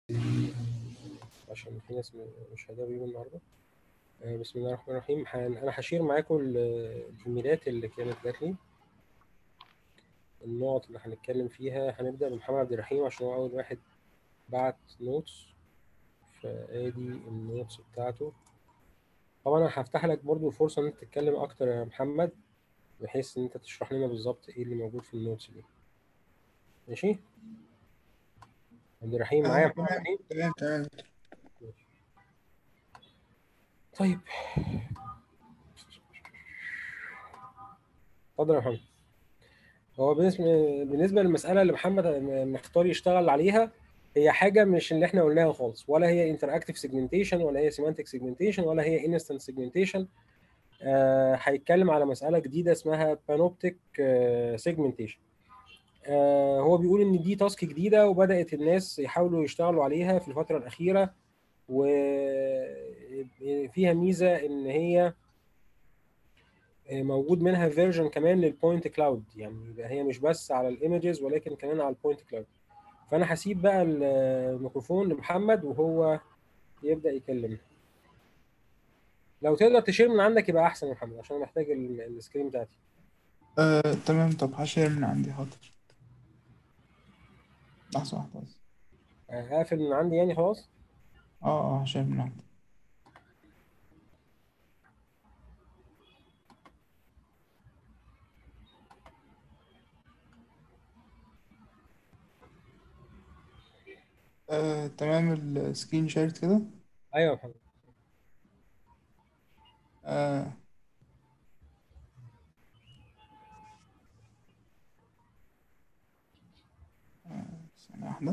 عشان في ناس م- مش هيقدروا يجوا النهارده آه، بسم الله الرحمن الرحيم هن- انا هشير معاكم ال- الايميلات اللي كانت جات لي النقط اللي هنتكلم فيها هنبدا بمحمد عبد الرحيم عشان هو اول واحد بعت نوتس فادي النوتس بتاعته طبعا انا هفتح لك برضو الفرصه ان انت تتكلم اكتر يا محمد بحيث ان انت تشرح لنا بالظبط ايه اللي موجود في النوتس دي ماشي عبد الرحيم معايا يا آه، محمد تمام الرحيم تمام تمام طيب اتفضل يا محمد هو بالنسبه بالنسبه للمساله اللي محمد مختار يشتغل عليها هي حاجه مش اللي احنا قلناها خالص ولا هي انتراكتيف سيجمنتيشن ولا هي سيمانتك سيجمنتيشن ولا هي انستنت سيجمنتيشن هيتكلم على مساله جديده اسمها بانوبتيك سيجمنتيشن هو بيقول ان دي تاسك جديده وبدات الناس يحاولوا يشتغلوا عليها في الفتره الاخيره وفيها ميزه ان هي موجود منها فيرجن كمان للبوينت كلاود يعني يبقى هي مش بس على الايمجز ولكن كمان على البوينت كلاود فانا هسيب بقى الميكروفون لمحمد وهو يبدا يكلمنا لو تقدر تشير من عندك يبقى احسن يا محمد عشان أنا محتاج ال- السكرين بتاعتي آه، تمام طب هشير من عندي حاضر لحظة واحدة بس اقفل من عندي يعني خلاص اه اه هشير من عندي آه، تمام السكرين شيرت كده ايوه يا محمد آه. آه، ثانية واحدة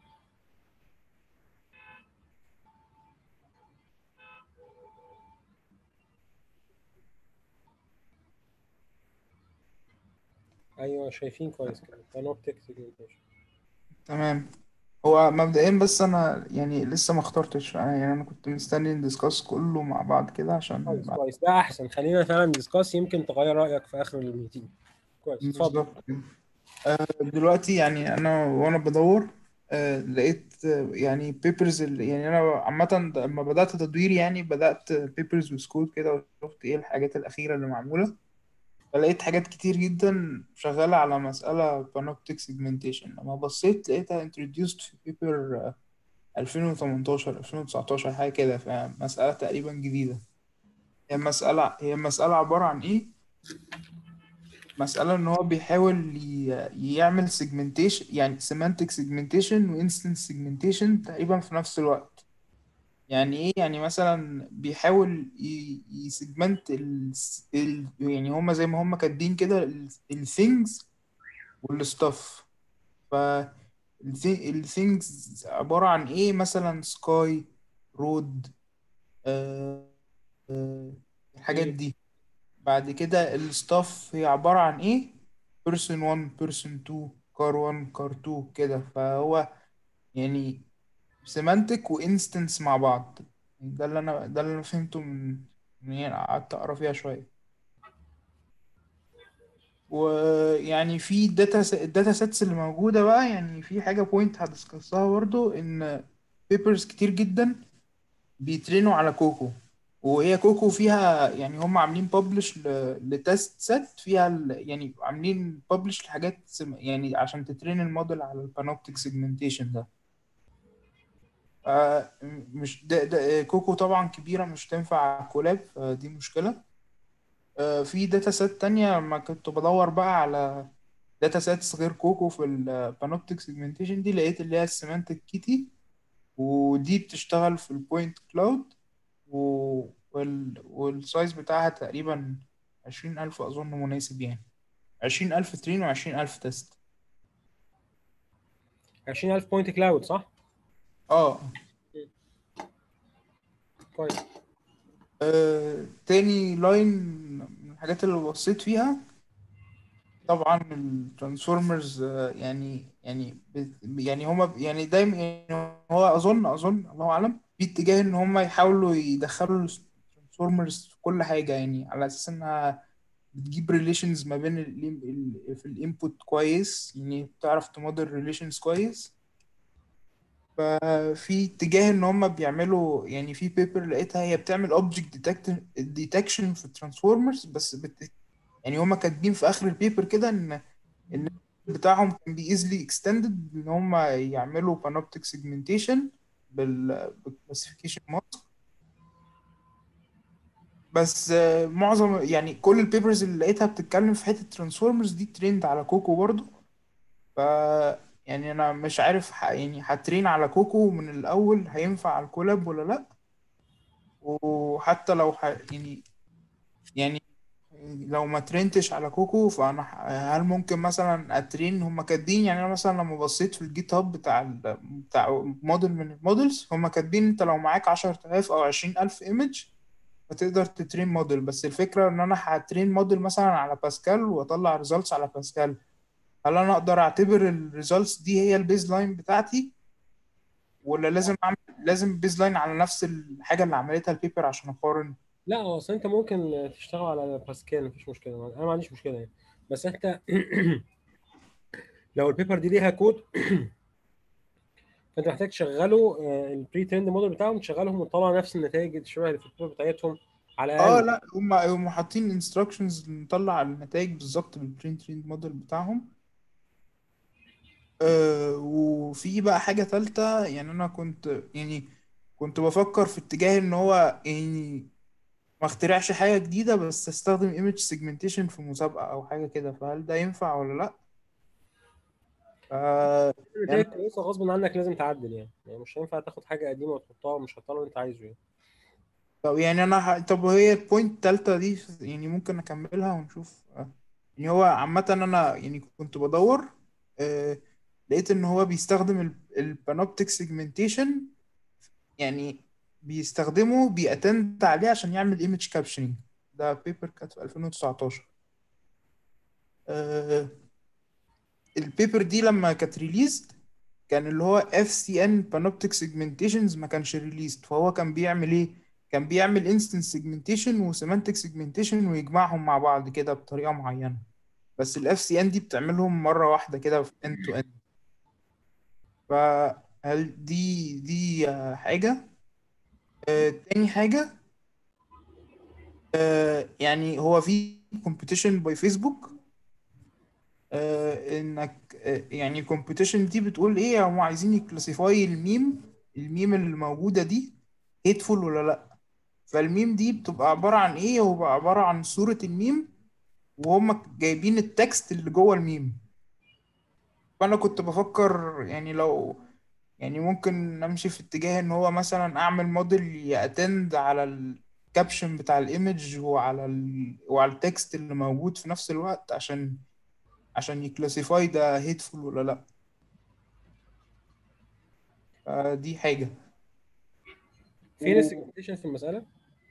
ايوه شايفين كويس كده بانوبتيك سيجمنتيشن تمام هو مبدئيا بس انا يعني لسه ما اخترتش انا يعني انا كنت مستني ندسكاس كله مع بعض كده عشان كويس بعد كويس ده احسن خلينا فعلا ديسكاس يمكن تغير رايك في اخر الميتنج كويس اتفضل بالظبط كده. آه، دلوقتي يعني انا وانا بدور آه، لقيت آه، يعني بيبرز يعني انا عامة لما بدأت تدوير يعني بدأت بيبرز وسكوت كده وشفت ايه الحاجات الأخيرة اللي معمولة فلقيت حاجات كتير جدا شغالة على مسألة بانوبتيك سيجمنتيشن لما بصيت لقيتها introduced في بيبر 2018 2019 حاجة كده فمسألة تقريبا جديدة هي مسألة هي مسألة عبارة عن ايه؟ مسألة إن هو بيحاول ي- يعمل segmentation يعني semantic segmentation و instance segmentation تقريبا في نفس الوقت يعني إيه يعني مثلا بيحاول ي- يسيجمنت ال ال يعني هما زي ما هما كاتبين كده ال ال things وال stuff ف ال thi- ال things عبارة عن إيه مثلا sky road آه آه الحاجات مم. دي بعد كده الستاف هي عبارة عن ايه person 1 person 2 car 1 car 2 كده فهو يعني سيمانتك وانستنس مع بعض ده اللي انا ده اللي انا فهمته من من يعني قعدت اقرا فيها شوية ويعني في داتا الداتا سيتس اللي موجودة بقى يعني في حاجة بوينت هدسكسها برضو ان بيبرز كتير جدا بيترينوا على كوكو وهي كوكو فيها يعني هم عاملين ببلش لتست سيت فيها ال- يعني عاملين ببلش لحاجات سم- يعني عشان تترين الموديل على البانوبتيك سيجمنتيشن ده آه، مش ده, ده كوكو طبعا كبيرة مش تنفع كولاب فدي مشكلة آه، في داتا سيت تانية لما كنت بدور بقى على داتا سيتس غير كوكو في البانوبتيك سيجمنتيشن دي لقيت اللي هي السيمانتك كيتي ودي بتشتغل في البوينت كلاود و... وال... والسايز بتاعها تقريبا عشرين ألف أظن مناسب يعني عشرين ألف ترين وعشرين ألف تيست 20000 بوينت كلاود صح؟ اه كويس آه، تاني لاين من الحاجات اللي بصيت فيها طبعا الترانسفورمرز يعني يعني ب- يعني هما يعني دايما يعني هو اظن اظن الله اعلم في اتجاه ان هما يحاولوا يدخلوا الترانسفورمرز في كل حاجه يعني على اساس انها بتجيب ريليشنز ما بين ال ال في الانبوت كويس يعني بتعرف تموديل ريليشنز كويس ففي اتجاه ان هم بيعملوا يعني في بيبر لقيتها هي بتعمل اوبجكت ديتكشن في الترانسفورمرز بس بت يعني هم كاتبين في اخر البيبر كده ان ان بتاعهم كان بي ايزلي اكستندد ان هم يعملوا بانوبتيك سيجمنتيشن بالكلاسيفيكيشن ماسك بس آه، معظم يعني كل البيبرز اللي لقيتها بتتكلم في حته ترانسفورمرز دي ترند على كوكو برضو ف يعني انا مش عارف ح... يعني هترين على كوكو من الاول هينفع على الكولاب ولا لا وحتى لو ح... يعني يعني لو ما ترينتش على كوكو فانا ح- هل ممكن مثلا اترين هم كاتبين يعني انا مثلا لما بصيت في الجيت هاب بتاع ال... بتاع موديل من المودلز هم كاتبين انت لو معاك 10000 او 20000 ايمج فتقدر تترين موديل بس الفكرة ان انا هترين موديل مثلا على باسكال واطلع ريزلتس على باسكال هل انا اقدر اعتبر الريزلتس دي هي البيز لاين بتاعتي ولا لازم اعمل لازم بيز لاين على نفس الحاجة اللي عملتها البيبر عشان اقارن لا هو اصل انت ممكن تشتغل على باسكال مفيش مشكله انا ما عنديش مشكله يعني بس انت لو البيبر دي ليها كود فانت محتاج تشغله البري ترند موديل بتاعهم تشغلهم وتطلع نفس النتائج الشبه اللي في البيبر بتاعتهم على اه الاقل لا هم هم حاطين انستراكشنز نطلع النتائج بالظبط بالبرنت ريد موديل بتاعهم آه وفي بقى حاجة تالتة يعني انا كنت يعني كنت بفكر في اتجاه ان هو يعني ما اخترعش حاجة جديدة بس استخدم ايمج سيجمنتيشن في مسابقة او حاجة كده فهل ده ينفع ولا لا ف يعني النتائج كويسه غصب عنك لازم تعدل يعني يعني مش هينفع تاخد حاجه قديمه وتحطها مش هتطلع اللي انت عايزه يعني طب يعني انا ح... طب هي البوينت التالتة دي يعني ممكن اكملها ونشوف آه، يعني هو عامة انا يعني كنت بدور آه لقيت ان هو بيستخدم البانوبتيك سيجمنتيشن يعني بيستخدمه بيأتند عليه عشان يعمل ايمج كابشننج ده بيبر كانت في 2019 آه البيبر دي لما كانت ريليزد كان اللي هو FCN Panoptic Segmentations ما كانش ريليزد فهو كان بيعمل ايه كان بيعمل Instance Segmentation و Semantic Segmentation ويجمعهم مع بعض كده بطريقة معينة بس ال FCN دي بتعملهم مرة واحدة كده في end to end فهل دي دي آه، حاجة آه، تاني حاجة آه، يعني هو في competition باي فيسبوك آه، انك آه، يعني competition دي بتقول ايه هم عايزين يكلاسيفاي الميم الميم اللي موجودة دي hateful ولا لا فالميم دي بتبقى عبارة عن ايه هو بقى عبارة عن صورة الميم وهم جايبين التكست اللي جوه الميم فانا كنت بفكر يعني لو يعني ممكن نمشي في اتجاه ان هو مثلا اعمل موديل يأتند على الكابشن بتاع الايمج وعلى ال... وعلى التكست اللي موجود في نفس الوقت عشان عشان يكلاسيفاي ده هيتفول ولا لا فدي حاجة فين السيجمنتيشن في المساله؟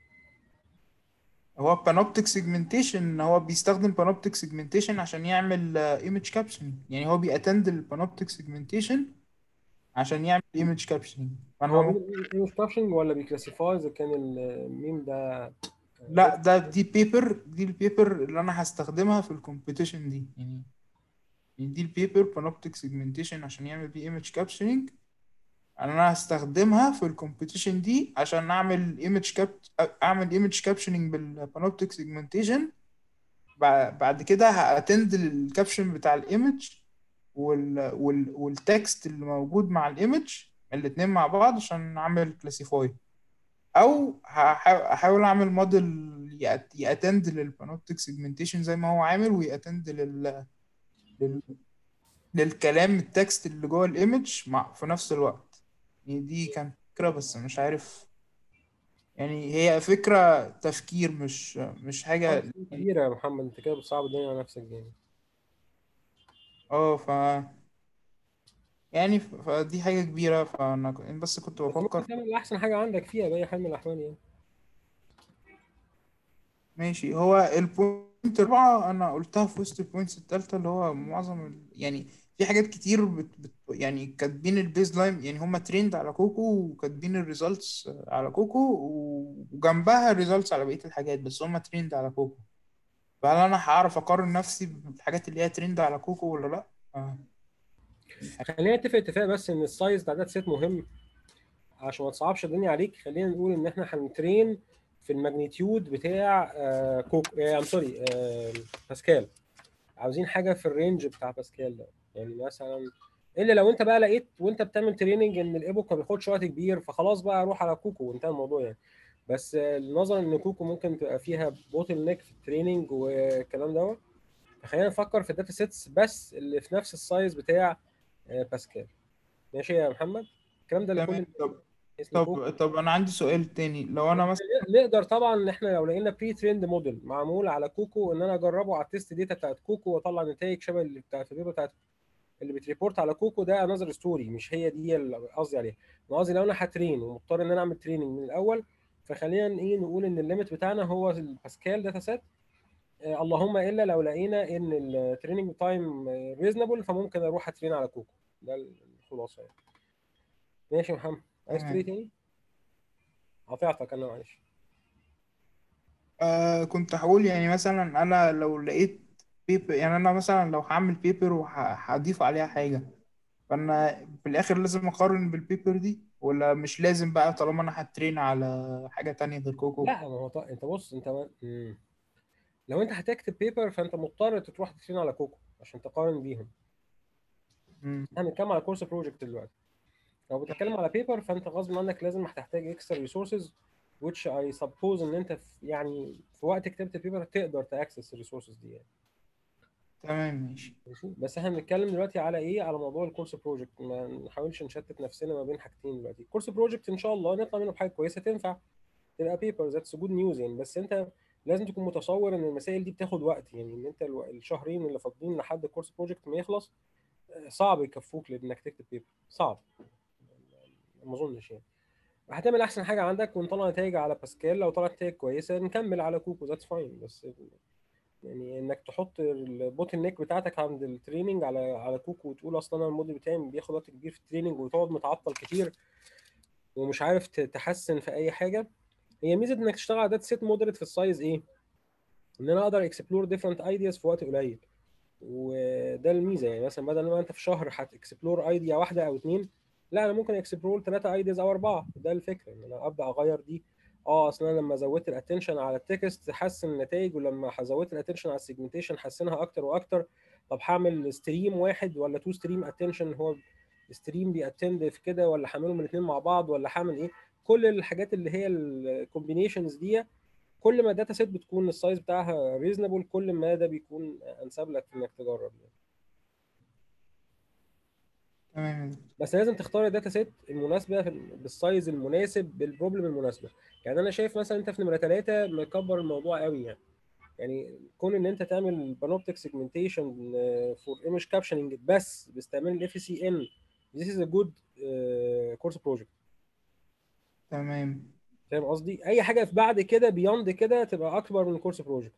هو بانوبتيك سيجمنتيشن هو بيستخدم بانوبتيك سيجمنتيشن عشان يعمل ايمج كابشن يعني هو بيأتند البانوبتيك سيجمنتيشن عشان يعمل ايمج كابشن فانا هو ممكن بيعمل كابشن ولا بيكلاسيفاي اذا كان الميم ده لا ده دي بيبر دي البيبر اللي انا هستخدمها في الكومبيتيشن دي يعني يعني دي البيبر بانوبتيك سيجمنتيشن عشان يعمل بيه ايمج كابشننج انا هستخدمها في الكومبيتيشن دي عشان اعمل ايمج كاب اعمل ايمج كابشننج بالبانوبتيك سيجمنتيشن بعد كده هاتند الكابشن بتاع الايمج وال وال والتكست اللي موجود مع الايمج الاتنين مع بعض عشان اعمل كلاسيفاي او هحا- هحاول اعمل موديل ياتند للبانوبتيك سيجمنتيشن زي ما هو عامل وياتند لل... لل... للكلام التكست اللي جوه الايمج مع في نفس الوقت يعني دي كانت فكرة بس مش عارف يعني هي فكرة تفكير مش مش حاجة كبيره يا محمد انت كده بتصعب الدنيا على نفسك جامد اه ف يعني ف- فدي حاجة كبيرة فأنا ك- بس كنت بس بفكر ممكن تعمل احسن حاجه عندك فيها باي حال من الاحوال يعني ماشي هو البوينت الرابعة أنا قلتها في وسط البوينتس التالتة اللي هو معظم ال... يعني في حاجات كتير بت... بت... يعني كاتبين البيز لاين يعني هما تريند على كوكو وكاتبين الريزلتس على كوكو و- وجنبها الريزلتس على بقية الحاجات بس هما تريند على كوكو فهل أنا هعرف أقارن نفسي بالحاجات اللي هي تريند على كوكو ولا لأ؟ آه. خلينا نتفق اتفاق بس ان السايز بتاع داتا سيت مهم عشان ما تصعبش الدنيا عليك خلينا نقول ان احنا هنترين في الماجنتيود بتاع آه كوك ام سوري آه باسكال عاوزين حاجه في الرينج بتاع باسكال ده يعني مثلا الا لو انت بقى لقيت وانت بتعمل تريننج ان الايبوك ما بياخدش وقت كبير فخلاص بقى روح على كوكو وانتهى الموضوع يعني بس آه، نظرا ان كوكو ممكن تبقى فيها بوتل نيك في التريننج والكلام دوت فخلينا نفكر في الداتا سيتس بس اللي في نفس السايز بتاع آه، باسكال ماشي يا محمد الكلام ده لكل تمام طب اسم كوكو طب طب انا عندي سؤال تاني لو انا مثلا نقدر طبعا ان احنا لو لقينا بري تريند موديل معمول على كوكو ان انا اجربه على التست داتا بتاعت كوكو واطلع نتائج شبه اللي بتاعت البيبر بتاعت اللي بتريبورت على كوكو ده انذر ستوري مش هي دي اللي قصدي عليها انا قصدي لو انا هترين ومضطر ان انا اعمل تريننج من الاول فخلينا ايه نقول ان الليميت بتاعنا هو الباسكال داتا سيت آه، اللهم الا لو لقينا ان التريننج تايم ريزونبل فممكن اروح اترين على كوكو ده الخلاصه يعني ماشي يا محمد عايز تقول ايه تمام تاني؟ قاطعتك انا معلش آه كنت هقول يعني مثلا انا لو لقيت بيبر يعني انا مثلا لو هعمل بيبر وهضيف عليها حاجة فانا في الاخر لازم اقارن بالبيبر دي ولا مش لازم بقى طالما انا هترين على حاجة تانية غير كوكو لا ما هو ط... انت بص انت ما... مم. لو انت هتكتب بيبر فانت مضطر تروح تترين على كوكو عشان تقارن بيهم مم. احنا بنتكلم على كورس بروجكت دلوقتي لو بتتكلم على بيبر فانت غصب عنك لازم هتحتاج اكسترا ريسورسز which I suppose ان انت في يعني في وقت كتابه البيبر تقدر تاكسس الريسورسز دي يعني تمام ماشي ماشي بس احنا بنتكلم دلوقتي على ايه على موضوع الكورس بروجكت ما نحاولش نشتت نفسنا ما بين حاجتين دلوقتي الكورس بروجكت ان شاء الله نطلع منه بحاجه كويسه تنفع تبقى بيبر ذاتس جود نيوز يعني بس انت لازم تكون متصور ان المسائل دي بتاخد وقت يعني ان انت الو- الشهرين اللي فاضلين لحد الكورس بروجكت ما يخلص آه، صعب يكفوك لانك تكتب بيبر صعب ما اظنش يعني هتعمل احسن حاجه عندك ونطلع نتائج على باسكال لو طلعت نتائج كويسه نكمل على كوكو ذاتس فاين بس يعني انك تحط البوتل نيك بتاعتك عند التريننج على على كوكو وتقول اصلا انا الموديل بتاعي بياخد وقت كبير في التريننج وتقعد متعطل كتير ومش عارف ت- تحسن في اي حاجه هي ميزه انك تشتغل على داتا سيت مودريت في السايز ايه؟ ان انا اقدر اكسبلور ديفرنت ايدياز في وقت قليل وده الميزه يعني مثلا بدل ما انت في شهر هتكسبلور ايديا واحده او اتنين لا انا ممكن اكسبلور ثلاثه ايدياز او اربعه ده الفكره ان انا ابدا اغير دي اه اصل انا لما زودت الاتنشن على التكست حسن النتائج ولما زودت الاتنشن على السيجمنتيشن حسنها اكتر واكتر طب هعمل ستريم واحد ولا تو ستريم اتنشن هو ستريم بيأتند في كده ولا هعملهم الاثنين مع بعض ولا هعمل ايه كل الحاجات اللي هي الكومبينيشنز دي كل ما الداتا سيت بتكون السايز بتاعها ريزونبل كل ما ده بيكون انسب لك انك تجرب يعني. تمام بس لازم تختار الداتا سيت المناسبه في- بالسايز المناسب بالبروبلم المناسبه يعني انا شايف مثلا انت في نمره ثلاثه مكبر الموضوع قوي يعني يعني كون ان انت تعمل بانوبتيك سيجمنتيشن فور ايمج كابشننج بس باستعمال الاف سي ان this is a good كورس بروجكت تمام فاهم قصدي اي حاجه في بعد كده بيوند كده تبقى اكبر من كورس بروجكت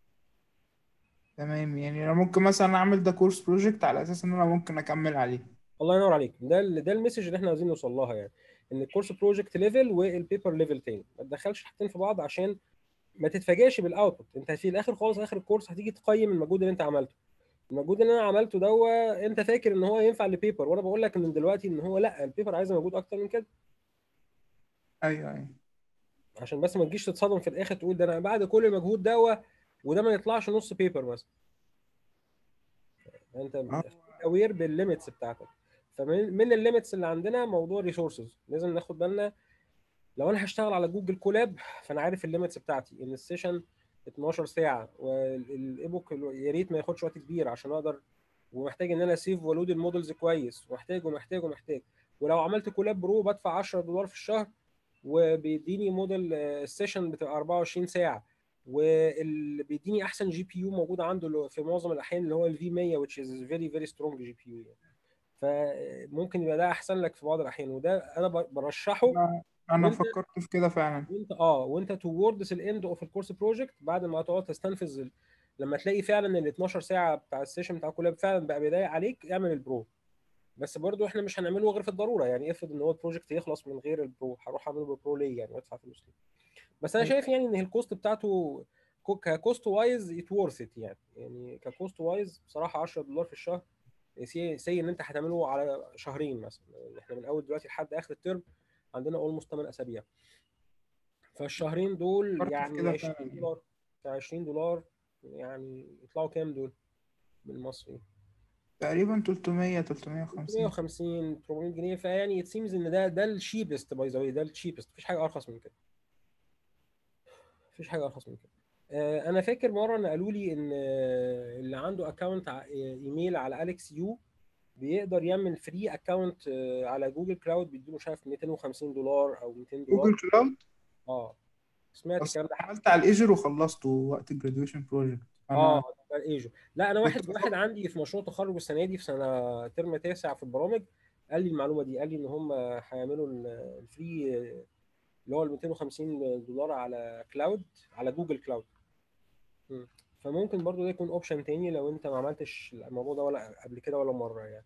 تمام يعني انا ممكن مثلا اعمل ده كورس بروجكت على اساس ان انا ممكن اكمل عليه الله ينور عليك ده ال- ده المسج اللي احنا عايزين نوصل لها يعني ان الكورس بروجكت ليفل والبيبر ليفل تاني ما تدخلش حاجتين في بعض عشان ما تتفاجئش بالاوتبوت انت في الاخر خالص اخر الكورس هتيجي تقيم المجهود اللي انت عملته المجهود اللي انا عملته دوا انت فاكر ان هو ينفع لبيبر وانا بقول لك من دلوقتي ان هو لا البيبر عايز مجهود اكتر من كده ايوه ايوه عشان بس ما تجيش تتصدم في الاخر تقول ده انا بعد كل المجهود دوا وده ما يطلعش نص بيبر مثلا انت اه اوير بالليميتس بتاعتك فمن من الليميتس اللي عندنا موضوع ريسورسز لازم ناخد بالنا لو انا هشتغل على جوجل كولاب فانا عارف الليميتس بتاعتي ان السيشن 12 ساعه والايبوك يا ريت ما ياخدش وقت كبير عشان اقدر ومحتاج ان انا سيف والود المودلز كويس ومحتاج ومحتاج ومحتاج ولو عملت كولاب برو بدفع 10 دولار في الشهر وبيديني موديل آه، السيشن بتبقى 24 ساعه واللي بيديني احسن جي بي يو موجود عنده اللي هو في معظم الاحيان اللي هو الفي 100 which is very very strong جي بي يو يعني فممكن يبقى ده احسن لك في بعض الاحيان وده انا ب- برشحه انا انا وانت فكرت في كده فعلا وانت اه وانت توردز الاند اوف الكورس بروجكت بعد ما تقعد تستنفذ ال- لما تلاقي فعلا ال 12 ساعه بتاع السيشن بتاع كولاب فعلا بقى بيضايق عليك اعمل البرو بس برضو احنا مش هنعمله غير في الضروره يعني افرض ان هو البروجكت يخلص من غير البرو هروح اعمله بالبرو ليه يعني وادفع فلوس ليه بس انا أيوة. شايف يعني ان الكوست بتاعته كو- ككوست وايز ات وورث ات يعني يعني ككوست وايز بصراحه 10 دولار في الشهر سي سي ان انت هتعمله على شهرين مثلا احنا من اول دلوقتي لحد اخر الترم عندنا اولموست 8 اسابيع فالشهرين دول فكرت في يعني كده 20 فعلا. دولار 20 دولار يعني يطلعوا كام دول بالمصري تقريبا 300 350 350 400 جنيه فيعني ات سيمز ان ده ده الشيبست باي ذا واي ده الشيبست مفيش حاجه ارخص من كده مفيش حاجه ارخص من كده آه، انا فاكر مره ان قالوا لي ان آه، اللي عنده اكونت ايميل على اليكس يو بيقدر يعمل فري اكونت على جوجل كلاود بيديله مش عارف 250 دولار او 200 دولار جوجل كلاود اه سمعت بس الكلام ده عملت على الايجر وخلصته وقت الجراديويشن بروجكت اه انا ده الايجو لا انا كنت واحد واحد عندي في مشروع تخرج السنه دي في سنه ترم تاسع في البرامج قال لي المعلومه دي قال لي ان هم هيعملوا ال- الفري اللي هو ال 250 دولار على كلاود على جوجل كلاود مم. فممكن برضو ده يكون اوبشن تاني لو انت ما عملتش الموضوع ده ولا قبل كده ولا مره يعني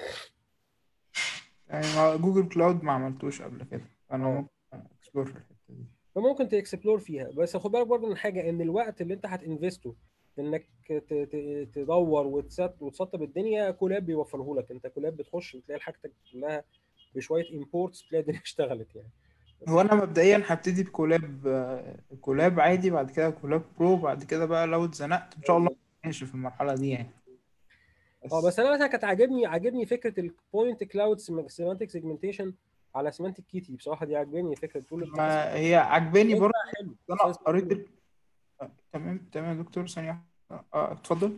يعني مع جوجل كلاود ما عملتوش قبل كده انا اه ممكن اكسبلور في الحته دي فممكن تكسبلور فيها بس خد بالك برضو من حاجه ان الوقت اللي انت هتنفسته في انك ت- ت- تدور وتسط وتسطب الدنيا كولاب بيوفره لك انت كولاب بتخش بتلاقي حاجتك كلها بشويه امبورتس تلاقي الدنيا اشتغلت يعني هو انا مبدئيا هبتدي بكولاب آه، كولاب عادي بعد كده كولاب برو بعد كده بقى لو اتزنقت ان شاء الله ماشي في المرحله دي يعني اه بس بس انا مثلا كانت عاجبني عاجبني فكره البوينت كلاود سيمانتك سيجمنتيشن على سيمانتك كيتي بصراحه دي عاجباني فكره تقول الداتا ما هي عجباني برضه حلو بس انا سايز قريت حلو ال... آه، تمام تمام يا دكتور ثانيه واحدة. اه اتفضل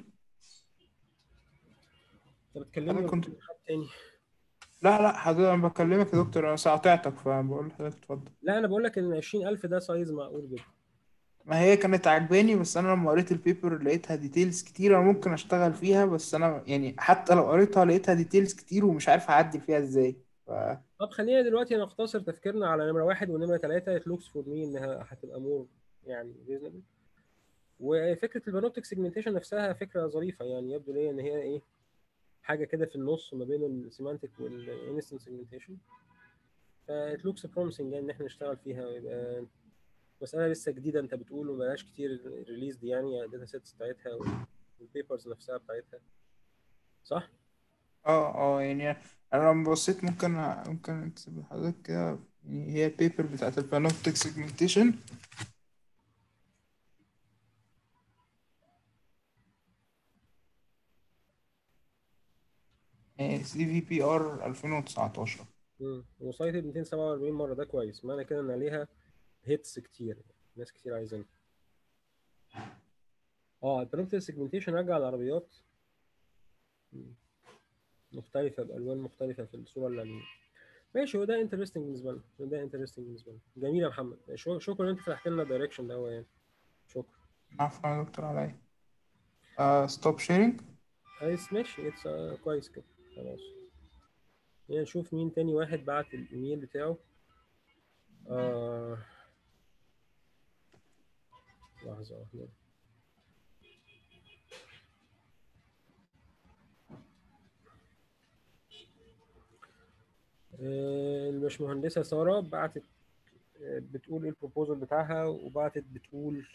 انت بتكلمني حضرتك ولا كنت بتكلم حد تاني لا لا حضرتك انا بكلمك يا دكتور انا ساعتك فبقول لحضرتك اتفضل لا انا بقول لك ان 20000 ده سايز معقول جدا ما هي كانت عجباني بس انا لما قريت البيبر لقيتها ديتيلز كتير انا ممكن اشتغل فيها بس انا يعني حتى لو قريتها لقيتها ديتيلز كتير ومش عارف اعدل فيها ازاي ف... طب خلينا دلوقتي نختصر تفكيرنا على نمره واحد ونمره ثلاثه it looks for me انها هتبقى مور يعني reasonable وفكره البانوبتيك سيجمنتيشن نفسها فكره ظريفه يعني يبدو لي ان هي ايه حاجه كده في النص ما بين السيمانتك والانستنت سيجمنتيشن فit looks promising يعني ان احنا نشتغل فيها ويبقى مساله لسه جديده انت بتقول ومبقاش كتير ريليز دي يعني الداتا سيتس بتاعتها والبيبرز نفسها بتاعتها صح؟ اه اه يعني انا لما بصيت ممكن ممكن اكتب لحضرتك كده يعني هي البيبر بتاعت البانوبتيك سيجمنتيشن سي في بي ار 2019 امم وسايتد 247 مره ده كويس معنى كده ان عليها هيتس كتير ناس كتير عايزينها اه البرنتال سيجمنتيشن رجع العربيات مم. مختلفه بالوان مختلفه في الصوره اللي عليه ماشي هو ده انترستنج بالنسبه لنا ده انترستنج بالنسبه لنا جميل يا محمد شو- شكرا ان انت فتحت لنا الدايركشن ده هو يعني شكرا عفوا يا دكتور علي ستوب شيرنج كويس ماشي اتس كويس كده خلاص يعني نشوف مين تاني واحد بعت الايميل بتاعه آه... لحظة واحدة آه، الباشمهندسة سارة بعتت آه، بتقول ايه البروبوزل بتاعها وبعتت بتقول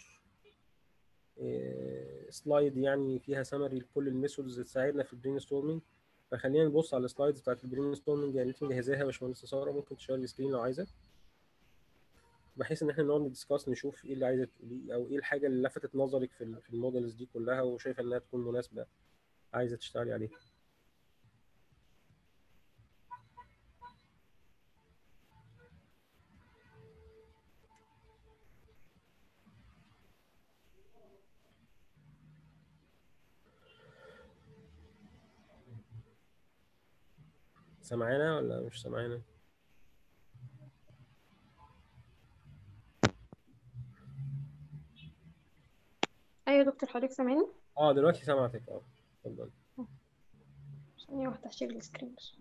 سلايد يعني فيها سمري لكل الميثودز تساعدنا في البرين ستورمنج فخلينا نبص على السلايدز بتاعت البرين ستورمنج يعني انت مجهزاها يا باشمهندسة سارة ممكن تشير السكرين لو عايزة بحيث ان احنا نقعد ندسكاس نشوف ايه اللي عايزه تقوليه او ايه الحاجه اللي لفتت نظرك في ال- في المودلز دي كلها وشايفه انها تكون مناسبه عايزه تشتغلي عليها سامعانا ولا مش سامعانا ايوه يا دكتور حضرتك سامعني اه دلوقتي سامعتك اه اتفضل ثانية واحدة هشيل السكرين بس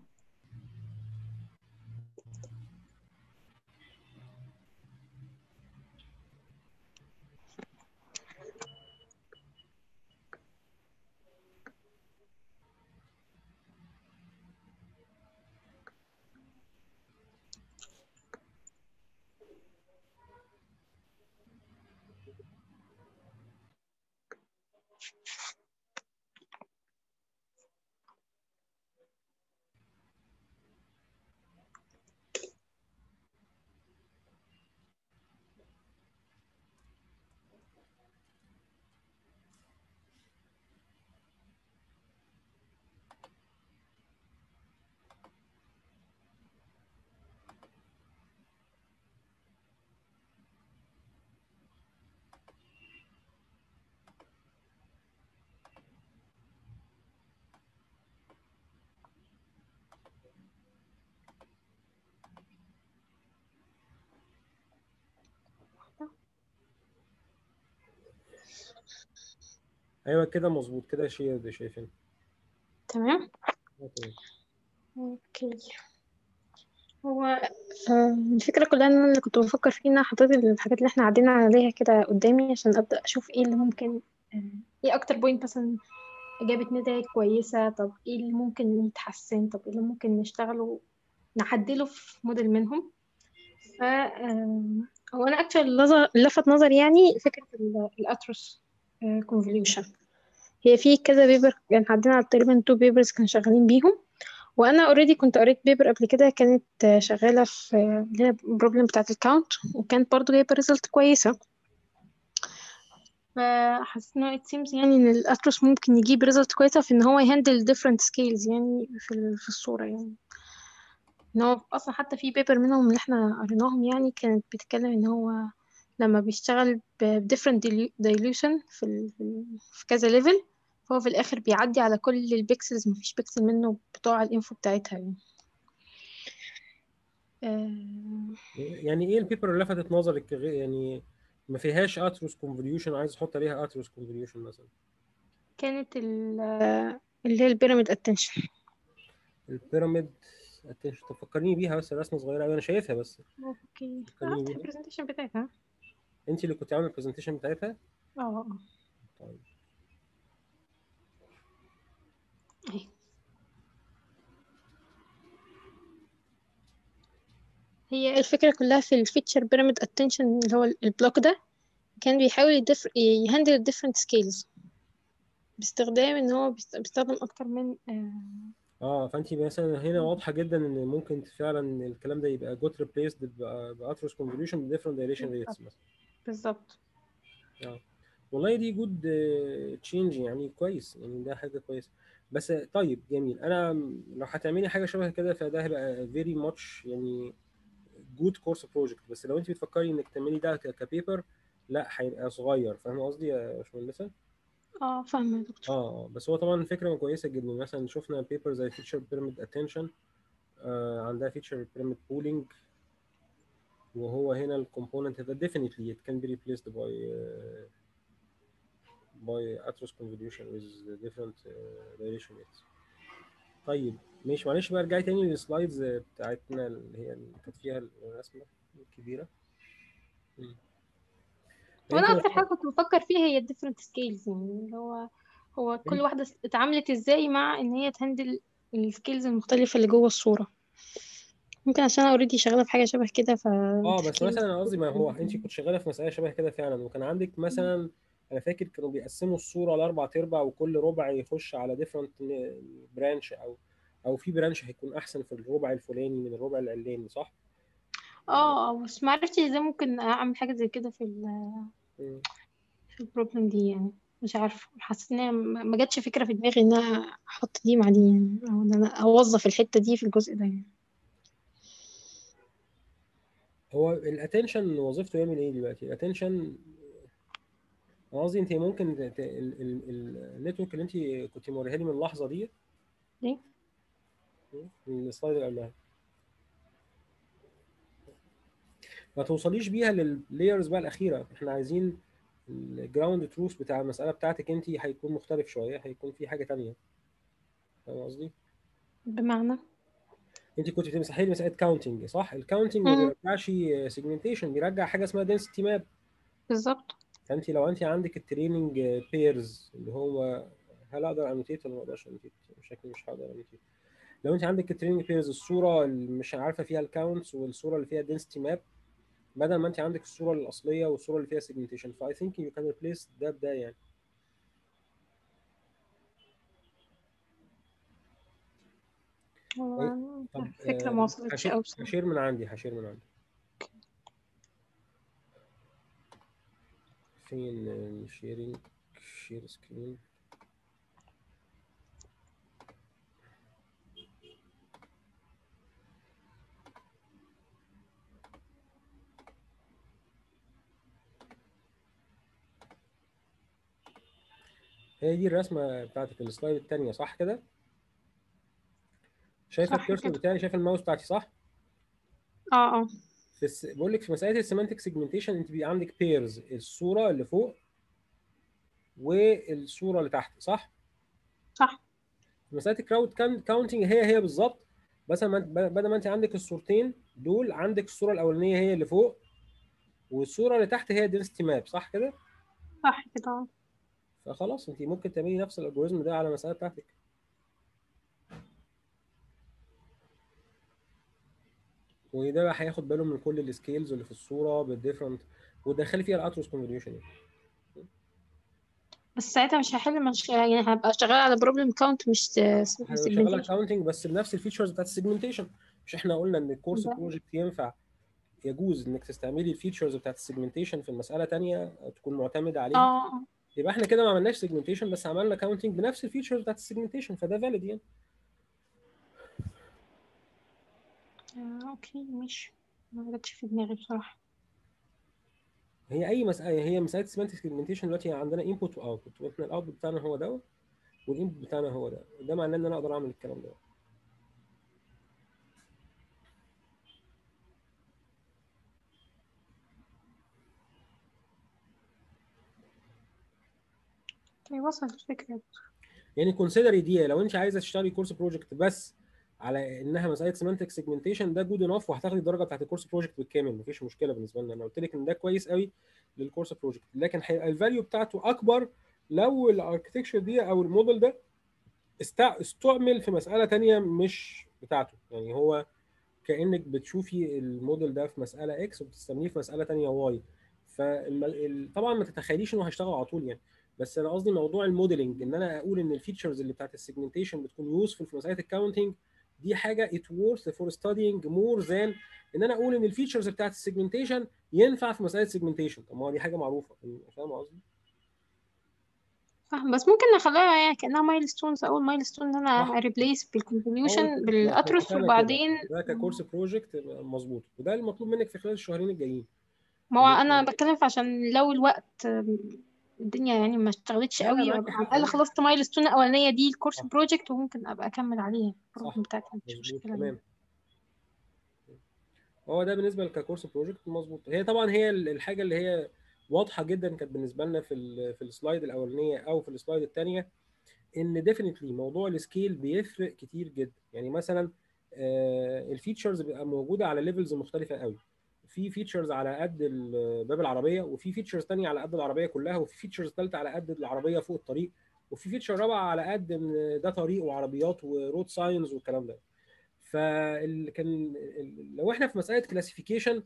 ايوه كده مظبوط كده شير شايفين تمام آه، تمام. اوكي هو آه، الفكرة كلها ان انا اللي كنت بفكر فيه ان انا حطيت الحاجات اللي احنا عدينا عليها كده قدامي عشان ابدأ اشوف ايه اللي ممكن آه، ايه اكتر بوينت مثلا جابت نتائج كويسة طب ايه اللي ممكن يتحسن طب ايه اللي ممكن نشتغله نعدله في موديل منهم ف آه، هو انا اكتر لفت نظري يعني فكرة الاتروس كونفوليوشن هي في كذا بيبر كان عندنا على تقريبا تو بيبرز كانوا شغالين بيهم وانا اوريدي كنت قريت بيبر قبل كده كانت آه، شغاله في آه، اللي هي البروبلم بتاعت الكاونت وكانت برضو جايبه ريزلت كويسه فحسيت انه it seems يعني ان الاتروس ممكن يجيب ريزلت كويسه في ان هو يهندل different scales يعني في ال- في الصوره يعني ان هو اصلا حتى في بيبر منهم اللي احنا قريناهم يعني كانت بتتكلم ان هو لما بيشتغل ب different dilu- dilution في ال- في ال- في كذا ليفل فهو في الاخر بيعدي على كل البيكسلز مفيش بيكسل منه بتوع الانفو بتاعتها يعني آه، يعني ايه البيبر اللي لفتت نظرك غير- يعني ما فيهاش اتروس كونفوليوشن عايز احط عليها اتروس كونفوليوشن مثلا كانت ال- آه، اللي هي البيراميد اتنشن البيراميد اتنشن طب فكرني بيها بس الرسمه صغيره قوي انا شايفها بس اوكي فكريني عرفت بيها. البرزنتيشن بتاعتها انت اللي كنت عامله البرزنتيشن بتاعتها اه اه طيب اهي هي الفكرة كلها في الفيتشر بيراميد اتنشن اللي هو البلوك ده كان بيحاول يدف... يهندل different scales باستخدام ان هو بيست- بيستخدم اكتر من آه، اه فانت مثلا هنا واضحه جدا ان ممكن فعلا الكلام ده يبقى جوت ريبليسد باتروس كونفوليوشن بديفرنت دايريشن ريتس مثلا بالظبط اه والله دي جود تشينج يعني كويس يعني ده حاجه كويسه بس طيب جميل انا لو هتعملي حاجه شبه كده فده هيبقى فيري ماتش يعني جود كورس بروجكت بس لو انت بتفكري انك تعملي ده ك- كبيبر لا هيبقى صغير فاهم قصدي يا باشمهندسه؟ اه فاهمة يا دكتور اه اه بس هو طبعا فكره كويسه جدا مثلا شفنا بيبر زي فيتشر بيراميد اتنشن آه عندها فيتشر بيراميد بولينج وهو هنا الكومبوننت ده definitely it can be replaced by uh, by atros convolution with different uh, direction rates. طيب ماشي معلش بقى ارجعي تاني للسلايدز بتاعتنا اللي هي اللي كانت فيها الرسمه الكبيره. مم. وانا انت اكتر حاجة كنت بفكر فيها هي الديفرنت سكيلز يعني اللي هو هو كل انت- واحدة اتعاملت ازاي مع ان هي تهندل السكيلز المختلفة اللي جوه الصورة ممكن عشان انا اوريدي شغالة في حاجة شبه كده ف اه بس مثلا انا قصدي ما هو انت كنت شغاله في مساله شبه كده فعلا وكان عندك مثلا انا فاكر كانوا بيقسموا الصوره لاربع ارباع وكل ربع يخش على ديفرنت برانش او او في برانش هيكون احسن في الربع الفلاني من الربع العلاني صح؟ اه آه، بس معرفتش ازاي ممكن اعمل حاجة زي كده في ال مم. في البروبلم دي يعني مش عارفة حسيت ان هي ما ما جاتش فكرة في دماغي ان انا احط دي مع دي يعني او ان انا اوظف الحتة دي في الجزء ده يعني هو الاتنشن وظيفته يعمل ايه دلوقتي؟ الاتنشن انا قصدي انت ممكن ت- ت- ال- ال- ال- النتورك اللي انت كنت موريها لي من اللحظه دي دي من السلايد اللي قبلها ما توصليش بيها لللايرز بقى الاخيره احنا عايزين الجراوند تروث بتاع المساله بتاعتك انت هيكون مختلف شويه هيكون في حاجه تانية فاهم قصدي؟ بمعنى انت كنت بتمسحي لي مساله كاونتنج صح؟ الكاونتنج ما مم. بيرجعش سيجمنتيشن بيرجع حاجه اسمها دنسيتي ماب بالظبط فانت لو انت عندك التريننج بيرز اللي هو هل اقدر انوتيت ولا ما اقدرش انوتيت؟ شكلي مش هقدر انوتيت لو انت عندك التريننج بيرز الصوره اللي مش عارفه فيها الكاونتس والصوره اللي فيها density ماب بدل ما انت عندك الصوره الاصليه والصوره اللي فيها سيجمنتيشن فاي ثينك يو كان ريبليس ده بده يعني هو إيه؟ طب الفكرة ما آه، وصلتش هشير أوي بصراحة هشير من عندي هشير من عندي فين الشيرنج شير سكرين هي دي الرسمه بتاعتك السلايد الثانيه صح كده شايفه صح الكيرسور كده بتاعي شايفه الماوس بتاعتي صح اه اه في الس... بقول لك في مساله السيمانتك سيجمنتيشن انت بيبقى عندك بيرز الصوره اللي فوق والصوره اللي تحت صح صح مساله الكراود كاونتنج هي هي بالظبط بس ما انت- بدل ما انت عندك الصورتين دول عندك الصوره الاولانيه هي اللي فوق والصوره اللي تحت هي density ماب صح كده صح كده فخلاص انت ممكن تعملي نفس الالجوريزم ده على المساله بتاعتك وده بقى هياخد باله من كل السكيلز اللي في الصوره بالديفرنت وتدخلي فيها الاتروس كونفوليوشن يعني بس ساعتها مش هحل مش يعني هبقى شغال على بروبلم كاونت مش هيبقى شغاله segmentation. كاونتنج بس بنفس الفيتشرز بتاعت السيجمنتيشن مش احنا قلنا ان الكورس ده. بروجكت ينفع يجوز انك تستعملي الفيتشرز بتاعت السيجمنتيشن في المساله تانية تكون معتمده عليها اه يبقى احنا كده ما عملناش سيجمنتيشن بس عملنا كاونتنج بنفس الفيتشرز بتاعت السيجمنتيشن فده فاليد يعني آه، اوكي ماشي ما جاتش في دماغي بصراحة هي اي مساله هي مساله سيمانتك سيجمنتيشن دلوقتي عندنا انبوت واوتبوت واحنا الاوتبوت بتاعنا هو ده والانبوت بتاعنا هو ده ده معناه ان انا اقدر اعمل الكلام ده طيب وصلت الفكرة يعني كونسيدر دي لو انت عايزه تشتغلي كورس بروجكت بس على انها مساله سيمانتك سيجمنتيشن ده جود انف وهتاخدي الدرجه بتاعت الكورس بروجكت بالكامل مفيش مشكله بالنسبه لنا انا قلت لك ان ده كويس قوي للكورس بروجكت لكن هيبقى الفاليو بتاعته اكبر لو الاركتكشر دي او الموديل ده استع- استعمل في مساله تانية مش بتاعته يعني هو كانك بتشوفي الموديل ده في مساله اكس وبتستعمليه في مساله تانية واي فطبعا ما تتخيليش انه هيشتغل على طول يعني بس انا قصدي موضوع الموديلنج ان انا اقول ان الفيتشرز اللي بتاعت السيجمنتيشن بتكون يوسفul في مساله الكاونتنج دي حاجه it worth for studying more than ان انا اقول ان الفيتشرز بتاعت السيجمنتيشن ينفع في مساله سيجمنتيشن طب ما هو دي حاجه معروفه فاهم قصدي؟ فاهم بس ممكن نخليها يعني كأنها مايلستونز أول مايلستون إن صح. أنا ريبليس أول بالكونفوليوشن كده بالأتروس اتفقنا كده. وبعدين ده ككورس بروجكت مظبوط وده المطلوب منك في خلال الشهرين الجايين ما هو أنا بتكلم في عشان لو الوقت آم، الدنيا يعني ما اشتغلتش لا، لا، قوي معاكي وأبقى حق. على الأقل خلصت مايلستون الأولانية دي الكورس صح. بروجكت وممكن أبقى أكمل عليها صح البروجكت بتاعتي مش مظبوط مشكلة يعني. تمام هو ده بالنسبه ككورس بروجكت مظبوط هي طبعا هي ال- الحاجه اللي هي واضحه جدا كانت بالنسبه لنا في ال في السلايد الاولانيه او في السلايد الثانيه ان ديفينتلي موضوع السكيل بيفرق كتير جدا يعني مثلا الفيتشرز بيبقى موجوده على ليفلز مختلفه قوي في فيتشرز على قد ال- باب العربيه وفي فيتشرز تانية على قد العربيه كلها وفي فيتشرز ثالثه على قد العربيه فوق الطريق وفي فيتشر رابعه على قد ان ده طريق وعربيات ورود ساينز والكلام ده فال كان ال- لو احنا في مساله كلاسيفيكيشن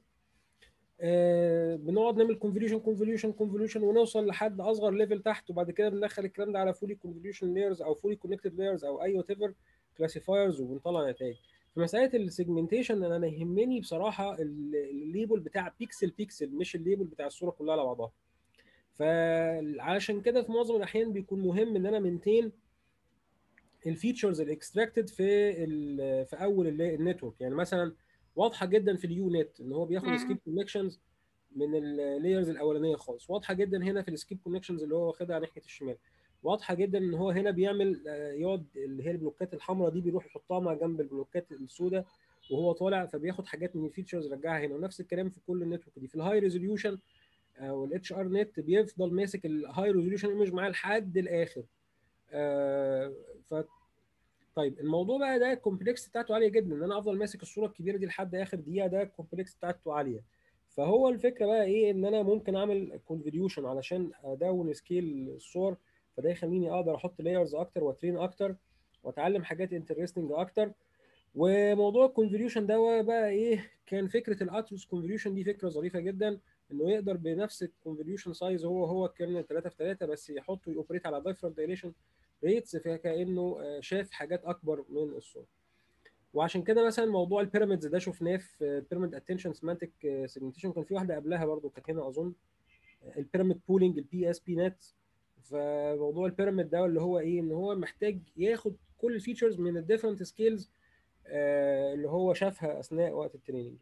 بنقعد نعمل كونفوليوشن كونفوليوشن كونفوليوشن ونوصل لحد اصغر ليفل تحت وبعد كده بندخل الكلام ده على فولي كونفوليوشن لايرز او فولي كونكتد لايرز او اي وات ايفر كلاسيفايرز وبنطلع نتائج في مساله السيجمنتيشن انا يهمني بصراحه ال- الليبل بتاع بيكسل بيكسل مش الليبل بتاع الصوره كلها على بعضها فعلشان كده في معظم الاحيان بيكون مهم ان انا منتين الفيتشرز الاكستراكتد في ال- في اول ال- النتورك يعني مثلا واضحه جدا في اليو نت ان هو بياخد مم. سكيب كونكشنز من اللايرز الاولانيه خالص واضحه جدا هنا في السكيب كونكشنز اللي هو واخدها ناحيه الشمال واضحه جدا ان هو هنا بيعمل آه، يقعد اللي هي البلوكات الحمراء دي بيروح يحطها مع جنب البلوكات السوداء وهو طالع فبياخد حاجات من الفيتشرز يرجعها هنا ونفس الكلام في كل النتورك دي في الهاي ريزوليوشن او الاتش ار نت بيفضل ماسك الهاي ريزوليوشن ايمج معاه لحد الاخر آه، ف طيب الموضوع بقى ده الكومبلكس بتاعته عاليه جدا ان انا افضل ماسك الصوره الكبيره دي لحد اخر دقيقه ده الكومبلكس بتاعته عاليه فهو الفكره بقى ايه ان انا ممكن اعمل كونفوليوشن علشان ادون سكيل الصور فده يخليني اقدر احط لايرز اكتر واترين اكتر واتعلم حاجات انترستنج اكتر وموضوع الكونفوليوشن ده بقى ايه كان فكره الاتروس كونفوليوشن دي فكره ظريفه جدا انه يقدر بنفس الكونفوليوشن سايز هو هو الكيرنل 3 في 3 بس يحطه يوبريت على ديفرنت دايليشن ريتس فكانه آه، شاف حاجات اكبر من الصوره وعشان كده مثلا موضوع البيراميدز ده شفناه في بيراميد اتنشن سيمانتك سيجمنتيشن كان في واحده قبلها برضو كانت هنا اظن البيراميد بولينج البي اس بي نت فموضوع البيراميد ده اللي هو ايه ان هو محتاج ياخد كل الفيتشرز من الديفرنت سكيلز اللي هو شافها اثناء وقت التريننج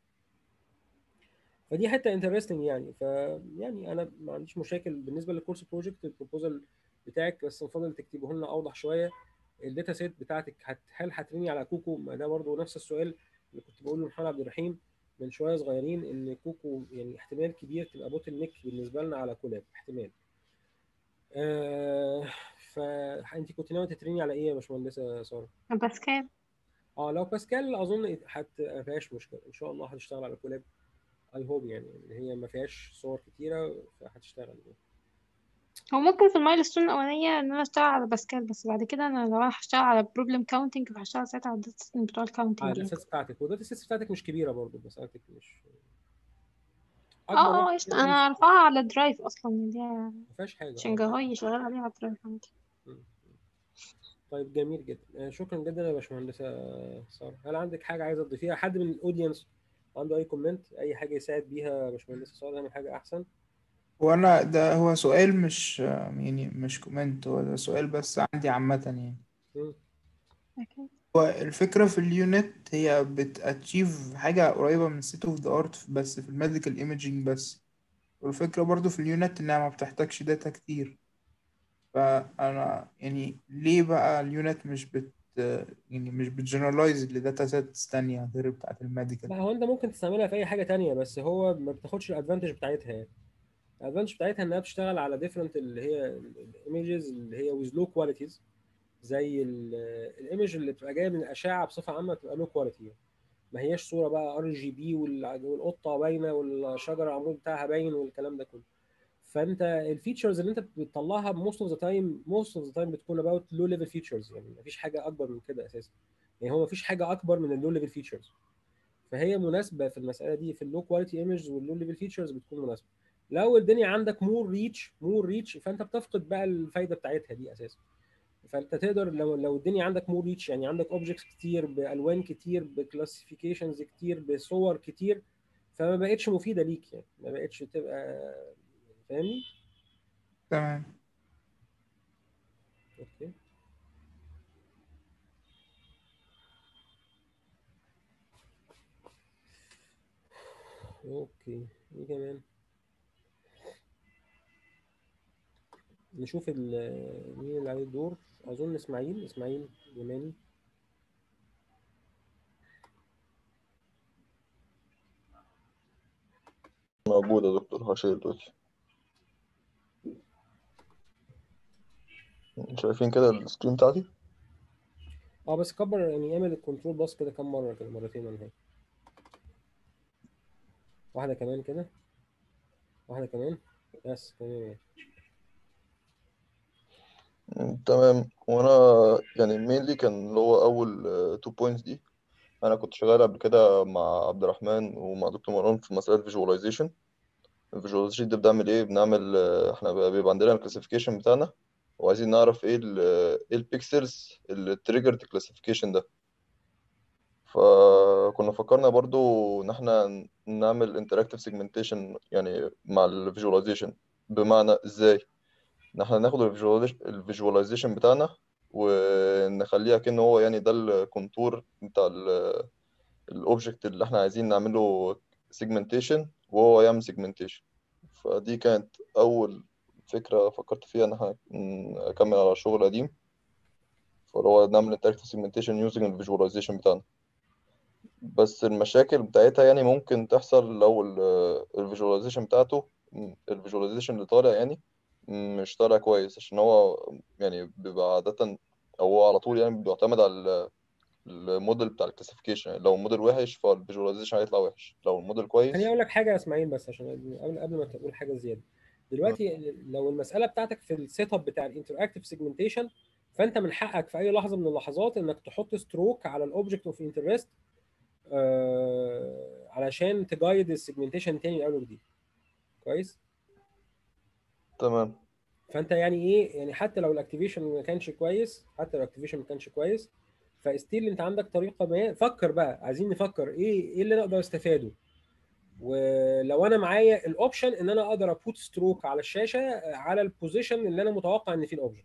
فدي حته انترستنج يعني ف يعني انا ما عنديش مشاكل بالنسبه للكورس بروجكت البروبوزال بتاعك بس نفضل تكتبه لنا اوضح شويه الداتا سيت بتاعتك هت... هل هترمي على كوكو ما ده برضو نفس السؤال اللي كنت بقوله لمحمد عبد الرحيم من شويه صغيرين ان كوكو يعني احتمال كبير تبقى بوتل نيك بالنسبه لنا على كولاب احتمال آه فانت كنت ناوي تتريني على ايه يا باشمهندسه ساره؟ باسكال اه لو باسكال اظن حت ما فيهاش مشكله ان شاء الله هتشتغل على كولاب اي هوب يعني ان هي ما فيهاش صور كتيره فهتشتغل يعني. هو ممكن في المايلستون الأولانية إن أنا أشتغل على باسكال بس بعد كده أنا لو أنا هشتغل على بروبلم كاونتنج فهشتغل ساعتها على الداتا سيستم بتوع على الكاونتنج يعني الاساس بتاعتك والداتا سيستم بتاعتك مش كبيره برضه مسألتك مش اه اكبر اه واحده قشطة. أنا عارفاها على درايف أصلا اللي هي ما فيهاش حاجه اه شنغهاي شغال عليها على درايف عندي مم. طيب جميل جدا آه، شكرا جدا يا باشمهندسه ساره هل عندك حاجه عايزه تضيفيها حد من الاودينس عنده اي كومنت اي حاجه يساعد بيها يا باشمهندسه ساره نعمل حاجه احسن وانا ده هو سؤال مش يعني مش كومنت هو ده سؤال بس عندي عامة يعني مم. أوكي. هو الفكرة في اليونت هي بتأتشيف حاجة قريبة من state of the art بس في الميديكال ايميجينج بس والفكرة برضو في اليونت إنها ما بتحتاجش داتا كتير فأنا يعني ليه بقى اليونت مش بت يعني مش بتجنرالايز لداتا سيتس تانية غير بتاعة الميديكال لا هو انت ممكن تستعملها في اي حاجه تانية بس هو ما بتاخدش الادفانتج بتاعتها يعني الادفانتج بتاعتها انها بتشتغل على ديفرنت اللي هي الايمجز اللي هي ويز لو كواليتيز زي الايمج اللي بتبقى جايه من الاشعه بصفه عامه بتبقى لو كواليتي ما هياش صوره بقى ار جي بي والقطه باينه والشجره العمود بتاعها باين والكلام ده كله فانت الفيتشرز اللي انت بتطلعها موست اوف ذا تايم موست اوف ذا تايم بتكون اباوت لو ليفل فيتشرز يعني مفيش حاجه اكبر من كده اساسا يعني هو مفيش حاجه اكبر من اللو ليفل فيتشرز فهي مناسبه في المساله دي في اللو كواليتي ايمج واللو ليفل فيتشرز بتكون مناسبه لو الدنيا عندك مور ريتش مور ريتش فانت بتفقد بقى الفايده بتاعتها دي اساسا فانت تقدر لو لو الدنيا عندك مور ريتش يعني عندك اوبجكتس كتير بالوان كتير بكلاسيفيكيشنز كتير بصور كتير فما بقتش مفيده ليك يعني ما بقتش تبقى فاهمني؟ تمام اوكي اوكي ايه كمان نشوف ال- مين اللي عليه الدور اظن اسماعيل اسماعيل يماني موجود يا دكتور هشيل دلوقتي شايفين كده السكرين بتاعتي اه بس كبر يعني اعمل الكنترول باص كده كام مره كده مرتين ولا حاجه واحده كمان كده واحده كمان بس تمام مم، تمام وانا يعني مينلي كان اللي هو اول تو بوينتس دي انا كنت شغال قبل كده مع عبد الرحمن ومع دكتور مروان في مسألة فيجواليزيشن الفيجواليزيشن ده بنعمل ايه بنعمل آه، احنا بقى- بيبقى عندنا الكلاسيفيكيشن بتاعنا وعايزين نعرف ايه ال ايه البيكسلز اللي تريجرد الكلاسيفيكيشن ده فكنا فكرنا برضو ان احنا نعمل انتراكتيف سيجمنتيشن يعني مع الفيجواليزيشن بمعنى ازاي ان احنا ناخد الفيجواليزيشن بتاعنا ونخليها كأنه هو يعني ده الكونتور بتاع الاوبجكت اللي احنا عايزين نعمله سيجمنتيشن وهو يعمل سيجمنتيشن فدي كانت اول فكرة فكرت فيها ان احنا نكمل على شغل قديم فاللي هو نعمل انتراكتيف سيجمنتيشن يوزنج الفيجواليزيشن بتاعنا بس المشاكل بتاعتها يعني ممكن تحصل لو الفيجواليزيشن بتاعته الفيجواليزيشن اللي طالع يعني مش طالع كويس عشان هو يعني بيبقى عادة أو هو على طول يعني بيعتمد على ال- الموديل بتاع الكلاسيفيكيشن يعني لو الموديل وحش فالفيجواليزيشن هيطلع وحش لو الموديل كويس خليني اقول لك حاجه يا اسماعيل بس عشان قبل قبل ما تقول حاجه زياده دلوقتي لو المساله بتاعتك في السيت اب بتاع الانتراكتيف سيجمنتيشن فانت من حقك في اي لحظه من اللحظات انك تحط ستروك على الاوبجكت اوف انترست علشان تجايد السيجمنتيشن تاني من اول وجديد كويس تمام فانت يعني ايه يعني حتى لو الاكتيفيشن ما كانش كويس حتى لو الاكتيفيشن ما كانش كويس فستيل انت عندك طريقه ما فكر بقى عايزين نفكر ايه ايه اللي انا اقدر استفاده ولو انا معايا الاوبشن ان انا اقدر ابوت ستروك على الشاشه على البوزيشن اللي انا متوقع ان فيه الاوبجكت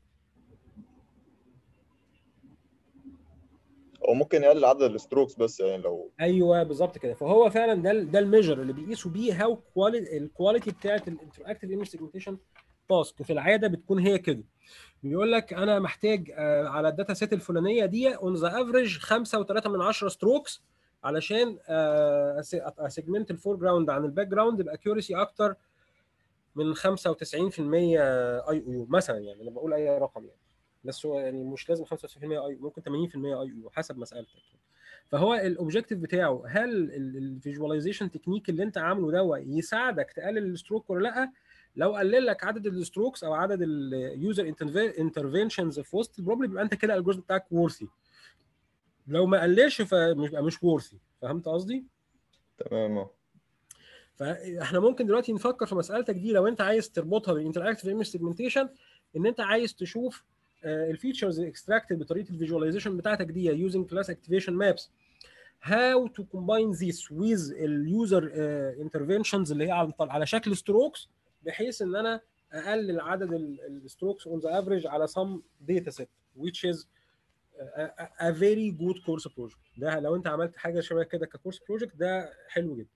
او ممكن يقلل عدد الستروكس بس يعني لو ايوه بالظبط كده فهو فعلا ده ال- ده الميجر اللي بيقيسوا بيه هاو كواليتي الكواليتي بتاعت الانتراكتيف ايمج سيجمنتيشن تاسك في العاده بتكون هي كده بيقول لك انا محتاج آه، على الداتا سيت الفلانيه دي اون ذا افريج 5.3 من 10 ستروكس علشان اسيجمنت الفور جراوند عن الباك جراوند باكيورسي اكتر من 95% اي او يو مثلا يعني انا بقول اي رقم يعني بس هو يعني مش لازم 95% اي ممكن 80% اي يو حسب مسالتك فهو الاوبجيكتيف بتاعه هل الفيجواليزيشن تكنيك اللي انت عامله ده يساعدك تقلل الستروك ولا لا لو قلل لك عدد الستروكس او عدد اليوزر انترفنشنز في وسط البروبلم يبقى انت كده الجزء بتاعك وورثي لو ما قللش فمش بقى مش وورثي فهمت قصدي؟ تمام اه فاحنا ممكن دلوقتي نفكر في مسالتك دي لو انت عايز تربطها بالانتراكتيف ايمج سيجمنتيشن ان انت عايز تشوف الفيتشرز اكستراكتد بطريقه الفيجواليزيشن بتاعتك دي يوزنج كلاس اكتيفيشن مابس how to combine this with اليوزر انترفنشنز اللي هي على على شكل ستروكس بحيث ان انا اقلل عدد الستروكس اون ذا افريج على some data set which is a, a very good course project ده لو انت عملت حاجه شبه كده ككورس بروجكت ده حلو جدا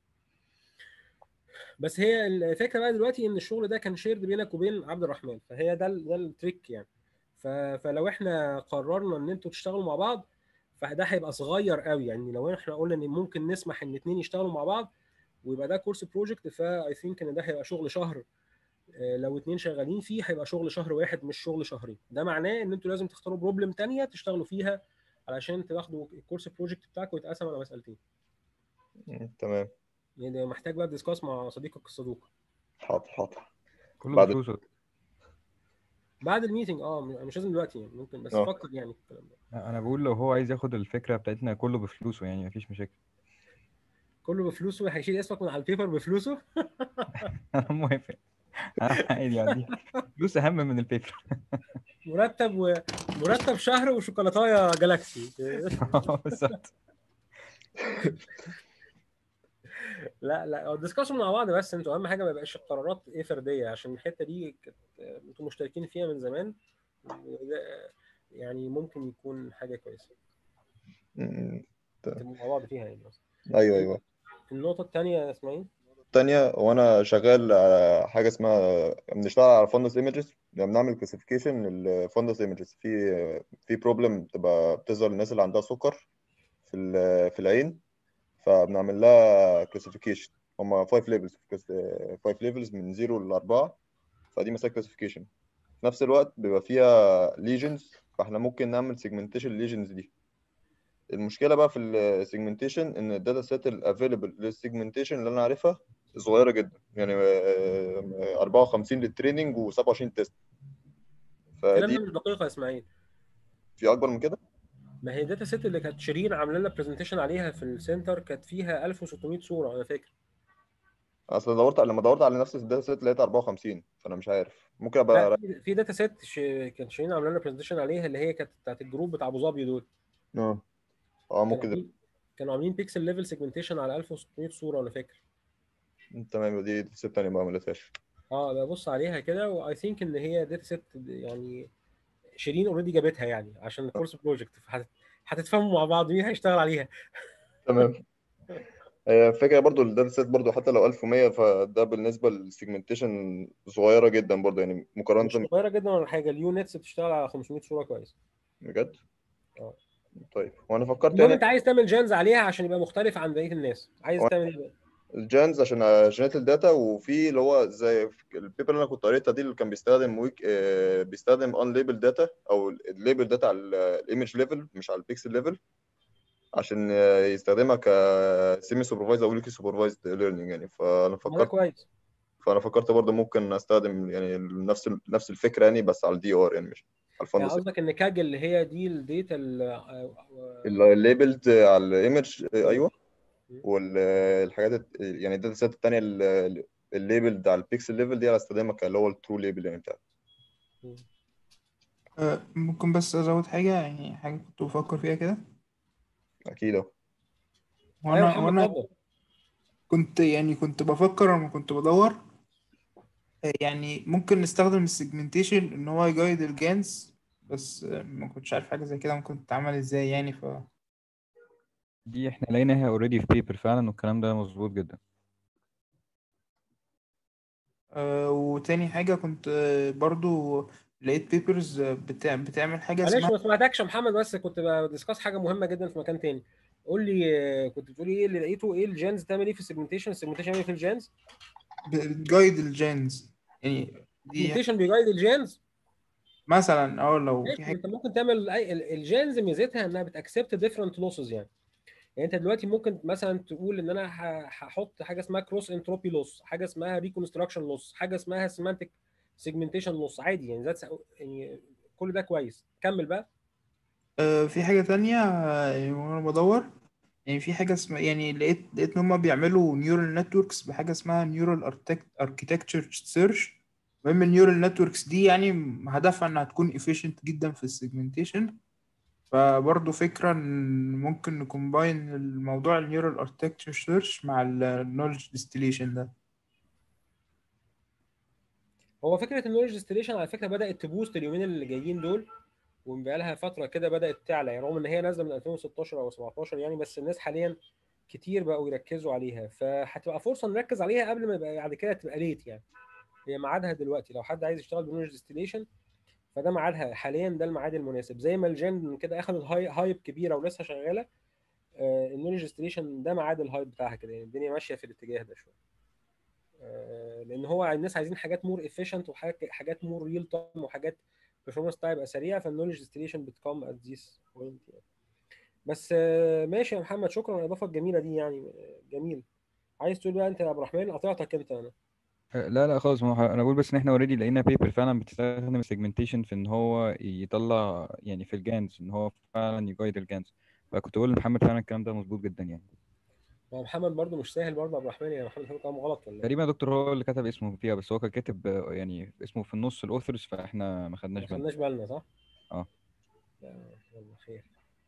بس هي الفكره بقى دلوقتي ان الشغل ده كان شيرد بينك وبين عبد الرحمن فهي ده ده التريك يعني ف- فلو احنا قررنا ان انتوا تشتغلوا مع بعض فده هيبقى صغير قوي يعني لو احنا قلنا ان ممكن نسمح ان اتنين يشتغلوا مع بعض ويبقى ده كورس بروجكت فاي ثينك ان ده هيبقى شغل شهر آه، لو اتنين شغالين فيه هيبقى شغل شهر واحد مش شغل شهرين ده معناه ان انتوا لازم تختاروا بروبلم تانية تشتغلوا فيها علشان تاخدوا الكورس بروجكت بتاعكم يتقسم على مسألتين مم، تمام يعني محتاج بقى ديسكاس مع صديقك الصدوق حاضر حاضر كله بعد- بفلوسه بعد الميتنج اه مش لازم دلوقتي يعني ممكن بس آه. فكر يعني في الكلام ده انا بقول لو هو عايز ياخد الفكره بتاعتنا كله بفلوسه يعني مفيش مشاكل كله بفلوسه هيشيل اسمك من على البيبر بفلوسه انا موافق انا عادي يعني فلوس اهم من البيبر مرتب ومرتب شهر وشوكولاتايه جالاكسي بالظبط لا لا ديسكشن مع بعض بس انتوا اهم حاجه ما يبقاش القرارات ايه فرديه عشان الحته دي كانت انتوا مشتركين فيها من زمان وده يعني ممكن يكون حاجه كويسه مم، تبقوا مع بعض فيها يعني بس. ايوه ايوه النقطه الثانيه يا اسماعيل التانية وانا شغال على حاجة اسمها بنشتغل على فندس ايمجز بنعمل كلاسيفيكيشن للفندس ايمجز في في بروبلم بتبقى بتظهر للناس اللي عندها سكر في ال- في العين فبنعمل لها كلاسيفيكيشن هما 5 ليفلز 5 ليفلز من 0 ل 4 فدي مسألة كلاسيفيكيشن في نفس الوقت بيبقى فيها ليجنز فاحنا ممكن نعمل سيجمنتيشن للليجنز دي المشكلة بقى في السيجمنتيشن ان الداتا سيت الافيلبل للسيجمنتيشن اللي انا عارفها صغيرة جدا يعني آه، 54 للتريننج و27 تيست الكلام فدي ده مش دقيق يا اسماعيل في اكبر من كده ما هي الداتا سيت اللي كانت شيرين عامله لنا برزنتيشن عليها في السنتر كانت فيها 1600 صوره انا فاكر اصل دورت لما دورت على نفس الداتا سيت لقيت 54 فانا مش عارف ممكن ابقى لا في- في داتا سيت ش... كانت شيرين عامله لنا برزنتيشن عليها اللي هي كانت بتاعت الجروب بتاع ابو ظبي دول اه اه كانوا ممكن عاملين- كانوا عاملين بيكسل ليفل سيجمنتيشن على 1600 صوره انا فاكر تمام يبقى دي داتا سيت تانية ما عملتهاش اه ببص عليها كده واي ثينك ان هي داتا سيت يعني شيرين اوريدي جابتها يعني عشان الكورس بروجكت فهت- هتتفاهموا مع بعض مين هيشتغل عليها تمام هي الفكرة برضو الداتا سيت برضو حتى لو 1100 فده بالنسبة للسيجمنتيشن صغيرة جدا برضو يعني مش مقارنة صغيره جدا ولا حاجه اليونتس بتشتغل على 500 صوره كويس بجد اه. طيب وانا فكرت المهم يعني انت عايز تعمل جانز عليها عشان يبقى مختلف عن بقيه الناس عايز هو- تعمل ايه بقى؟ الجانز عشان عشان الداتا وفي اللي هو زي البيبر اللي انا كنت قريتها دي اللي كان بيستخدم ويك آه، بيستخدم ان ليبل داتا او الليبل داتا على الايمج ليفل مش على البيكسل ليفل عشان آه، يستخدمها ك سيمي سوبرفايزد او ويكي سوبرفايزد ليرنينج يعني فانا ما ده فكرت كويس فانا فكرت برضه ممكن استخدم يعني نفس ال- نفس الفكره يعني بس على الدي ار يعني مش على يعني الفندس قصدك ان كاج اللي هي دي الداتا الليبلد على الايمج ايوه مم. والحاجات يعني الداتا سيت الثانيه الليبلد على البيكسل ليفل دي على استخدامها اللي هو الترو ليبل يعني بتاعها آه، ممكن بس أزود حاجة يعني حاجة كنت بفكر فيها كده اكيد اهو ايوه وأنا محمد وأنا اتفضل كنت يعني كنت بفكر لما كنت بدور آه، يعني ممكن نستخدم السيجمنتيشن إن هو يجايد الجانس بس آه، ما كنتش عارف حاجة زي كده ممكن تتعمل إزاي يعني ف دي احنا لقيناها اوريدي في بيبر فعلا والكلام ده مظبوط جدا آه، وتاني حاجة كنت آه، برضو لقيت بيبرز بتاع بتعمل حاجة معلش اسمها ما سمعتكش يا محمد بس كنت بدiscuss حاجه مهمه جدا في مكان تاني قول لي آه، كنت بتقولي ايه اللي لقيته ايه الجينز تعمل ايه في السيجمنتيشن السيجمنتيشن يعمل ايه في الجينز بتجايد الجينز يعني دي سيجمنتيشن بيجايد الجينز مثلا اه لو في ماشي حاجه انت ممكن تعمل أي- ال- الجينز ميزتها انها بتاكسبت ديفرنت لوسز يعني يعني انت دلوقتي ممكن مثلا تقول ان انا ه- هحط حاجه اسمها كروس انتروبي لوس حاجه اسمها ريكونستراكشن لوس حاجه اسمها سيمانتك سيجمنتيشن لوس عادي يعني ذاتس يعني كل ده كويس كمل بقى آه، في حاجة تانية آه، وأنا بدور يعني في حاجة اسمها يعني لقيت لقيت إن هما بيعملوا نيورال نتوركس بحاجة اسمها نيورال اركيتكتشر سيرش المهم النيورال نتوركس دي يعني هدفها إنها تكون efficient جدا في السيجمنتيشن فبرضه فكرة إن ممكن نكومباين الموضوع النيورال اركيتكتشر سيرش مع النولج ديستيليشن ده هو فكره النولج ديستليشن على فكره بدات تبوست اليومين اللي جايين دول وبقى لها فتره كده بدات تعلى يعني رغم ان هي نازله من 2016 او 17 يعني بس الناس حاليا كتير بقوا يركزوا عليها فهتبقى فرصه نركز عليها قبل ما يبقى بعد كده تبقى ليت يعني هي ميعادها دلوقتي لو حد عايز يشتغل بنولج ديستليشن فده ميعادها حاليا ده الميعاد المناسب زي ما الجن كده اخذت هاي هايب كبيره ولسه شغاله آه، النولج ديستليشن ده ميعاد الهايب بتاعها كده يعني الدنيا ماشيه في الاتجاه ده شويه آه، لان هو الناس عايزين حاجات مور افيشنت وحاجات حاجات مور ريل تايم وحاجات performance بتاعها يبقى سريع فالنولج ديستليشن بتكم ات ذيس بوينت يعني بس آه، ماشي يا محمد شكرا على الاضافه الجميله دي يعني آه، جميل عايز تقول بقى انت يا عبد الرحمن قطعتك انت انا لا لا خالص ما هو انا بقول بس ان احنا اوريدي لقينا بيبر فعلا بتستخدم السيجمنتيشن في ان هو يطلع يعني في الجانز ان هو فعلا يجايد الجانز فكنت بقول لمحمد فعلا الكلام ده مظبوط جدا يعني ما هو محمد برضو مش سهل برضو يا عبد الرحمن يعني محمد فاهم كلام غلط ولا ايه؟ تقريبا يا دكتور هو اللي كتب اسمه فيها بس هو كان كاتب آه، يعني اسمه في النص الاوثرز فاحنا ما ما خدناش بالنا خدناش بالنا صح؟ اه لا، يلا خير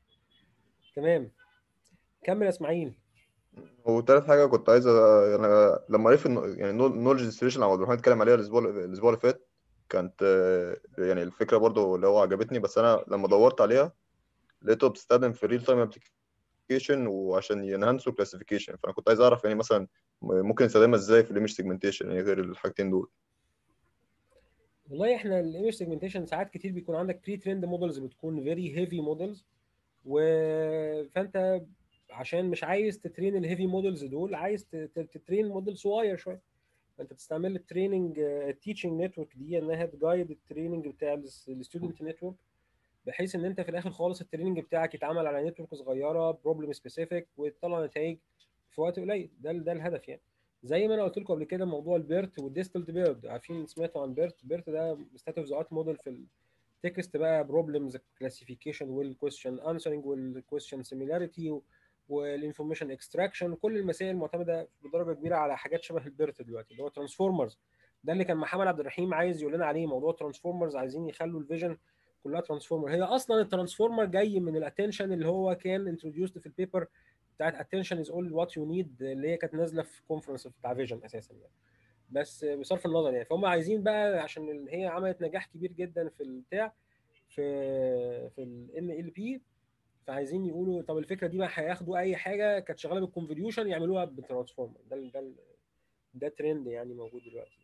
تمام كمل يا اسماعيل وتالت حاجة كنت عايز أ- أنا لما عرفت إنه يعني نولج ديستريشن عبد الرحمن اتكلم عليها الأسبوع الأسبوع اللي فات كانت آه، يعني الفكرة برضو اللي هو عجبتني بس أنا لما دورت عليها لقيته بتستخدم في ريل تايم ابلكيشن وعشان ينهانسوا كلاسيفيكيشن فأنا كنت عايز أعرف يعني مثلا ممكن نستخدمها إزاي في الإيمج سيجمنتيشن يعني غير الحاجتين دول والله احنا الايمج سيجمنتيشن ساعات كتير بيكون عندك بري تريند مودلز بتكون فيري هيفي مودلز و فانت عشان مش عايز تترين الهيفي مودلز دول عايز ت- ت- تترين موديل صغير شويه فانت بتستعمل التريننج التيتشنج نتورك دي انها تجايد التريننج بتاع الستودنت نتورك بحيث ان انت في الاخر خالص التريننج بتاعك يتعمل على نتورك صغيره بروبلم سبيسيفيك وتطلع نتائج في وقت قليل ده ده الهدف يعني زي ما انا قلت لكم قبل كده موضوع البيرت والديستلد بيرد عارفين سمعتوا عن بيرت بيرت ده ستات اوف ذا ارت موديل في التكست بقى بروبلمز كلاسيفيكيشن والكويستشن انسرنج والكويستشن سيميلاريتي والانفورميشن اكستراكشن كل المسائل معتمده بدرجه كبيره على حاجات شبه البيرت دلوقتي اللي هو ترانسفورمرز ده اللي كان محمد عبد الرحيم عايز يقول لنا عليه موضوع ترانسفورمرز عايزين يخلوا الفيجن كلها ترانسفورمر هي اصلا الترانسفورمر جاي من الاتنشن اللي هو كان انتروديوسد في البيبر بتاعت اتنشن از اول وات يو نيد اللي هي كانت نازله في كونفرنس بتاع فيجن اساسا يعني بس بصرف النظر يعني فهم عايزين بقى عشان ال- هي عملت نجاح كبير جدا في البتاع في في الام ال بي فعايزين يقولوا طب الفكره دي بقى هياخدوا اي حاجه كانت شغاله بالكونفوليوشن يعملوها بالترانسفورمر ده ال- ده ال- ده ترند يعني موجود دلوقتي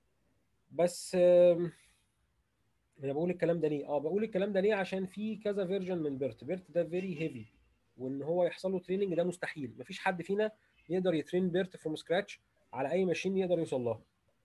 بس آم، انا بقول الكلام ده ليه؟ اه بقول الكلام ده ليه عشان في كذا فيرجن من بيرت، بيرت ده فيري هيفي وان هو يحصل له تريننج ده مستحيل، مفيش حد فينا يقدر يترين بيرت فروم سكراتش على اي ماشين يقدر يوصل لها.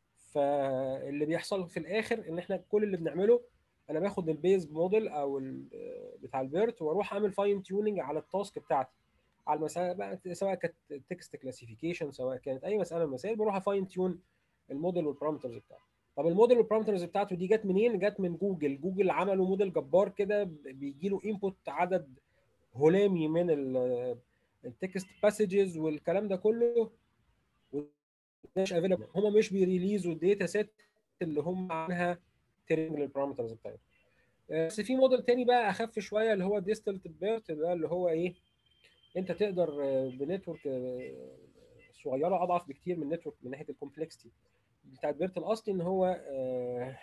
فاللي بيحصل في الاخر ان احنا كل اللي بنعمله انا باخد البيز موديل او ال- بتاع البيرت واروح اعمل فاين تيوننج على التاسك بتاعتي على المساله بقى سواء كانت تكست كلاسيفيكيشن سواء كانت اي مساله من المسائل بروح افاين تيون الموديل والبارامترز بتاعته طب الموديل والبارامترز بتاعته دي جت منين؟ جت من جوجل، جوجل عملوا موديل جبار كده بيجي له انبوت عدد هلامي من التكست باسجز والكلام ده كله مش افيلبل هم مش بيريليزوا الداتا سيت اللي هم عنها تريننج للبارامترز بتاعتهم بس في موديل تاني بقى اخف شويه اللي هو ديستلت بيرت ده اللي هو ايه انت تقدر آه، بنتورك آه، صغيره اضعف بكتير من نتورك من ناحيه الكومبلكسيتي بتاع البيرت الاصلي ان هو آه،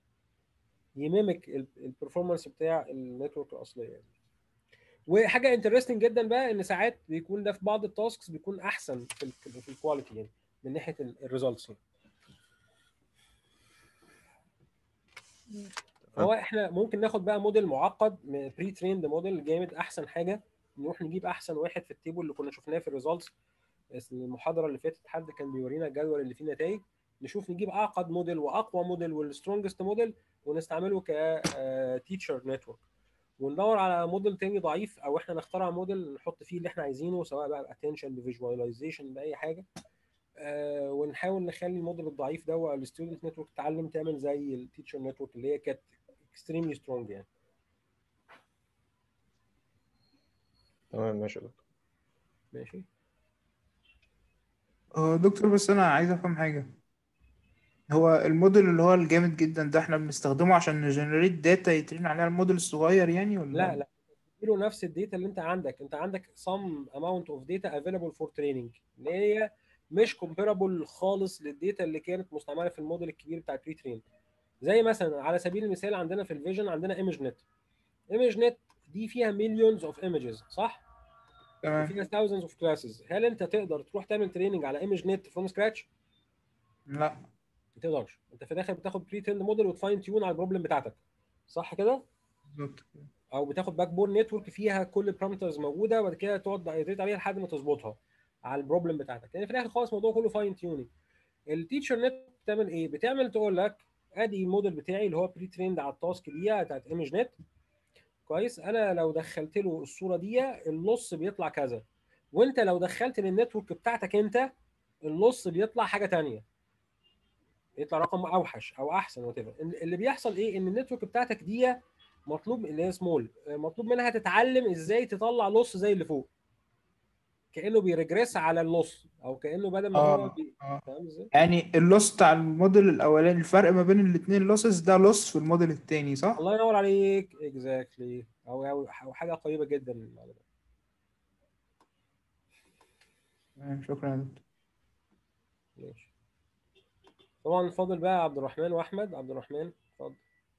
يميمك البرفورمانس بتاع النتورك الاصليه يعني. وحاجه انترستنج جدا بقى ان ساعات بيكون ده في بعض التاسكس بيكون احسن في ال في الكواليتي يعني من ناحيه الريزلتس يعني. هو احنا ممكن ناخد بقى موديل معقد بري تريند موديل جامد احسن حاجه نروح نجيب احسن واحد في التيبل اللي كنا شفناه في الريزلتس المحاضره اللي فاتت حد كان بيورينا الجدول اللي فيه نتائج نشوف نجيب اعقد موديل واقوى موديل والسترونجست موديل ونستعمله ك تيتشر نتورك وندور على موديل تاني ضعيف او احنا نخترع موديل نحط فيه اللي احنا عايزينه سواء بقى باتنشن بفيجواليزيشن باي حاجه آه ونحاول نخلي الموديل الضعيف ده الستودنت نتورك تتعلم تعمل زي التيتشر نتورك اللي هي كانت اكستريملي سترونج يعني تمام ماشي يا دكتور ماشي اه دكتور بس انا عايز افهم حاجه هو الموديل اللي هو الجامد جدا ده احنا بنستخدمه عشان نجنريت داتا يترين عليها الموديل الصغير يعني ولا لا لا تديله نفس الداتا اللي انت عندك انت عندك some amount of data available for training اللي هي مش comparable خالص للداتا اللي كانت مستعمله في الموديل الكبير بتاع البري ترين زي مثلا على سبيل المثال عندنا في الفيجن عندنا ايمج نت ايمج نت دي فيها مليونز اوف ايمجز صح تمام وفيها thousands اوف كلاسز هل انت تقدر تروح تعمل تريننج على ايمج نت فروم سكراتش لا ما تقدرش انت في الاخر بتاخد بري تريند موديل وتفاين تيون على البروبلم بتاعتك صح كده بالظبط كده. او بتاخد باك بون نتورك فيها كل البارامترز موجوده وبعد كده تقعد ايتريت عليها لحد ما تظبطها على البروبلم بتاعتك يعني في الاخر خالص الموضوع كله فاين تيوننج التيتشر نت بتعمل ايه بتعمل تقول لك ادي الموديل بتاعي اللي هو بري تريند على التاسك دي بتاعت ايمج نت كويس انا لو دخلت له الصوره دي النص بيطلع كذا وانت لو دخلت للنتورك بتاعتك انت النص بيطلع حاجه تانية يطلع رقم اوحش او احسن وات اللي بيحصل ايه ان النتورك بتاعتك دي مطلوب اللي هي سمول مطلوب منها تتعلم ازاي تطلع لص زي اللي فوق كانه بيرجريس على اللص او كانه بدل ما هو اه بي... اه فاهم ازاي؟ يعني اللوس بتاع الموديل الاولاني الفرق ما بين الاثنين لوسز ده لوس في الموديل التاني صح؟ الله ينور عليك اكزاكتلي او او أو حاجه قريبه جدا من المعلومات تمام، شكرا يا دكتور ماشي طبعا فاضل بقى عبد الرحمن واحمد عبد الرحمن اتفضل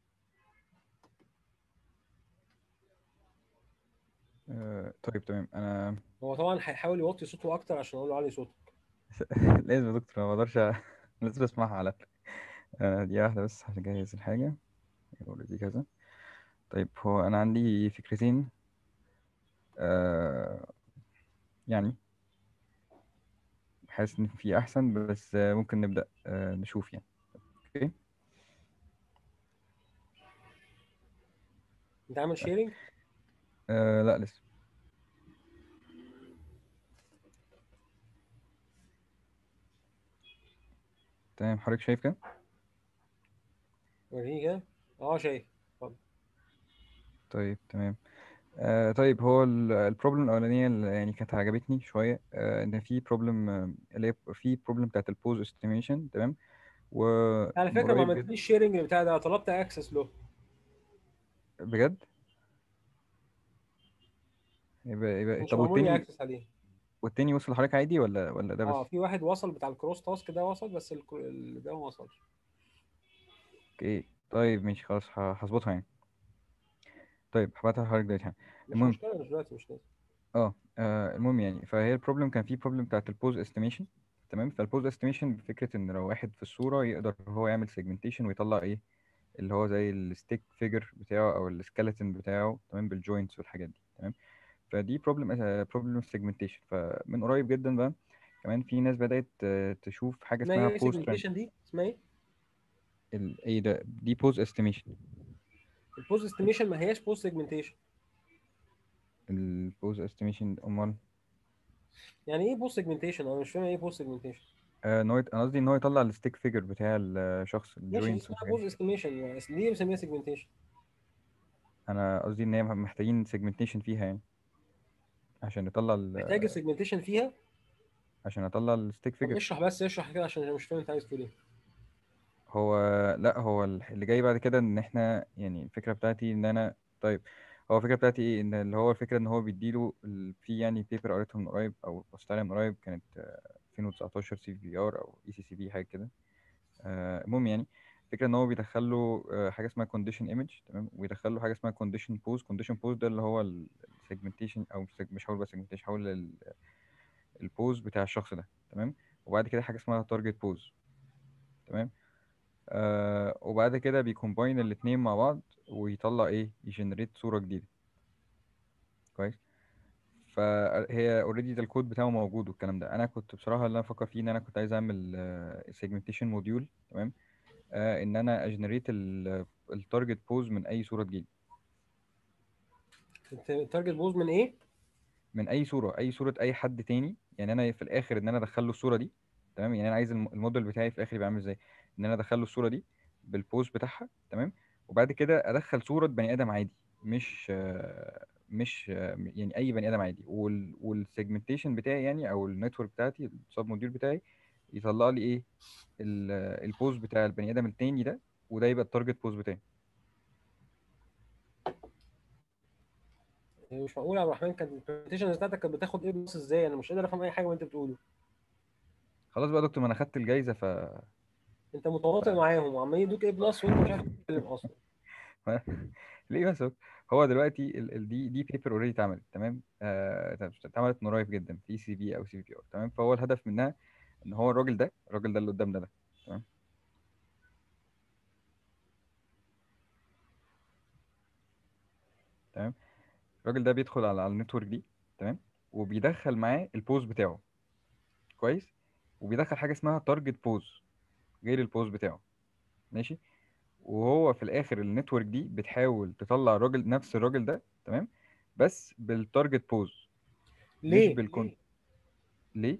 آه، طيب تمام انا هو طبعا هيحاول يوطي صوته اكتر عشان اقول له علي صوتك لازم يا دكتور انا ما اقدرش أ- لازم اسمعها على الأقل. آه، دي واحده بس عشان اجهز الحاجه اوريدي كذا طيب هو انا عندي فكرتين آه، يعني حاسس ان في احسن بس آه، ممكن نبدا آه، نشوف يعني اوكي انت عامل شيرنج آه لا لسه تمام حضرتك شايف كده وريني كده اه شايف اتفضل طيب تمام آه طيب هو البروبلم الاولانيه اللي يعني كانت عجبتني شويه آه ان في بروبلم اللي هي في بروبلم بتاعت البوز استيميشن تمام و على فكره ما قريب جدا عملتليش شيرنج بتاع ده طلبت اكسس له بجد يبقى يبقى مش طب معمول لي والتاني اكسس عليه والتاني وصل لحضرتك عادي ولا ولا ده اه بس في واحد وصل بتاع الكروس تاسك ده وصل بس الك- ال- ده ما وصلش اوكي طيب ماشي خلاص ه- هظبطها يعني طيب هبعتها لحضرتك دلوقتي يعني. مش المهم مشكله مش دلوقتي مش لازم اه آه، المهم يعني فهي البروبلم كان في بروبلم بتاعت البوز استيميشن تمام فالبوز استيميشن بفكره ان لو واحد في الصوره يقدر هو يعمل سيجمنتيشن ويطلع ايه اللي هو زي الستيك فيجر بتاعه او السكeleton بتاعه تمام بالجوينتس والحاجات دي تمام فدي بروبلم بروبلم سيجمنتيشن فمن قريب جدا بقى كمان في ناس بدات آه، تشوف حاجه اسمها اسمها ايه بوز سيجمنتيشن دي اسمها ايه ايه ده دي بوز استيميشن البوست استيميشن ما هياش بوست سيجمنتيشن البوز استيميشن امال يعني ايه بوست سيجمنتيشن انا مش فاهم ايه بوست سيجمنتيشن آه، ان هو يت- انا قصدي ان هو يطلع الستيك فيجر بتاع الشخص ماشي دي الجوينتس اسمها والحاجات بوست دي استيميشن ليه بنسميها سيجمنتيشن انا قصدي ان هي محتاجين سيجمنتيشن فيها يعني عشان نطلع ال... محتاج السيجمنتيشن فيها عشان اطلع الستيك طب فيجر اشرح بس اشرح كده عشان أنا مش فاهم انت عايز تقول ايه هو لا هو ال- اللي جاي بعد كده ان احنا يعني الفكره بتاعتي ان انا طيب هو الفكره بتاعتي ايه ان اللي هو الفكره ان هو بيديله ال- في يعني بيبر قريتها من قريب او بصيت عليها من قريب كانت آه، 2019 سي في ار او اي سي سي بي حاجه كده آه، المهم يعني الفكره ان هو بيدخل له آه، حاجه اسمها كونديشن ايمج تمام ويدخل له حاجه اسمها كونديشن بوز كونديشن بوز ده اللي هو السيجمنتيشن او مش seg- مش هقول بقى سيجمنتيشن هقول البوز بتاع الشخص ده تمام وبعد كده حاجه اسمها تارجت بوز تمام آه وبعد كده بيكومباين الاتنين مع بعض ويطلع ايه يجنريت صورة جديدة كويس فهي اوريدي ده الكود بتاعه موجود والكلام ده انا كنت بصراحه اللي انا بفكر فيه ان انا كنت عايز اعمل سيجمنتيشن موديول تمام آه، ان انا اجنريت التارجت بوز من اي صوره تجيلي انت التارجت بوز من ايه؟ من اي صوره اي صوره اي حد تاني يعني انا في الاخر ان انا ادخل له الصوره دي تمام يعني انا عايز الم- الموديل بتاعي في الاخر يبقى عامل ازاي ان انا ادخل له الصوره دي بالبوز بتاعها تمام وبعد كده ادخل صوره بني ادم عادي مش آه، مش آه، يعني اي بني ادم عادي وال والسيجمنتيشن بتاعي يعني او النتورك بتاعتي السب موديول بتاعي يطلع لي ايه ال- البوز بتاع البني ادم التاني ده وده يبقى التارجت بوز بتاعي يعني مش معقول يا عبد الرحمن كانت البرزنتيشن بتاعتك كانت بتاخد ايه بنص ازاي انا مش قادر افهم اي حاجه من اللي انت بتقوله خلاص بقى يا دكتور ما انا خدت الجايزه ف انت متواطئ معاهم وعمالين يدوك ايه بلس وانت مش عارف تتكلم اصلا ليه بس هو- هو دلوقتي ال ال دي دي بيبر اوريدي اتعملت تمام آه، اتعملت من قريب جدا في سي في او سي بي ار تمام فهو الهدف منها ان هو الراجل ده الراجل ده اللي قدام ده ده تمام تمام الراجل ده بيدخل على على النتورك دي تمام وبيدخل معاه البوز بتاعه كويس وبيدخل حاجه اسمها تارجت بوز غير البوز بتاعه ماشي وهو في الاخر النتورك دي بتحاول تطلع الراجل نفس الراجل ده تمام بس بالتارجت بوز مش ليه؟ بالكون ليه؟ ليه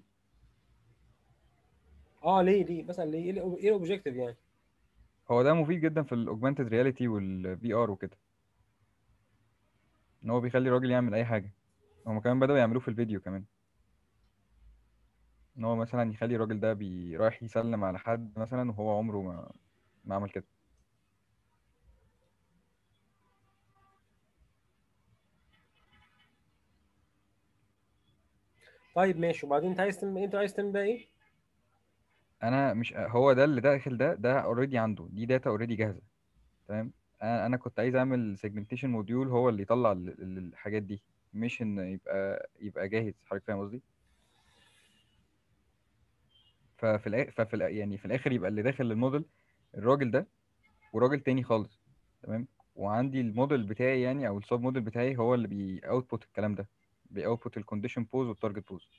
اه ليه ليه مثلا ليه ايه الأوب- ايه الاوبجيكتيف يعني هو ده مفيد جدا في الاوجمانتد رياليتي والفي ار وكده ان هو بيخلي الراجل يعمل اي حاجه هم كمان بدأوا يعملوه في الفيديو كمان ان هو مثلا يخلي الراجل ده بي... رايح يسلم على حد مثلا وهو عمره ما ما عمل كده طيب ماشي وبعدين انت عايز تعمل انت عايز تعمل بقى ايه؟ انا مش هو ده اللي داخل ده ده اوريدي عنده دي داتا اوريدي جاهزه تمام انا انا كنت عايز اعمل سيجمنتيشن موديول هو اللي يطلع ال- ال- الحاجات دي مش ان يبقى يبقى جاهز حضرتك فاهم قصدي ففي الآخر ففي الآ- يعني في الاخر يبقى اللي داخل الموديل الراجل ده وراجل تاني خالص تمام وعندي الموديل بتاعي يعني او السب موديل بتاعي هو اللي بي اوتبوت الكلام ده بي اوتبوت الكونديشن بوز والتارجت بوز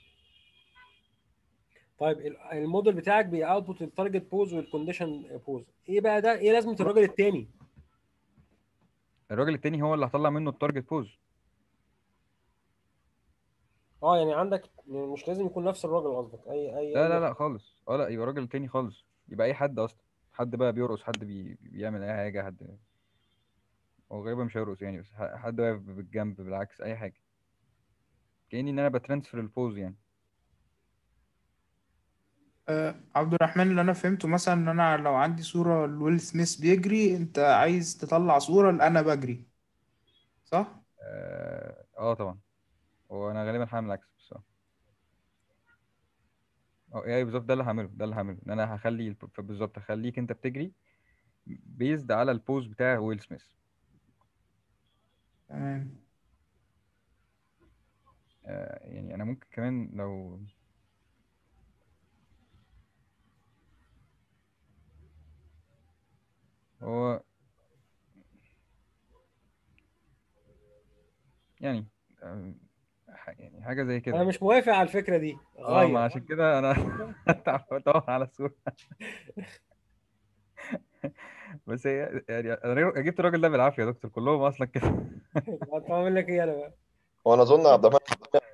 طيب ال- الموديل بتاعك بيأوتبوت التارجت بوز والكونديشن بوز ايه بقى ده ايه لازمه الراجل التاني الراجل التاني هو اللي هطلع منه التارجت بوز اه يعني عندك يعني مش لازم يكون نفس الراجل قصدك اي اي لا أي لا لا خالص اه لا يبقى راجل تاني خالص يبقى اي حد اصلا حد بقى بيرقص حد بي... بيعمل اي حاجه حد هو غالبا مش هيرقص يعني بس ح- حد واقف بالجنب بالعكس اي حاجه كاني ان انا بترانسفير البوز يعني آه، عبد الرحمن اللي انا فهمته مثلا ان انا لو عندي صورة لويل سميث بيجري انت عايز تطلع صورة لأنا بجري صح؟ اه, آه طبعا هو انا غالبا هعمل العكس بس اه اه ايه بالظبط ده اللي هعمله ده اللي هعمله ان انا هخلي الب- فبالظبط هخليك انت بتجري بيزد على البوز بتاع ويل سميث تمام آه يعني انا ممكن كمان لو هو يعني آه، ح- يعني حاجة زي كده انا مش موافق على الفكره دي اه ما غير عشان كده انا بدور على صورة بس هي يعني انا جبت الراجل ده بالعافية يا دكتور كلهم اصلا كده طب اعمل لك ايه انا بقى وانا اظن عبد الرحمن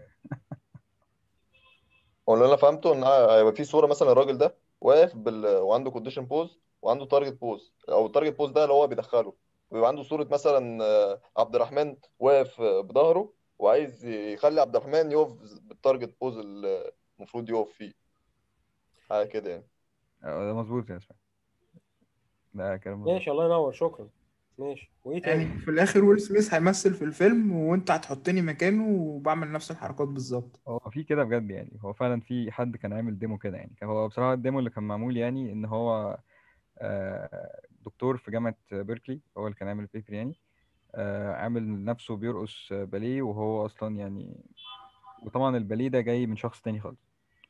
هو اللي انا فهمته ان هيبقى في صوره مثلا الراجل ده واقف بال... وعنده كونديشن بوز وعنده تارجت بوز او التارجت بوز ده اللي هو بيدخله ويبقى عنده صوره مثلا آه، عبد الرحمن واقف آه، بظهره وعايز يخلي عبد الرحمن يقف بالتارجت بوز اللي المفروض يقف فيه حاجه كده يعني آه، ده مظبوط يا اسماء ده كلام مظبوط ماشي الله ينور شكرا ماشي وايه يعني تاني في الآخر ويل سميث هيمثل في الفيلم وانت هتحطني مكانه وبعمل نفس الحركات بالظبط هو في كده بجد يعني هو فعلا في حد كان عامل ديمو كده يعني كان هو بصراحة الديمو اللي كان معمول يعني ان هو آه، دكتور في جامعة بيركلي هو اللي كان عامل البيبر يعني آه، عامل نفسه بيرقص باليه وهو اصلا يعني وطبعا الباليه ده جاي من شخص تاني خالص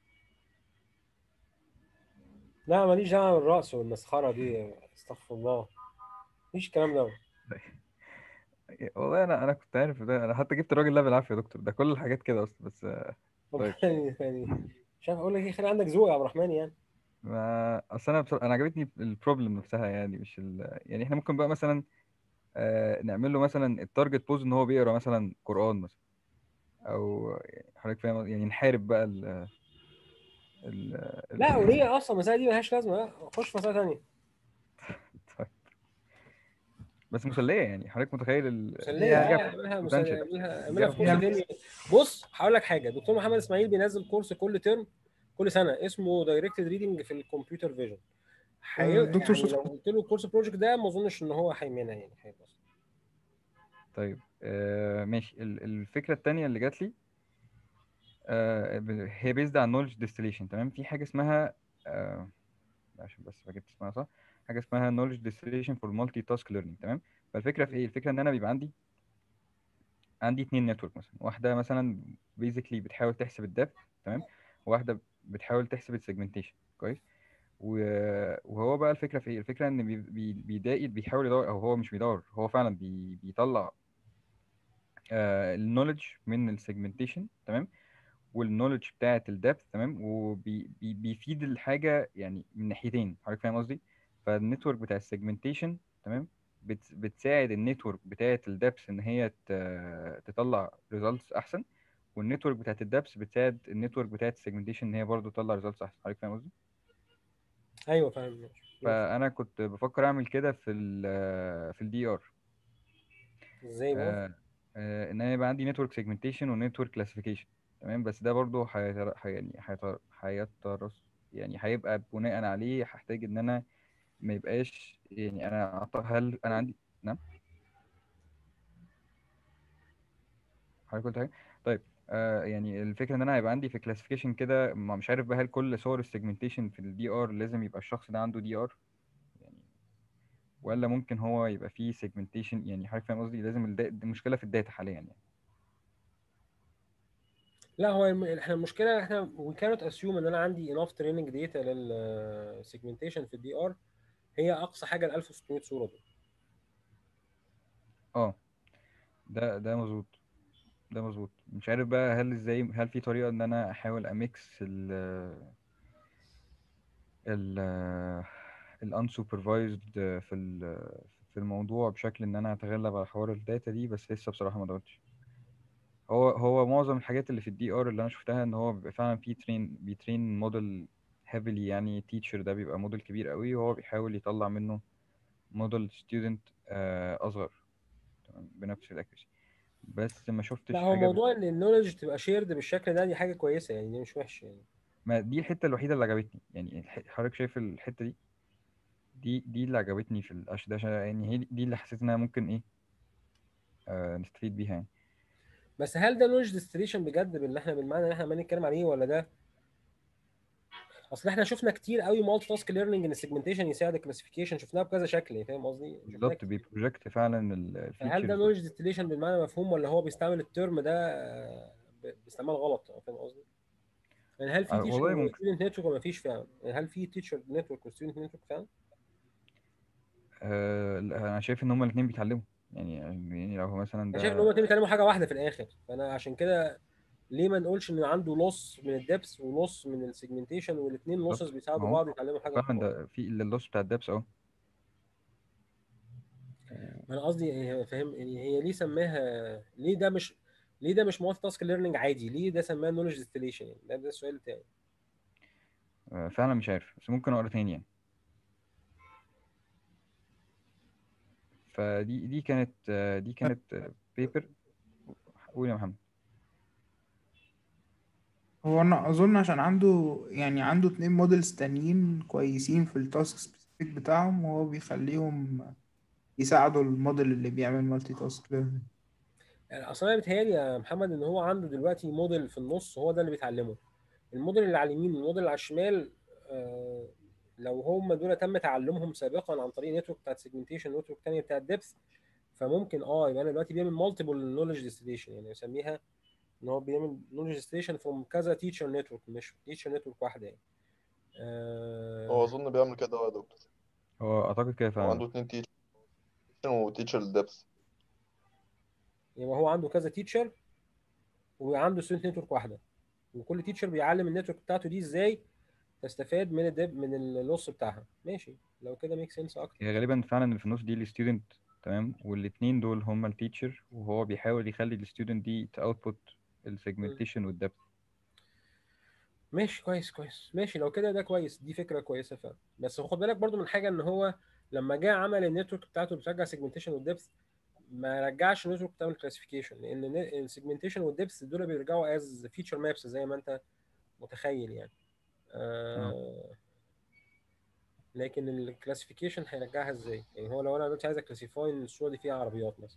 لا ماليش دعوه بالرقص والمسخره دي استغفر الله مفيش الكلام ده والله انا انا كنت عارف ده انا حتى جبت الراجل ده بالعافيه يا دكتور ده كل الحاجات كده اصلا بس آه، طيب يعني يعني مش عارف اقول لك ايه خلي عندك ذوق يا عبد الرحمن يعني ما اصل انا بصراحة انا عجبتني البروبلم نفسها يعني مش ال... يعني احنا ممكن بقى مثلا آه نعمل له مثلا التارجت بوز ان هو بيقرا مثلا قرآن مثلا او يعني حضرتك فاهم يعني نحارب بقى ال ال ال- لا وليه اصلا المساله دي ملهاش لازمه لا خش في مساله ثانيه طيب بس مسليه يعني حضرتك متخيل ال... مسليه هي- اه اعملها مسليه potential. اعملها اعملها في هي- كورس تاني بص هقول لك حاجه دكتور محمد اسماعيل بينزل كورس كل ترم كل سنه اسمه دايركتد ريدنج في الكمبيوتر فيجن حي... آه، دكتور يعني صوت- لو قلت له الكورس بروجكت ده ما اظنش ان هو هيمنع يعني هيبقى طيب آه ماشي ال- الفكره التانيه اللي جات لي آه ب- هي بيزد على نولج ديستليشن تمام في حاجه اسمها آه عشان بس بجيب اسمها صح حاجه اسمها نولج ديستليشن فور مالتي تاسك ليرنينج تمام فالفكره في ايه الفكره ان انا بيبقى عندي عندي اتنين نتورك مثلا واحده مثلا بيزيكلي بتحاول تحسب الدبث تمام واحده بتحاول تحسب السيجمنتيشن كويس و- وهو بقى الفكره في ايه الفكره ان بي- بي- بيداقي بيحاول يدور او هو مش بيدور هو فعلا بي بيطلع النولج من السيجمنتيشن تمام والنولج بتاعه الدبث تمام وبيفيد الحاجه يعني من ناحيتين حضرتك فاهم قصدي فالنتورك بتاع السيجمنتيشن تمام بت- بتساعد النتورك بتاعه الدبث ان هي ت- تطلع ريزلتس احسن والنتورك بتاعه الدبث بتساعد النتورك بتاعه السيجمنتيشن ان هي برضو تطلع ريزلتس احسن حضرتك فاهم قصدي ايوه فاهم ماشي. فانا كنت بفكر اعمل كده في ال في الدي ار ازاي بقى ان انا يبقى عندي نتورك سيجمنتيشن ونتورك كلاسيفيكيشن تمام بس ده برضو هيتر... هي- يعني هيتر... هيترس يعني هيبقى بناء عليه هحتاج ان انا ما يبقاش يعني انا أعط- هل انا عندي نعم حضرتك قلت حاجه طيب آه يعني الفكره ان انا هيبقى عندي في كلاسيفيكيشن كده ما- مش عارف بقى هل كل صور السيجمنتيشن في الدي ار لازم يبقى الشخص ده عنده دي ار يعني ولا ممكن هو يبقى فيه سيجمنتيشن يعني حضرتك فاهم قصدي لازم الدا... دي مشكله في الداتا حاليا يعني لا هو الم- احنا المشكله احنا we cannot assume ان انا عندي enough training data لل segmentation في الدي ار هي اقصى حاجه ال 1600 صوره دول اه ده ده مظبوط ده مظبوط مش عارف بقى هل ازاي هل في طريقة ان انا احاول اميكس ال ال ال unsupervised في ال في الموضوع بشكل ان انا اتغلب على حوار الداتا دي بس لسه بصراحة ما دورتش هو هو معظم الحاجات اللي في الدي ار اللي انا شفتها ان هو بيبقى فعلا في ترين بيترين موديل هيفلي يعني تيتشر ده بيبقى موديل كبير قوي وهو بيحاول يطلع منه موديل ستودنت اصغر تمام بنفس الاكيرسي بس ما شفتش لا هو حاجة بت- موضوع ان النولج تبقى شيرد بالشكل ده دي حاجه كويسه يعني دي مش وحشه يعني ما دي الحته الوحيده اللي عجبتني يعني الح- حضرتك شايف الحته دي دي دي اللي عجبتني في القش ده عشان يعني هي دي اللي حسيت انها ممكن ايه آه نستفيد بيها يعني بس هل ده نولج ديستريشن بجد باللي احنا بالمعنى اللي احنا عمالين نتكلم عليه ولا ده اصل احنا شفنا كتير قوي مالتي تاسك ليرنينج ان السيجمنتيشن يساعد الكلاسيفيكيشن شفناها بكذا شكل يعني فاهم قصدي؟ شفناها بالظبط كتير. بيبروجكت فعلا ال- هل ده الفيتشرز نولج ديستليشن بالمعنى مفهوم ولا هو بيستعمل الترم ده آه، ب- باستعمال غلط فاهم قصدي؟ يعني هل في آه، والله تيشر ممكن. ستودنت نتورك ولا مفيش فعلا؟ يعني هل في تيشر نتورك وستودنت نتورك فعلا؟ آه لا، انا شايف ان هما الاثنين بيتعلموا يعني يعني لو هو مثلا انا ده شايف ان هم الاتنين بيتكلموا حاجه واحده في الاخر فانا عشان كده ليه ما نقولش ان عنده لوس من الدبس ولوس من السيجمنتيشن والاثنين لوسز بالظبط. بيساعدوا ما هو بعض يتعلموا حاجه فعلا واحدة. ده في اللوس بتاع الدبس اهو انا قصدي هي- فاهم يعني هي ليه سماها ليه ده مش ليه ده مش مالتي تاسك ليرنينج عادي ليه ده سماه نولج ديستليشن يعني ده, ده السؤال بتاعي آه، فعلا مش عارف بس ممكن اقرا تاني يعني فدي دي كانت آه، دي كانت بيبر قول يا محمد هو انا اظن عشان عنده يعني عنده اتنين موديلز تانيين كويسين في التاسك سبيسيفيك بتاعهم وهو بيخليهم يساعدوا الموديل اللي بيعمل مالتي تاسك ليرنينج يعني اصلا انا بيتهيألي يا محمد ان هو عنده دلوقتي موديل في النص هو ده اللي بيتعلمه الموديل اللي على اليمين والموديل اللي على الشمال آه، لو هم دول تم تعلمهم سابقا عن طريق نتورك بتاعت سيجمنتيشن نتورك تانية بتاعت ديبث فممكن اه يبقى انا دلوقتي بيعمل مالتيبل نولج ديستليشن يعني يسميها ان هو بيعمل نولج ديستليشن فروم كذا تيتشر نتورك مش تيتشر نتورك واحده يعني هو آه اظن بيعمل كده يا دكتور هو اعتقد كده هو فعلا عنده اتنين تيتشر وتيتشر الدبس يبقى هو عنده كذا تيتشر وعنده ستودنت نتورك واحده وكل تيتشر بيعلم النتورك بتاعته دي ازاي تستفاد من الدب من اللص بتاعها ماشي لو كده ميك سنس اكتر هي غالبا فعلا اللي في النص دي الستودنت تمام والاتنين دول هما التيتشر وهو بيحاول يخلي الستودنت دي تاوتبوت السيجمنتيشن والدبث ماشي كويس كويس ماشي لو كده ده كويس دي فكره كويسه فعلا بس خد بالك برضو من حاجه ان هو لما جه عمل النتورك بتاعته بترجع سيجمنتيشن والدبث ما رجعش النتورك بتاع الكلاسيفيكيشن لان السيجمنتيشن والدبث دول بيرجعوا از فيتشر مابس زي ما انت متخيل يعني آه لكن الكلاسيفيكيشن هيرجعها ازاي؟ يعني هو لو انا دلوقتي عايز اكلاسيفاي ان الصوره دي فيها عربيات مثلا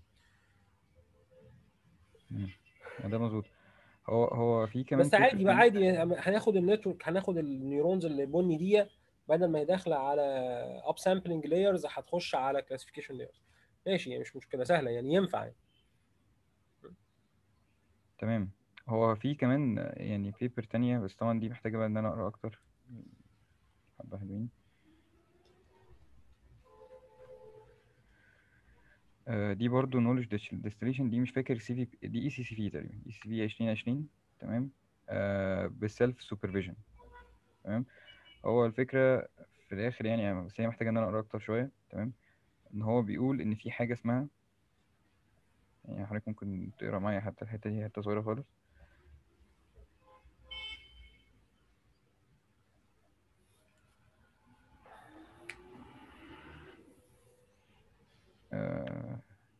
مم. ده مظبوط هو هو في كمان بس عادي فكرة بقى تانية. عادي هناخد النتورك هناخد النيورونز اللي بني دي بدل ما هي داخله على اب سامبلنج لايرز هتخش على كلاسيفيكيشن لايرز ماشي يعني مش مشكله سهله يعني ينفع يعني. تمام هو في كمان يعني بيبر تانية بس طبعا دي محتاجة بقى ان انا اقرا اكتر حبة حلوين آه، دي برضو knowledge distillation دي مش فاكر سي في دي اي سي سي في تقريبا اي سي في 2020 تمام آه بالسيلف سوبرفيجن تمام هو الفكرة في الاخر يعني بس هي محتاجة ان انا اقرا اكتر شوية تمام ان هو بيقول ان في حاجة اسمها يعني حضرتك ممكن تقرا معايا حتى الحتة دي حتة صغيرة خالص آه،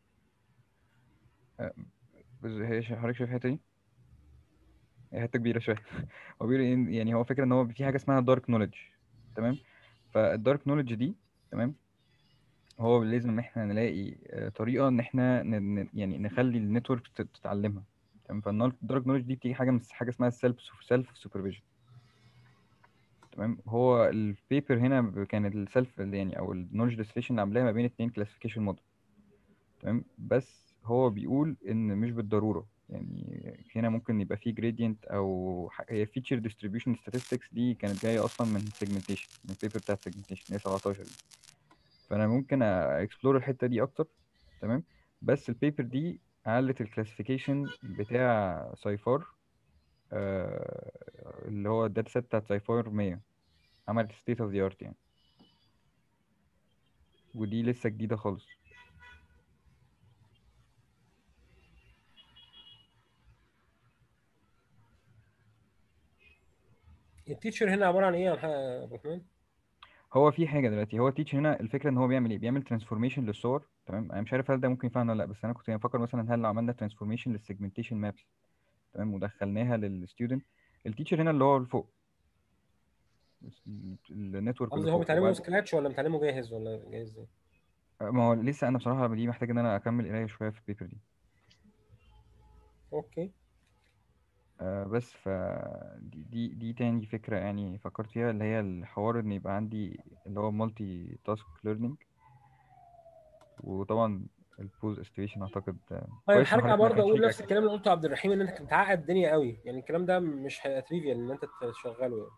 آه، بس هي شا- حضرتك شايف الحتة دي؟ هي حتة كبيرة شوية هو بيقول إن- يعني هو فكرة إن هو في حاجة اسمها دارك نوليدج تمام فالدارك نوليدج دي تمام هو لازم إن إحنا نلاقي آه، طريقة إن إحنا ن- ن- يعني نخلي النتورك تتعلمها تمام فالدارك نوليدج دي بتيجي حاجة من حاجة اسمها سيلف سيلف سوبرفيجن تمام هو البيبر هنا ب- كان السيلف يعني او النولج ديستليشن اللي عاملاها ما بين اتنين كلاسيفيكيشن موديل تمام بس هو بيقول ان مش بالضروره يعني هنا ممكن يبقى فيه جريدينت او ح- هي فيتشر ديستريبيوشن statistics دي كانت جايه اصلا من سيجمنتيشن من البيبر بتاع السيجمنتيشن هي 17 دي فانا ممكن اكسبلور الحته دي اكتر تمام بس البيبر دي علت الكلاسيفيكيشن بتاع سايفار آه اللي هو الداتا سيت بتاعت سايفار 100 عملت ستيت اوف ذا ارت يعني ودي لسه جديده خالص التيتشر هنا عباره عن ايه يا مح- يا عبد الرحمن؟ هو في حاجه دلوقتي هو التيتش هنا الفكره ان هو بيعمل ايه بيعمل ترانسفورميشن للصور تمام انا مش عارف هل ده ممكن ينفعنا ولا لا بس انا كنت بفكر مثلا هل لو عملنا ترانسفورميشن للسيجمنتيشن مابس تمام ودخلناها للستودنت التيتشر هنا اللي هو اللي فوق النتورك اللي قصدي هو فوق بيتعلمه وبعد سكراتش ولا بيتعلمه جاهز ولا جاهز ازاي؟ ما هو لسه انا بصراحه دي محتاج ان انا اكمل قرايه شويه في البيبر دي اوكي آه بس ف دي دي دي تاني فكره يعني فكرت فيها اللي هي الحوار ان يبقى عندي اللي هو مالتي تاسك ليرنينج وطبعا البوز استيشن اعتقد آه، طيب كويس إن هرجع حضرتك ما برضه كانش اقول ليك نفس الكلام اللي قلته عبد الرحيم ان انت بتعقد الدنيا قوي يعني الكلام ده مش هيبقى تريفيال ان انت تشغله يعني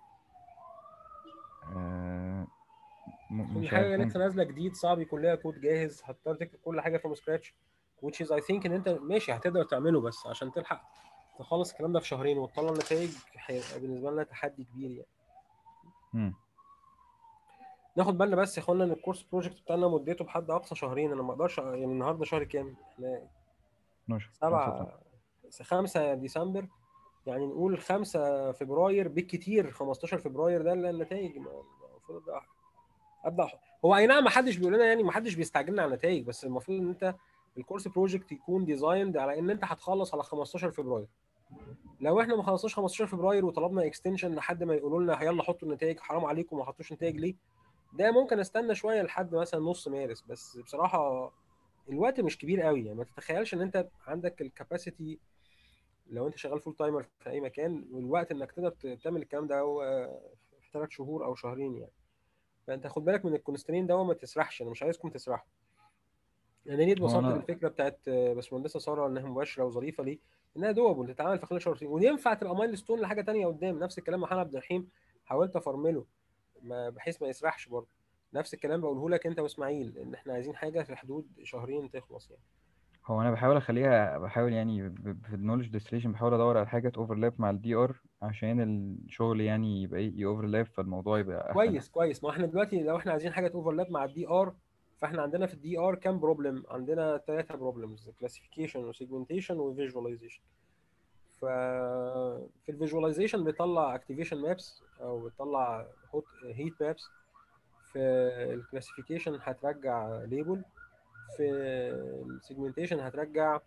آه م- كل مش حاجه عارف لسه ممكن نازله جديد صعب يكون لها كود جاهز هتضطر تكتب كل حاجه فروم سكراتش which is I think ان انت ماشي هتقدر تعمله بس عشان تلحق تخلص الكلام ده في شهرين وتطلع نتائج هيبقى بالنسبه لنا تحدي كبير يعني مم. ناخد بالنا بس يا اخوانا ان الكورس بروجكت بتاعنا مدته بحد اقصى شهرين انا ما اقدرش يعني النهارده شهر كام؟ احنا 12 7 5 ديسمبر يعني نقول 5 فبراير بالكتير 15 فبراير ده اللي النتائج المفروض ابدا ابدا هو اي نعم ما حدش بيقول لنا يعني ما حدش بيستعجلنا على النتائج بس المفروض ان انت الكورس بروجكت يكون ديزايند على ان انت هتخلص على 15 فبراير لو احنا ما خلصناش 15 فبراير وطلبنا اكستنشن لحد ما يقولوا لنا يلا حطوا النتائج حرام عليكم ما حطوش نتائج ليه ده ممكن استنى شويه لحد مثلا نص مارس بس بصراحه الوقت مش كبير قوي يعني ما تتخيلش ان انت عندك الكاباسيتي لو انت شغال فول تايمر في اي مكان والوقت انك تقدر تعمل الكلام ده هو في ثلاث شهور او شهرين يعني فانت خد بالك من الكونسترين ده وما تسرحش انا مش عايزكم تسرحوا انا ليه هو اتبسطت أنا- بالفكره بتاعت باشمهندسه ساره انها مباشره وظريفه ليه؟ انها دوبل تتعمل في خلال شهرين وينفع تبقى مايل ستون لحاجه تانية قدام نفس الكلام محمد عبد الرحيم حاولت افرمله ما بحيث ما يسرحش برضه نفس الكلام بقوله لك انت واسماعيل ان احنا عايزين حاجه في حدود شهرين تخلص يعني هو انا بحاول اخليها بحاول يعني ب- في النولج ديستريشن بحاول ادور على حاجه اوفرلاب مع الدي ار عشان الشغل يعني يبقى ايه يوفرلاب فالموضوع يبقى احسن كويس كويس ما احنا دلوقتي لو احنا عايزين حاجه اوفرلاب مع الدي ار فاحنا عندنا في الدي ار كام بروبلم عندنا ثلاثه بروبلمز كلاسيفيكيشن وسيجمنتيشن وفيجواليزيشن ف في الفيجواليزيشن بيطلع اكتيفيشن مابس او بيطلع هوت هيت مابس في الكلاسيفيكيشن هترجع ليبل في السيجمنتيشن هترجع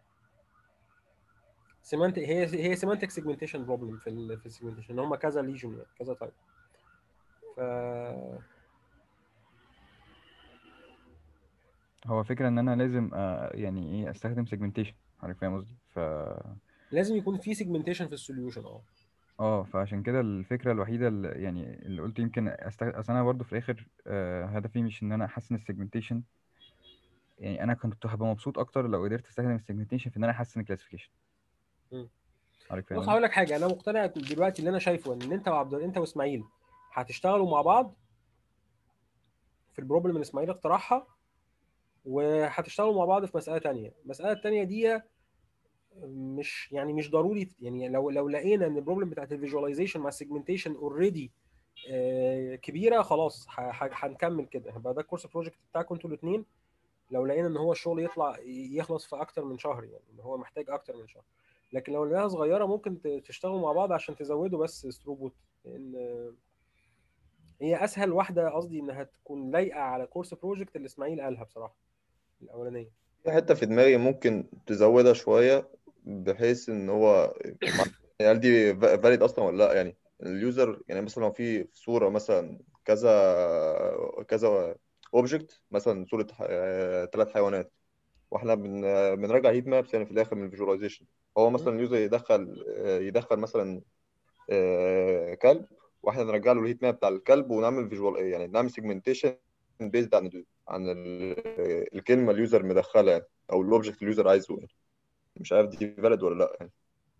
سيمانتك هي هي سيمانتك سيجمنتيشن بروبلم في ال في السيجمنتيشن ان هم كذا ليجن يعني كذا تايب ف هو فكره ان انا لازم آه، يعني ايه استخدم سيجمنتيشن حضرتك فاهم قصدي ف لازم يكون في سيجمنتيشن في السوليوشن اه اه فعشان كده الفكره الوحيده اللي يعني اللي قلت يمكن استخدم اصل انا برضه في الاخر آه، هدفي مش ان انا احسن السيجمنتيشن يعني انا كنت هبقى مبسوط اكتر لو قدرت استخدم السيجمنتيشن في ان انا احسن الكلاسيفيكيشن مم. حضرتك فاهم بص قصدي؟ هقول لك حاجه انا مقتنع دلوقتي اللي انا شايفه ان انت وعبد انت واسماعيل هتشتغلوا مع بعض في البروبلم اللي اسماعيل اقترحها وهتشتغلوا مع بعض في مساله تانية المساله التانية دي مش يعني مش ضروري يعني لو لو لقينا ان البروبلم بتاعت الفيجواليزيشن مع السيجمنتيشن اوريدي كبيره خلاص ه- ه- هنكمل كده هيبقى ده الكورس بروجكت بتاعكم انتوا الاثنين لو لقينا ان هو الشغل يطلع يخلص في اكتر من شهر يعني ان هو محتاج اكتر من شهر لكن لو لقيناها صغيره ممكن ت- تشتغلوا مع بعض عشان تزودوا بس ثروبوت لان هي اسهل واحده قصدي انها تكون لايقه على كورس بروجكت اللي اسماعيل قالها بصراحه الاولانيه في حتة في دماغي ممكن تزودها شوية بحيث إن هو يعني هل دي فاليد أصلا ولا لأ يعني اليوزر يعني مثلا لو في في صورة مثلا كذا كذا اوبجكت مثلا صورة ثلاث حيوانات واحنا بن بنراجع هيت مابس يعني في الآخر من الفيجواليزيشن هو مثلا اليوزر يدخل يدخل مثلا آه، كلب واحنا نرجع له الهيت ماب بتاع الكلب ونعمل فيجوال يعني نعمل سيجمنتيشن بيزد عن ال عن ال الكلمه اليوزر مدخلها يعني او الاوبجكت اليوزر عايزه يعني مش عارف دي فاليد ولا لا يعني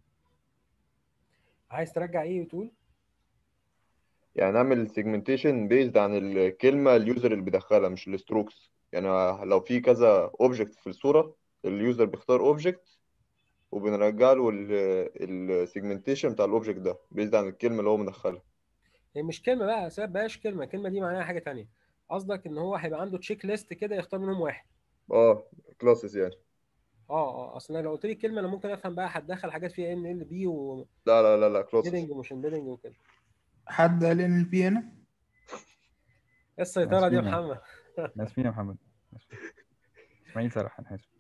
عايز ترجع ايه بتقول يعني نعمل سيجمنتيشن بيزد عن الكلمه اليوزر اللي بيدخلها مش الستروكس يعني لو في كذا اوبجكت في الصوره اليوزر بيختار اوبجكت وبنرجع له السيجمنتيشن بتاع الاوبجكت ده بيزد عن الكلمه اللي هو مدخلها هي مش كلمه بقى سيب بقاش كلمه الكلمه دي معناها حاجه تانية قصدك ان هو هيبقى عنده تشيك ليست كده يختار منهم واحد اه كلاسز يعني اه اه اصل أنا لو قلت لي الكلمه انا ممكن افهم بقى هتدخل حاجات فيها ان ال بي لا لا لا لا كلاسز وبيدنج ومش امبيدنج وكده حد قال ان البي هنا ايه السيطره دي يا ناسفين يعني. محمد اسفين يا محمد آسفين. اسماعيل سرح انا اسف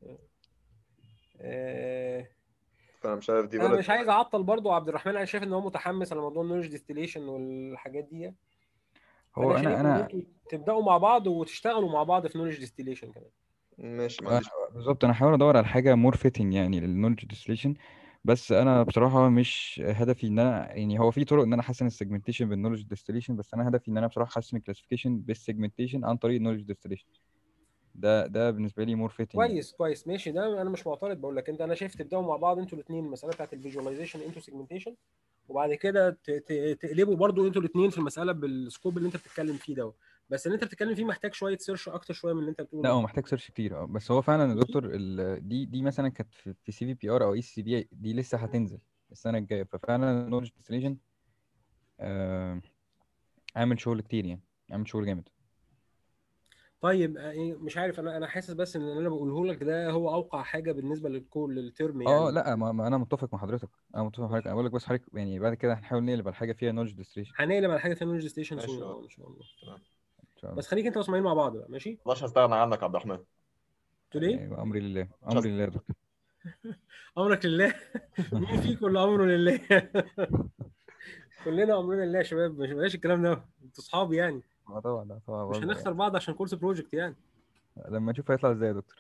آه، فانا مش عارف دي انا فاليد مش عايز اعطل برضو عبد الرحمن انا شايف ان هو متحمس على موضوع النولج ديستيليشن والحاجات دي هو فانا شايف انا ان انا انتوا تبداوا مع بعض وتشتغلوا مع بعض في نولج ديستيليشن كمان ماشي ما أنا عنديش بالظبط انا هحاول ادور على حاجه مور فيتنج يعني للنولج ديستليشن بس انا بصراحه مش هدفي ان انا يعني هو في طرق ان انا احسن السيجمنتيشن بالنولج ديستليشن بس انا هدفي ان انا بصراحه احسن الكلاسيفيكيشن بالسيجمنتيشن عن طريق النولج ديستليشن ده ده بالنسبه لي مور فيتنج يعني كويس كويس ماشي ده انا مش معترض بقول لك انت انا شايف تبداوا مع بعض انتوا الاثنين المساله بتاعت الفيجواليزيشن انتوا سيجمنتيشن وبعد كده ت- ت- تقلبوا برضو انتوا الاثنين في المساله بالسكوب اللي انت بتتكلم فيه ده بس اللي انت بتتكلم فيه محتاج شويه سيرش اكتر شويه من اللي انت بتقوله لا ده. هو محتاج سيرش كتير اه بس هو فعلا يا دكتور ال- دي دي مثلا كانت في في سي في بي ار او اي سي بي دي لسه هتنزل السنه الجايه ففعلا النولج ديستليشن عامل شغل كتير يعني عامل شغل جامد طيب آه، إيه، مش عارف انا انا حاسس بس ان اللي انا بقوله لك ده هو اوقع حاجه بالنسبه للكول للترم اه يعني لا ما, ما انا متفق مع حضرتك انا متفق مع حضرتك انا بقول لك بس حضرتك يعني بعد كده هنحاول نقلب على حاجه فيها نولج ديستريشن هنقلب على حاجه في نولج ستيشن ماشي، سون اه. اه ان شاء الله تمام ان شاء الله بس خليك انت واسماعيل مع بعض بقى ماشي مش هستغنى عنك يا عبد الرحمن تقول ايه يعني امري لله امري لله يا دكتور امرك لله مين فيكم اللي امره لله كلنا امرنا لله يا شباب مش بلاش الكلام ده انتوا اصحابي يعني اه طبعا لا طبعا مش برضه هنخسر بعض عشان كورس بروجكت يعني يعني لما نشوف هيطلع ازاي يا دكتور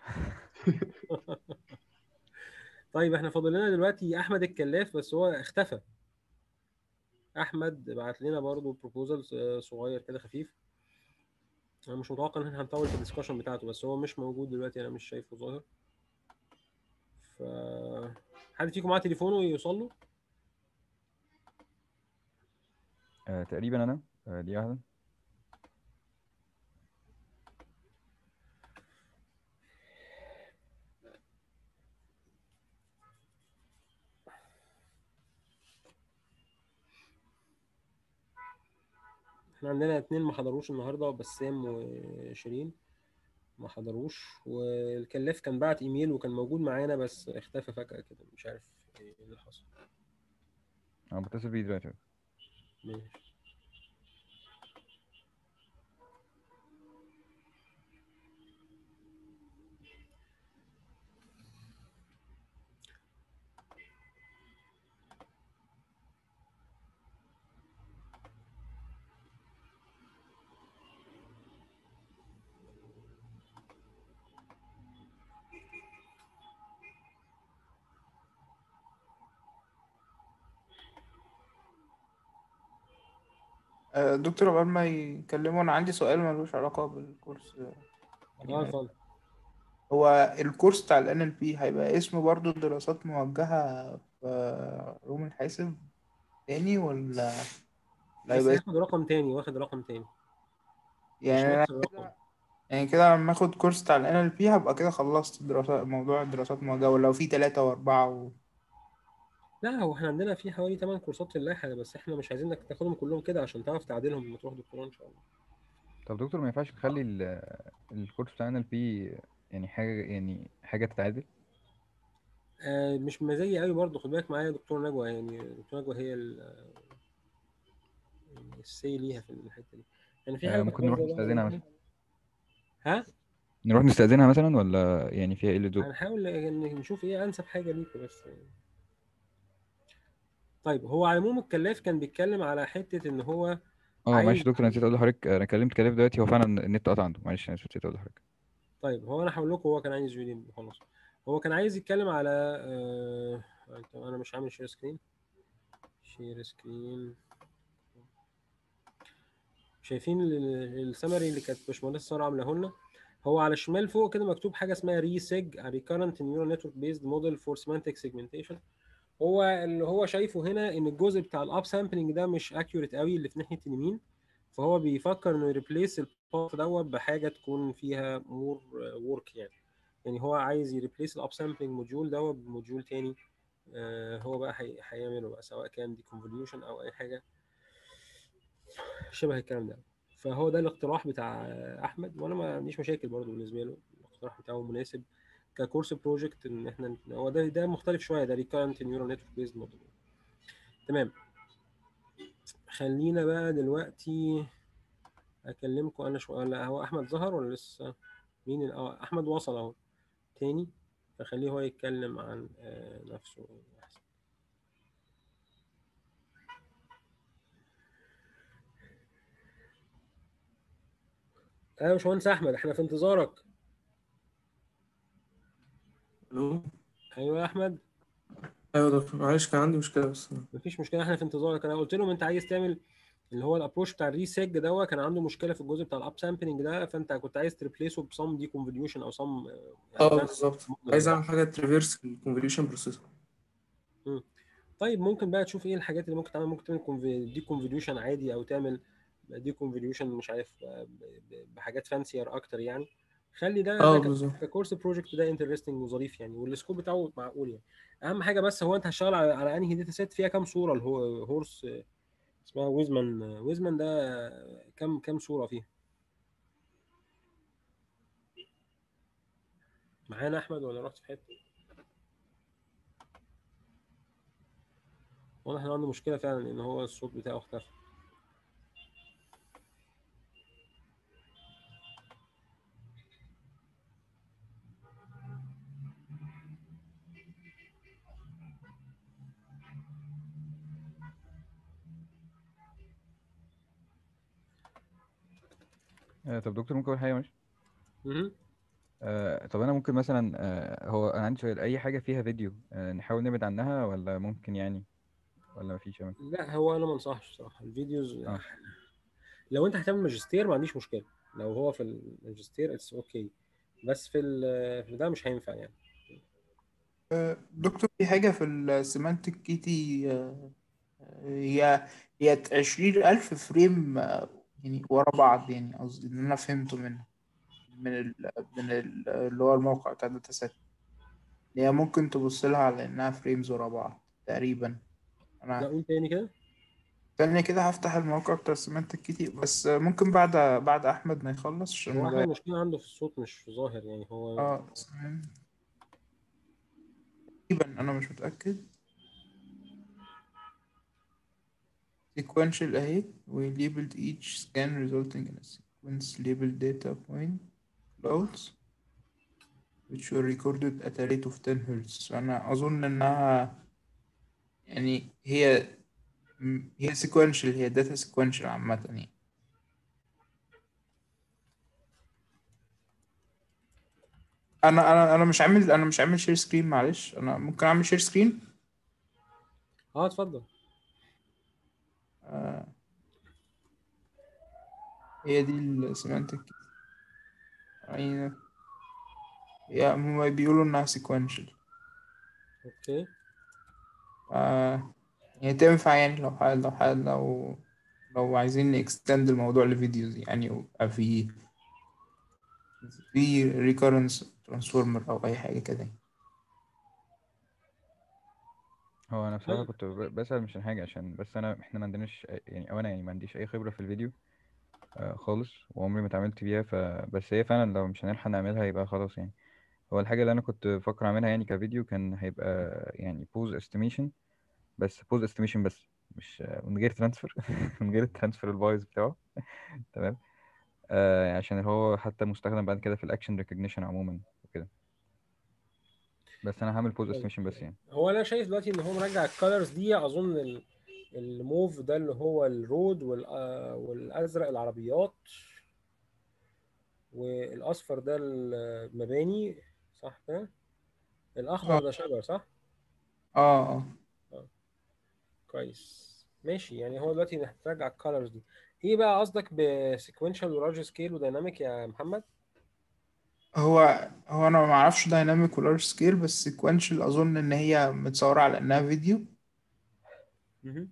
طيب احنا فاضل لنا دلوقتي احمد الكلاف بس هو اختفى احمد بعت لنا برضو بروبوزال صغير كده خفيف انا مش متوقع ان احنا هنطول في الديسكشن بتاعته بس هو مش موجود دلوقتي انا مش شايفه ظاهر ف حد فيكم معاه تليفونه يوصل له آه تقريبا انا آه دي واحده احنا عندنا اتنين ما حضروش النهارده بسام وشيرين ما حضروش والكلاف كان بعت ايميل وكان موجود معانا بس اختفى فجأة كده مش عارف ايه اللي حصل انا بتصل بيه دلوقتي ماشي آه، دكتور قبل ما يكلموا انا عندي سؤال ملوش علاقة بالكورس اه يعني اتفضل هو الكورس بتاع ال NLP هيبقى اسمه برضو دراسات موجهة في علوم الحاسب تاني ولا لا بس هيبقى اسمه هياخد رقم تاني واخد رقم تاني مش يعني أنا نفس الرقم كده يعني كده لما اخد كورس بتاع ال NLP هبقى كده خلصت دراسات موضوع الدراسات الموجهة ولو في تلاتة وأربعة و... لا هو احنا عندنا في حوالي 8 كورسات في اللائحة بس احنا مش عايزينك تاخدهم كلهم كده عشان تعرف تعدلهم لما تروح دكتوراه ان شاء الله طب دكتور ما ينفعش نخلي ال- الكورس بتاع NLP يعني حاجة يعني حاجة تتعادل آه مش مزاجي قوي برضه خد بالك معايا دكتور نجوى يعني دكتور نجوى هي ال- السي ليها في الحتة دي يعني في آه، حاجة ممكن نروح بتنزل بقى نستأذنها ولا مثلا ها نروح نستأذنها مثلا ولا يعني فيها قلة ذوق هنحاول إن نشوف ايه انسب حاجة ليكوا بس طيب هو على العموم الكلاف كان بيتكلم على حتة ان هو اه معلش عايز يا دكتور انا نسيت اقول لحضرتك انا كلمت كلاف دلوقتي هو فعلا النت قطع عنده معلش انا نسيت اقول لحضرتك طيب هو انا هقول لكم هو كان عايز يقول ايه خلاص هو كان عايز يتكلم على آه... طب انا مش عامل شير سكرين شير سكرين شايفين ال- السمري اللي كانت باشمهندس ساره عاملاه لنا هو على الشمال فوق كده مكتوب حاجه اسمها ريسيج ريكارنت نيورال نتورك بيزد موديل فور سيمانتك سيجمنتيشن هو اللي هو شايفه هنا ان الجزء بتاع الاب سامبلنج ده مش اكيوريت قوي اللي في ناحيه اليمين فهو بيفكر انه يريبليس الباث دوت بحاجه تكون فيها مور ورك يعني يعني هو عايز يريبليس الاب سامبلنج موديول دوت بموديول تاني آه، هو بقى هي- هيعمله بقى سواء كان دي كونفوليوشن او اي حاجه شبه الكلام ده فهو ده الاقتراح بتاع احمد وانا ما عنديش مشاكل برضه بالنسبه له الاقتراح بتاعه مناسب ككورس بروجكت ان احنا هو ده ده مختلف شويه ده ريكارنت نيورال نتورك بيزد موديل تمام خلينا بقى دلوقتي اكلمكم انا شويه لا هو احمد ظهر ولا لسه مين ال- اه احمد وصل اهو تاني فخليه هو يتكلم عن آه، نفسه احسن ايوه يا باشمهندس احمد احنا في انتظارك الو ايوه يا احمد ايوه يا دكتور معلش كان عندي مشكله بس مفيش مشكله احنا في انتظارك انا قلت لهم انت عايز تعمل اللي هو الابروش بتاع الريسيج ده كان عنده مشكله في الجزء بتاع الاب سامبلنج ده فانت كنت عايز تريبليسه بصم دي كونفوليوشن او صم اه بالظبط عايز اعمل حاجه تريفيرس الكونفوليوشن بروسيسور طيب ممكن بقى تشوف ايه الحاجات اللي ممكن تعمل ممكن تعمل conv- دي كونفوليوشن عادي او تعمل دي كونفوليوشن مش عارف ب- ب- بحاجات فانسير اكتر يعني خلي ده اه ده ك- بالظبط ككورس بروجكت ده انترستنج وظريف يعني والسكوب بتاعه معقول يعني اهم حاجه بس هو انت هتشتغل على, على انهي داتا سيت فيها كام صوره اللي هو هورس اسمها ويزمان ويزمان ده كام كام صوره فيها معانا احمد ولا رحت في حته واضح ان عنده مشكله فعلا ان هو الصوت بتاعه اختفى آه طب دكتور ممكن اقول حاجه معلش مهم. آه طب انا ممكن مثلا آه هو انا عندي سؤال اي حاجه فيها فيديو آه نحاول نبعد عنها ولا ممكن يعني ولا مفيش امل لا هو انا ما انصحش صراحه الفيديوز اه لو انت هتعمل ماجستير ما عنديش مشكله لو هو في الماجستير اتس اوكي بس في ال- في ده مش هينفع يعني آه، دكتور في حاجة في السيمانتك كيتي آه، هي هي عشرين ألف فريم آه، يعني ورا بعض يعني قصدي إن أنا فهمته منها من ال من ال اللي هو الموقع بتاع الداتا سيت هي ممكن تبص لها على إنها فريمز ورا بعض تقريبا لا أنا قول تاني كده ثانية كده هفتح الموقع بتاع سيمانتك كتير بس ممكن بعد بعد أحمد ما يخلص عشان هو احمد الموضوع المشكله عنده في الصوت مش ظاهر يعني هو اه ثواني. تقريبا أنا مش متأكد sequential أهي we labeled each scan resulting in a sequence labeled data point clouds which were recorded at a rate of 10 Hz فأنا أظن إنها يعني هي م- هي sequential هي data sequential عامة يعني أنا أنا أنا مش عامل أنا مش عامل شير سكرين معلش أنا ممكن أعمل شير سكرين اه اتفضل آه. هي دي السيمانتك يعني هي هما بيقولوا إنها sequential اوكي آه. هي تنفع يعني لو حال لو حال لو لو عايزين نكستند الموضوع لفيديوز يعني ويبقى في في ريكورنس ترانسفورمر أو أي حاجة كده هو انا بصراحه طيب. كنت ب- بسأل مش عشان حاجه عشان بس انا احنا ما عندناش أي- يعني او انا يعني ما عنديش اي خبره في الفيديو آه خالص وعمري ما اتعاملت بيها فبس هي فعلا لو مش هنلحق نعملها يبقى خلاص يعني هو الحاجه اللي انا كنت بفكر اعملها يعني كفيديو كان هيبقى يعني بوز استيميشن بس بوز استيميشن بس مش من غير ترانسفير من غير الترانسفير البايظ بتاعه تمام آه عشان هو حتى مستخدم بعد كده في الاكشن ريكوجنيشن عموما وكده بس انا هعمل بوز طيب. استيميشن بس يعني هو انا شايف دلوقتي ان هو مرجع الكالرز دي اظن ال- الموف ده اللي هو الرود وال- آه، والازرق العربيات والاصفر ده المباني صح كده الاخضر اه ده شجر صح اه اه كويس ماشي يعني هو دلوقتي هترجع الكالرز دي ايه بقى قصدك بسيكونشال ولارج سكيل ودايناميك يا محمد هو هو انا ما اعرفش دايناميك ولارج سكيل بس سيكوينشال اظن ان هي متصوره على انها فيديو مهم.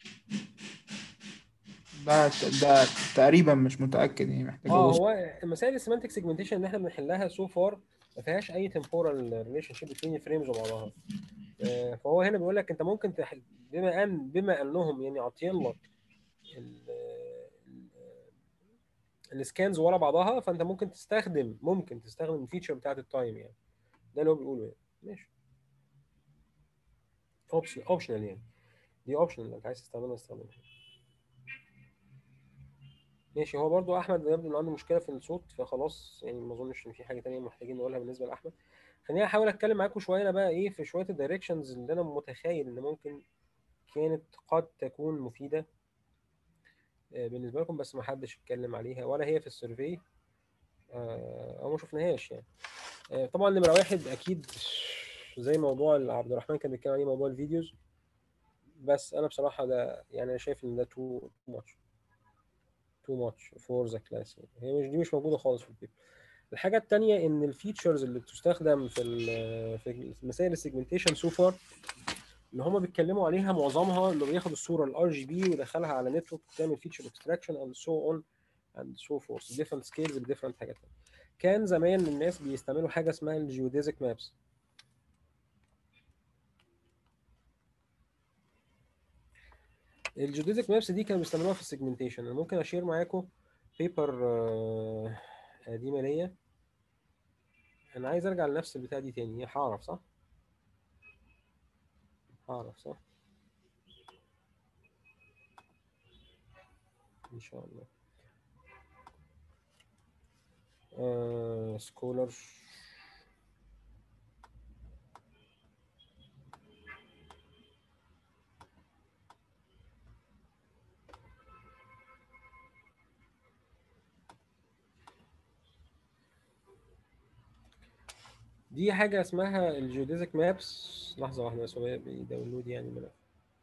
ده ده تقريبا مش متاكد يعني محتاج اه ابص هو مسائل السيمانتك سيجمنتيشن اللي احنا بنحلها سو فار ما فيهاش اي temporal ريليشن شيب بين الفريمز وبعضها آه، فهو هنا بيقول لك انت ممكن تحل بما ان بما انهم يعني عاطيين لك السكانز ورا بعضها فانت ممكن تستخدم ممكن تستخدم الفيتشر بتاعت التايم يعني ده اللي هو بيقوله يعني ماشي اوبشن اوبشنال يعني دي اوبشنال انت عايز تستخدمها استخدمها ماشي هو برضو احمد يبدو انه عنده مشكله في الصوت فخلاص يعني ما اظنش ان في حاجه تانية محتاجين نقولها بالنسبه لاحمد خليني احاول اتكلم معاكم شويه أنا بقى ايه في شويه الدايركشنز اللي انا متخيل ان ممكن كانت قد تكون مفيده آه، بالنسبه لكم بس ما حدش اتكلم عليها ولا هي في السيرفي آه، او ما شفناهاش يعني آه، طبعا نمره واحد اكيد زي موضوع اللي عبد الرحمن كان بيتكلم عليه موضوع الفيديوز بس انا بصراحه ده يعني انا شايف ان ده تو ماتش تو ماتش فور ذا كلاس هي مش دي مش موجوده خالص في البيبر الحاجه الثانيه ان الفيتشرز اللي بتستخدم في ال- في مسائل السيجمنتيشن سو فار اللي هم بيتكلموا عليها معظمها انه بياخد الصوره الار جي بي ويدخلها على نتورك وتعمل فيتشر اكستراكشن اند سو اون اند سو فورث ديفرنت سكيلز بديفرنت حاجات كان زمان الناس بيستعملوا حاجه اسمها الجيوديزيك مابس الجيوديزيك مابس دي كانوا بيستعملوها في السيجمنتيشن انا ممكن اشير معاكم بيبر قديمه ليا انا عايز ارجع لنفس البتاع دي تاني هي هعرف صح هعرف صح ان شاء الله آه سكولر دي حاجة اسمها الجيوديزيك مابس لحظة واحدة بس هو بيداونلود يعني ملف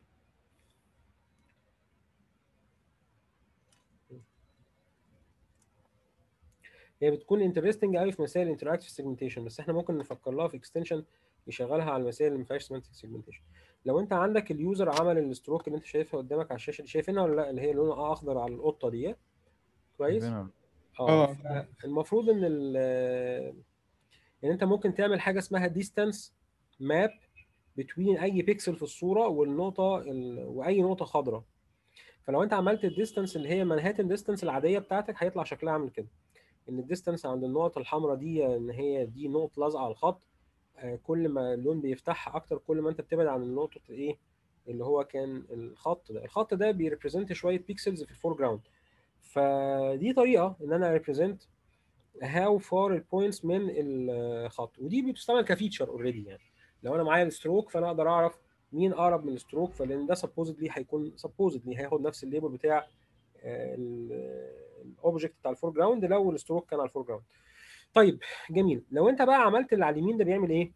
هي بتكون انترستنج قوي في مسائل الانتراكتيف سيجمنتيشن بس احنا ممكن نفكر لها في اكستنشن يشغلها على المسائل اللي ما فيهاش سيمانتك سيجمنتيشن لو انت عندك اليوزر عمل الستروك اللي انت شايفها قدامك على الشاشه دي شايفينها ولا لا اللي هي لونها اخضر على القطه دي كويس شايفينها؟ اه اه المفروض ان ال يعني انت ممكن تعمل حاجه اسمها ديستانس ماب بتوين اي بيكسل في الصوره والنقطه ال... واي نقطه خضراء فلو انت عملت الديستانس اللي هي مانهاتن ديستانس العاديه بتاعتك هيطلع شكلها عامل كده ان الديستانس عند النقط الحمراء دي ان هي دي نقط لازقه على الخط آه، كل ما اللون بيفتحها اكتر كل ما انت بتبعد عن النقطه ايه اللي هو كان الخط ده الخط ده بيريبريزنت شويه بيكسلز في الفور جراوند فدي طريقه ان انا ريبريزنت هاو فار البوينتس من الخط ودي بتستعمل كفيتشر اوريدي يعني لو انا معايا الستروك فانا اقدر اعرف مين اقرب من الستروك فلان ده سبوزدلي هيكون سبوزدلي هياخد نفس الليبل بتاع الاوبجكت بتاع الفور جراوند لو الستروك كان على الفور جراوند طيب جميل لو انت بقى عملت اللي على اليمين ده بيعمل ايه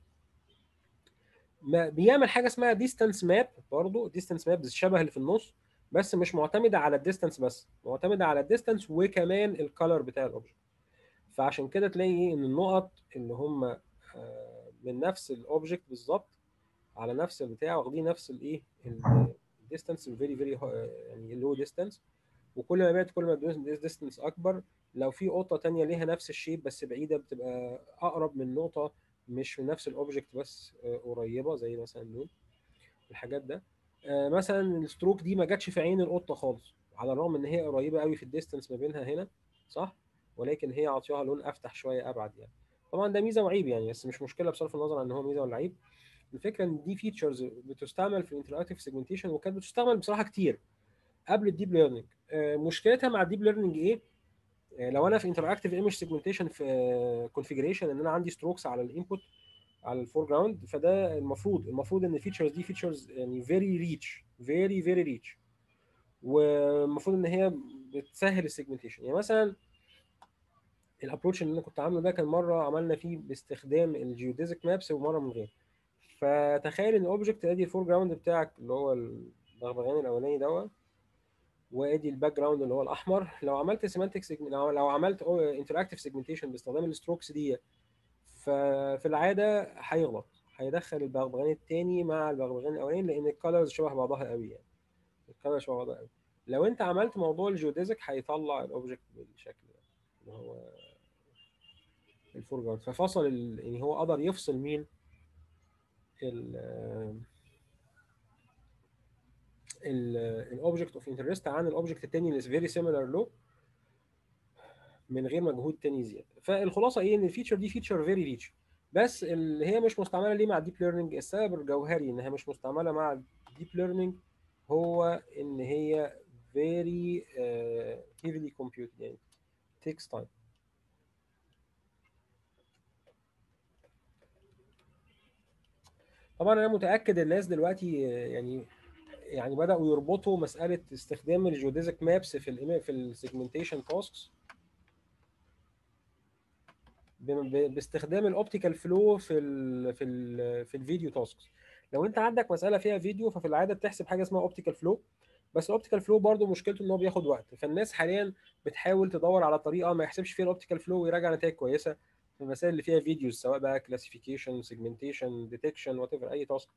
ما بيعمل حاجه اسمها ديستانس ماب برضه ديستانس ماب شبه اللي في النص بس مش معتمده على الديستانس بس معتمده على الديستانس وكمان الكالر بتاع الاوبجكت فعشان كده تلاقي ايه ان النقط اللي هم آه، من نفس الاوبجكت بالظبط على نفس البتاع واخدين نفس الايه الديستانس فيري فيري يعني لو ديستانس وكل ما بعد كل ما الديستانس اكبر لو في قطه تانية ليها نفس الشيب بس بعيده بتبقى اقرب من نقطه مش من نفس الاوبجكت بس آه، قريبه زي مثلا دول الحاجات ده آه، مثلا الستروك دي ما جاتش في عين القطه خالص على الرغم ان هي قريبه قوي في الديستانس ما بينها هنا صح ولكن هي عطيها لون افتح شويه ابعد يعني طبعا ده ميزه وعيب يعني بس مش مشكله بصرف النظر عن ان هو ميزه ولا عيب الفكره ان دي فيتشرز بتستعمل في الانتراكتيف سيجمنتيشن وكانت بتستعمل بصراحه كتير قبل الديب ليرنينج مشكلتها مع الديب ليرنينج ايه آه، لو انا في انتراكتيف ايمج سيجمنتيشن في كونفيجريشن ان انا عندي ستروكس على الانبوت على الفور جراوند فده المفروض المفروض ان الفيتشرز دي فيتشرز يعني فيري ريتش فيري فيري ريتش والمفروض ان هي بتسهل السيجمنتيشن يعني مثلا الابروتش اللي انا كنت عامله ده كان مره عملنا فيه باستخدام الجيوديزك مابس ومره من غير فتخيل ان الاوبجكت ادي الفور جراوند بتاعك اللي هو البغبغان الاولاني دوت وادي الباك جراوند اللي هو الاحمر لو عملت سيمانتك لو لو عملت انتراكتيف سيجمنتيشن باستخدام الستروكس دي ففي العاده هيغلط هيدخل البغبغان التاني مع البغبغان الاولاني لان الكالرز شبه بعضها قوي يعني الكالرز شبه بعضها قوي لو انت عملت موضوع الجيوديزك هيطلع الاوبجكت بالشكل ده اللي هو الفور جراوند ففصل ال... يعني هو قدر يفصل مين ال الاوبجكت اوف انترست عن الاوبجكت التاني اللي فيري سيميلار له من غير مجهود تاني زياده فالخلاصه ايه ان الفيتشر دي فيتشر فيري ريتش بس اللي هي مش مستعمله ليه مع الديب ليرنينج السبب الجوهري انها مش مستعمله مع الديب ليرنينج هو ان هي very uh, heavily computed يعني takes time طبعا انا متاكد الناس دلوقتي آه، يعني يعني بداوا يربطوا مساله استخدام الجيوديزك مابس في ال في السيجمنتيشن تاسكس باستخدام الاوبتيكال فلو في ال في ال في الفيديو تاسكس لو انت عندك مساله فيها فيديو ففي العاده بتحسب حاجه اسمها اوبتيكال فلو بس الاوبتيكال فلو برضه مشكلته ان هو بياخد وقت فالناس حاليا بتحاول تدور على طريقه ما يحسبش فيها الاوبتيكال فلو ويراجع نتائج كويسه في المسائل اللي فيها فيديوز سواء بقى كلاسيفيكيشن سيجمنتيشن ديتكشن وات ايفر اي تاسك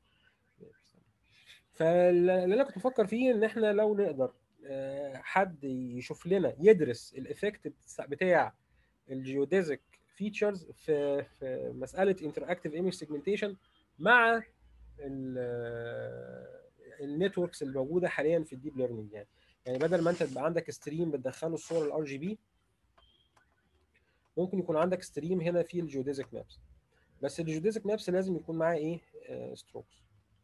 فاللي انا كنت بفكر فيه ان احنا لو نقدر آه، حد يشوف لنا يدرس الايفكت بتاع الجيوديزك فيتشرز في في مساله انتراكتيف ايمج سيجمنتيشن مع النتوركس اللي موجوده حاليا في الديب ليرنينج يعني يعني بدل ما انت تبقى عندك ستريم بتدخله الصور الار جي بي ممكن يكون عندك ستريم هنا فيه الجيوديزك مابس بس الجيوديزك مابس لازم يكون معاه ايه ستروكس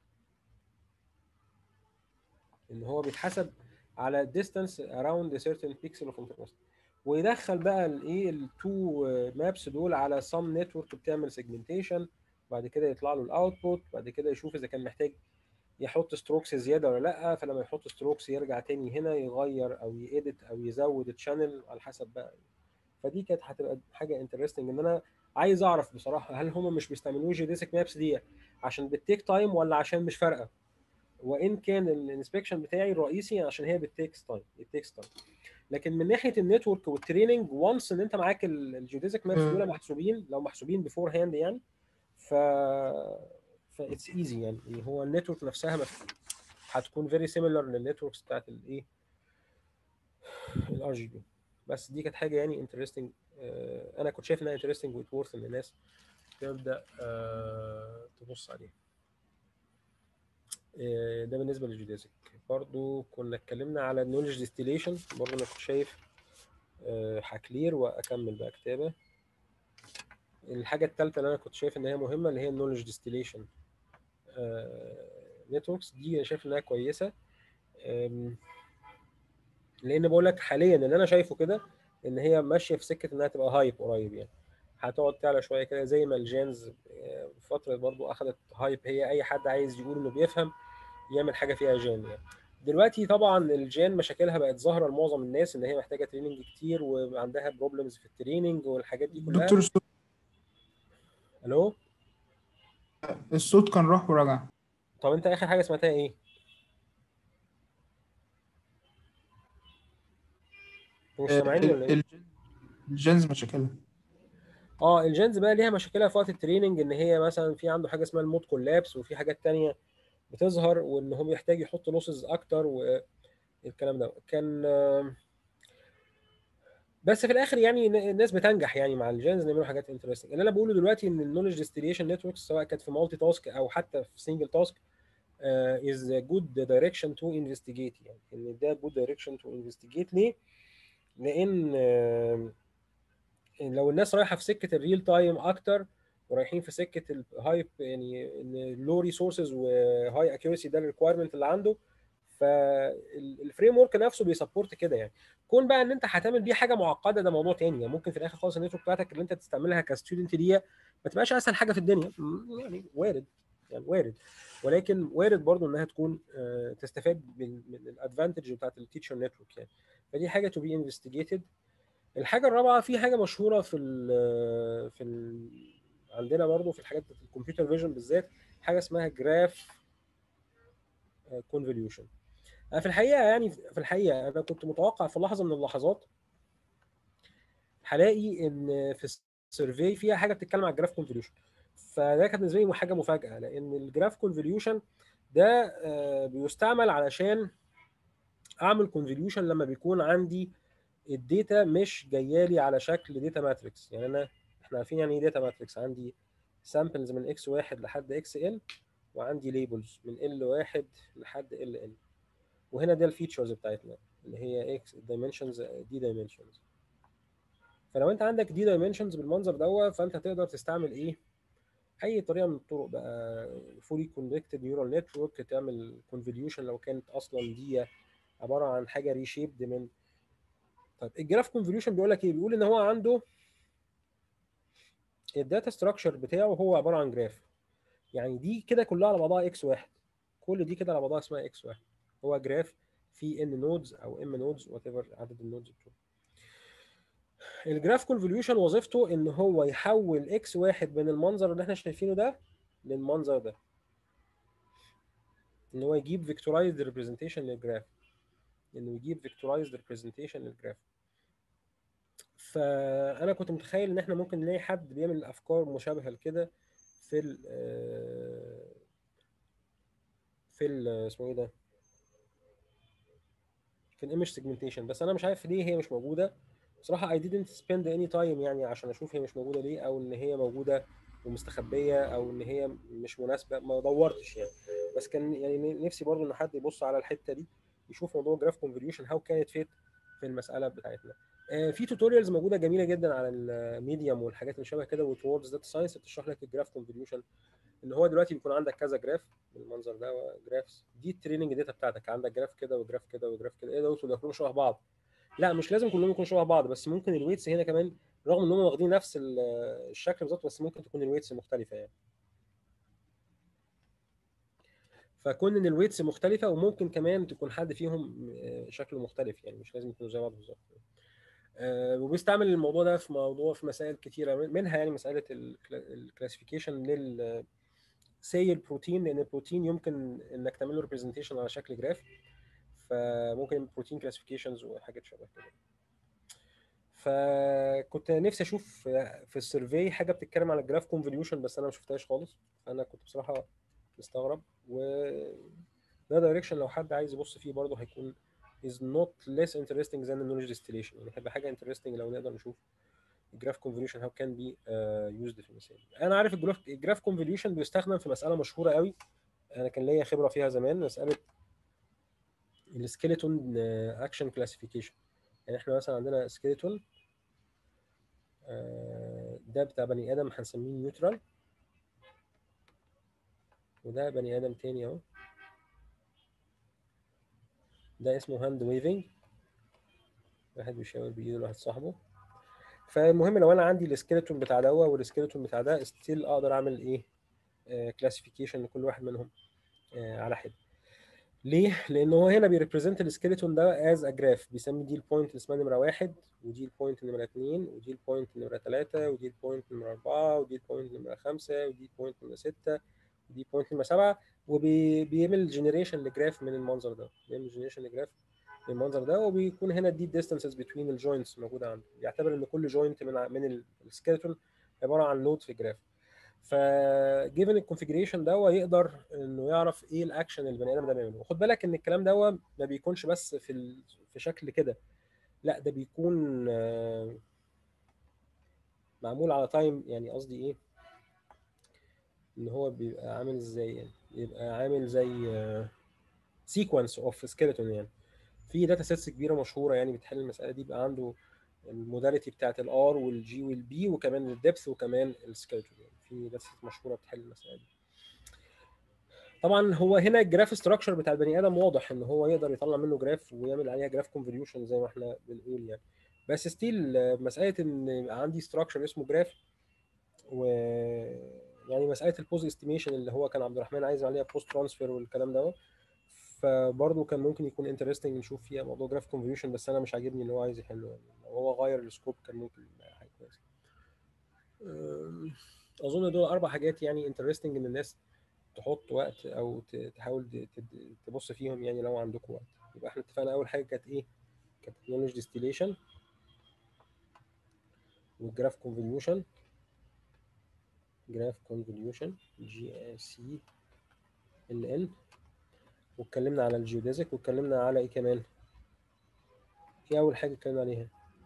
ان هو بيتحسب على distance around a certain pixel of interest ويدخل بقى الايه التو مابس دول على some نتورك بتعمل سيجمنتيشن بعد كده يطلع له الاوتبوت بعد كده يشوف اذا كان محتاج يحط ستروكس زياده ولا لا فلما يحط ستروكس يرجع تاني هنا يغير او يedit او يزود تشانل على حسب بقى فدي كانت هتبقى حاجه انترستنج ان انا عايز اعرف بصراحه هل هم مش بيستعملوا جيوديسك مابس دي عشان بتيك تايم ولا عشان مش فارقه وان كان الانسبكشن بتاعي الرئيسي عشان هي بتيكس تايم التيكس تايم لكن من ناحيه النتورك والتريننج وانس ان انت معاك الجيوديزك مابس دول محسوبين لو محسوبين بفور هاند يعني ف ف اتس ايزي يعني يعني هو النتورك نفسها مف- هتكون فيري سيميلر للنتوركس بتاعت الايه الار جي بي بس دي كانت حاجه يعني انترستنج انا كنت شايف انها انترستنج وورث ان الناس تبدا آه، تبص عليها آه، ده بالنسبه للجيوديزك برضو كنا اتكلمنا على النولج ديستيليشن برضو انا كنت شايف آه، هكلير واكمل بقى كتابه الحاجه الثالثه اللي انا كنت شايف ان هي مهمه اللي هي النولج ديستيليشن نتوركس دي انا شايف انها كويسه آم، لان بقول لك حاليا اللي انا شايفه كده ان هي ماشيه في سكه انها تبقى هايب قريب يعني هتقعد تعلى شويه كده زي ما الجينز آه، فتره برضو اخذت هايب هي اي حد عايز يقول انه بيفهم يعمل حاجه فيها جين يعني دلوقتي طبعا الجين مشاكلها بقت ظاهره لمعظم الناس ان هي محتاجه تريننج كتير وعندها بروبلمز في التريننج والحاجات دي كلها دكتور الصوت الو الصوت كان راح ورجع طب انت اخر حاجه سمعتها ايه انتوا مش آه، سامعيني ولا ال- ايه ال- الجينز مشاكلها اه الجينز بقى ليها مشاكلها في وقت التريننج ان هي مثلا في عنده حاجه اسمها المود كولابس وفي حاجات تانية بتظهر وان هو بيحتاج يحط لوسز اكتر والكلام ده كان آم، بس في الاخر يعني ن- الناس بتنجح يعني مع الجينز يعملوا حاجات انترستنج اللي انا بقوله دلوقتي ان النولج ديستيليشن نتوركس سواء كانت في مالتي تاسك او حتى في سنجل تاسك از جود دايركشن تو انفستيجيت يعني ان ده جود دايركشن تو انفستيجيت ليه؟ لان آم، لو الناس رايحه في سكه الريل تايم اكتر ورايحين في سكه الهاي يعني ان لو ريسورسز وهاي اكيورسي ده الريكوايرمنت اللي عنده فالفريم ورك نفسه بيسبورت كده يعني كون بقى ان انت هتعمل بيه حاجه معقده ده موضوع تاني يعني ممكن في الاخر خالص النتورك بتاعتك اللي انت تستعملها كستودنت دي ما تبقاش اسهل حاجه في الدنيا م- يعني وارد يعني وارد ولكن وارد برضو انها تكون آه، تستفاد من من الادفانتج بتاعت التيتشر نتورك يعني فدي حاجه تو بي انفستيجيتد الحاجه الرابعه في حاجه مشهوره في ال في ال عندنا برضو في الحاجات بتاعت الكمبيوتر فيجن بالذات حاجه اسمها جراف كونفوليوشن انا في الحقيقه يعني في الحقيقه انا كنت متوقع في لحظه من اللحظات هلاقي ان في السيرفي فيها حاجه بتتكلم على الجراف كونفوليوشن فده كانت بالنسبه لي حاجه مفاجاه لان الجراف كونفوليوشن ده آه، بيستعمل علشان اعمل كونفوليوشن لما بيكون عندي الداتا مش جايه لي على شكل داتا ماتريكس يعني انا احنا عارفين يعني ايه داتا ماتريكس عندي سامبلز من اكس واحد لحد اكس ال وعندي ليبلز من ال واحد لحد ال ان وهنا ده الفيتشرز بتاعتنا اللي هي اكس دايمنشنز دي دايمنشنز فلو انت عندك دي دايمنشنز بالمنظر دوت فانت تقدر تستعمل ايه اي طريقه من الطرق بقى فولي كونكتد نيورال نتورك تعمل كونفوليوشن لو كانت اصلا دي عباره عن حاجه ريشيبد من طيب الجراف كونفوليوشن بيقول لك ايه بيقول ان هو عنده الداتا ستراكشر بتاعه هو عباره عن جراف يعني دي كده كلها على بعضها اكس واحد كل دي كده على بعضها اسمها اكس واحد هو جراف فيه ان نودز او ام نودز وات ايفر عدد النودز بتوعه الجراف كونفوليوشن وظيفته ان هو يحول اكس واحد من المنظر اللي احنا شايفينه ده للمنظر ده ان هو يجيب فيكتورايزد ريبريزنتيشن للجراف انه يجيب فيكتورايزد ريبريزنتيشن للجراف فانا كنت متخيل ان احنا ممكن نلاقي حد بيعمل افكار مشابهه لكده في ال في ال اسمه ايه ده في الايمج سيجمنتيشن بس انا مش عارف ليه هي مش موجوده بصراحه I didn't spend any time يعني عشان اشوف هي مش موجوده ليه او ان هي موجوده ومستخبيه او ان هي مش مناسبه ما دورتش يعني بس كان يعني نفسي برضو ان حد يبص على الحته دي يشوف موضوع جراف كونفوليوشن هاو كانت فيت في المساله بتاعتنا آه، في توتوريالز موجوده جميله جدا على الميديوم والحاجات اللي شبه كده وتوردز داتا ساينس بتشرح لك الجراف كونفوليوشن ان هو دلوقتي بيكون عندك كذا جراف بالمنظر ده جرافس دي التريننج داتا بتاعتك عندك جراف كده وجراف كده وجراف كده ايه دوت كلهم شبه بعض لا مش لازم كلهم يكونوا شبه بعض بس ممكن الويتس هنا كمان رغم ان هم واخدين نفس ال- الشكل بالظبط بس ممكن تكون الويتس مختلفه يعني فكون ان الويتس مختلفه وممكن كمان تكون حد فيهم آه، شكله مختلف يعني مش لازم يكونوا زي بعض بالظبط آه، وبيستعمل الموضوع ده في موضوع في مسائل كتيره منها يعني مساله الكلاسيفيكيشن لل سي البروتين لان البروتين يمكن انك تعمل له ريبريزنتيشن على شكل جراف فممكن بروتين كلاسيفيكيشنز وحاجات شبه كده فكنت نفسي اشوف في السيرفي حاجه بتتكلم على الجراف كونفوليوشن بس انا ما شفتهاش خالص فانا كنت بصراحه مستغرب و ده دايركشن لو حد عايز يبص فيه برضه هيكون is not less interesting than the knowledge distillation يعني هيبقى حاجه interesting لو نقدر نشوف الجراف كونفوليوشن هاو كان بي يوزد في المثال انا عارف الجراف الجراف كونفوليوشن بيستخدم في مساله مشهوره قوي انا كان ليا خبره فيها زمان مساله السكيلتون اكشن كلاسيفيكيشن يعني احنا مثلا عندنا سكيلتون ده بتاع بني ادم هنسميه نيوترال وده بني ادم تاني اهو ده اسمه هاند ويفنج واحد بيشاور بايده لواحد صاحبه فالمهم لو انا عندي السكيلتون بتاع ده والسكيلتون بتاع ده ستيل اقدر اعمل ايه كلاسيفيكيشن لكل واحد منهم آه على حده ليه؟ لان هو هنا بيريبريزنت السكيلتون ده از ا جراف بيسمي دي البوينت اللي اسمها نمره واحد ودي البوينت نمره اثنين ودي البوينت نمره ثلاثه ودي البوينت نمره اربعه ودي البوينت نمره خمسه ودي البوينت نمره سته ودي البوينت نمره سبعه وبيعمل جنريشن لجراف من المنظر ده بيعمل جنريشن لجراف من المنظر ده وبيكون هنا دي الديستانسز بين الجوينتس موجوده عنده بيعتبر ان كل جوينت من من السكيلتون عباره عن نود في جراف فجيفن الكونفيجريشن ده يقدر انه يعرف ايه الاكشن اللي البني ادم ده بيعمله وخد بالك ان الكلام ده ما بيكونش بس في ال... في شكل كده لا ده بيكون معمول على تايم يعني قصدي ايه ان هو بيبقى عامل ازاي يعني بيبقى عامل زي سيكونس اوف سكيلتون يعني في داتا سيتس كبيره مشهوره يعني بتحل المساله دي بيبقى عنده الموداليتي بتاعت الار والجي والبي وكمان الدبث وكمان السكيلتون يعني في داتا سيت مشهوره بتحل المساله دي طبعا هو هنا الجراف ستراكشر بتاع البني ادم واضح ان هو يقدر يطلع منه جراف ويعمل عليها جراف كونفوليوشن زي ما احنا بنقول يعني بس ستيل مساله ان يبقى عندي ستراكشر اسمه جراف و يعني مساله البوز استيميشن اللي هو كان عبد الرحمن عايز عليها بوست ترانسفير والكلام ده فبرضه كان ممكن يكون انترستنج نشوف فيها موضوع جراف كونفوليوشن بس انا مش عاجبني اللي هو عايز يحله يعني لو هو غير السكوب كان ممكن حاجه كويسه اظن دول اربع حاجات يعني انترستنج ان الناس تحط وقت او تحاول تبص فيهم يعني لو عندكم وقت يبقى احنا اتفقنا اول حاجه كانت ايه كانت نولج ديستيليشن والجراف كونفوليوشن جراف كونفوليوشن جي سي ال ان واتكلمنا على الجيوديزك واتكلمنا على ايه كمان ايه اول حاجه اتكلمنا عليها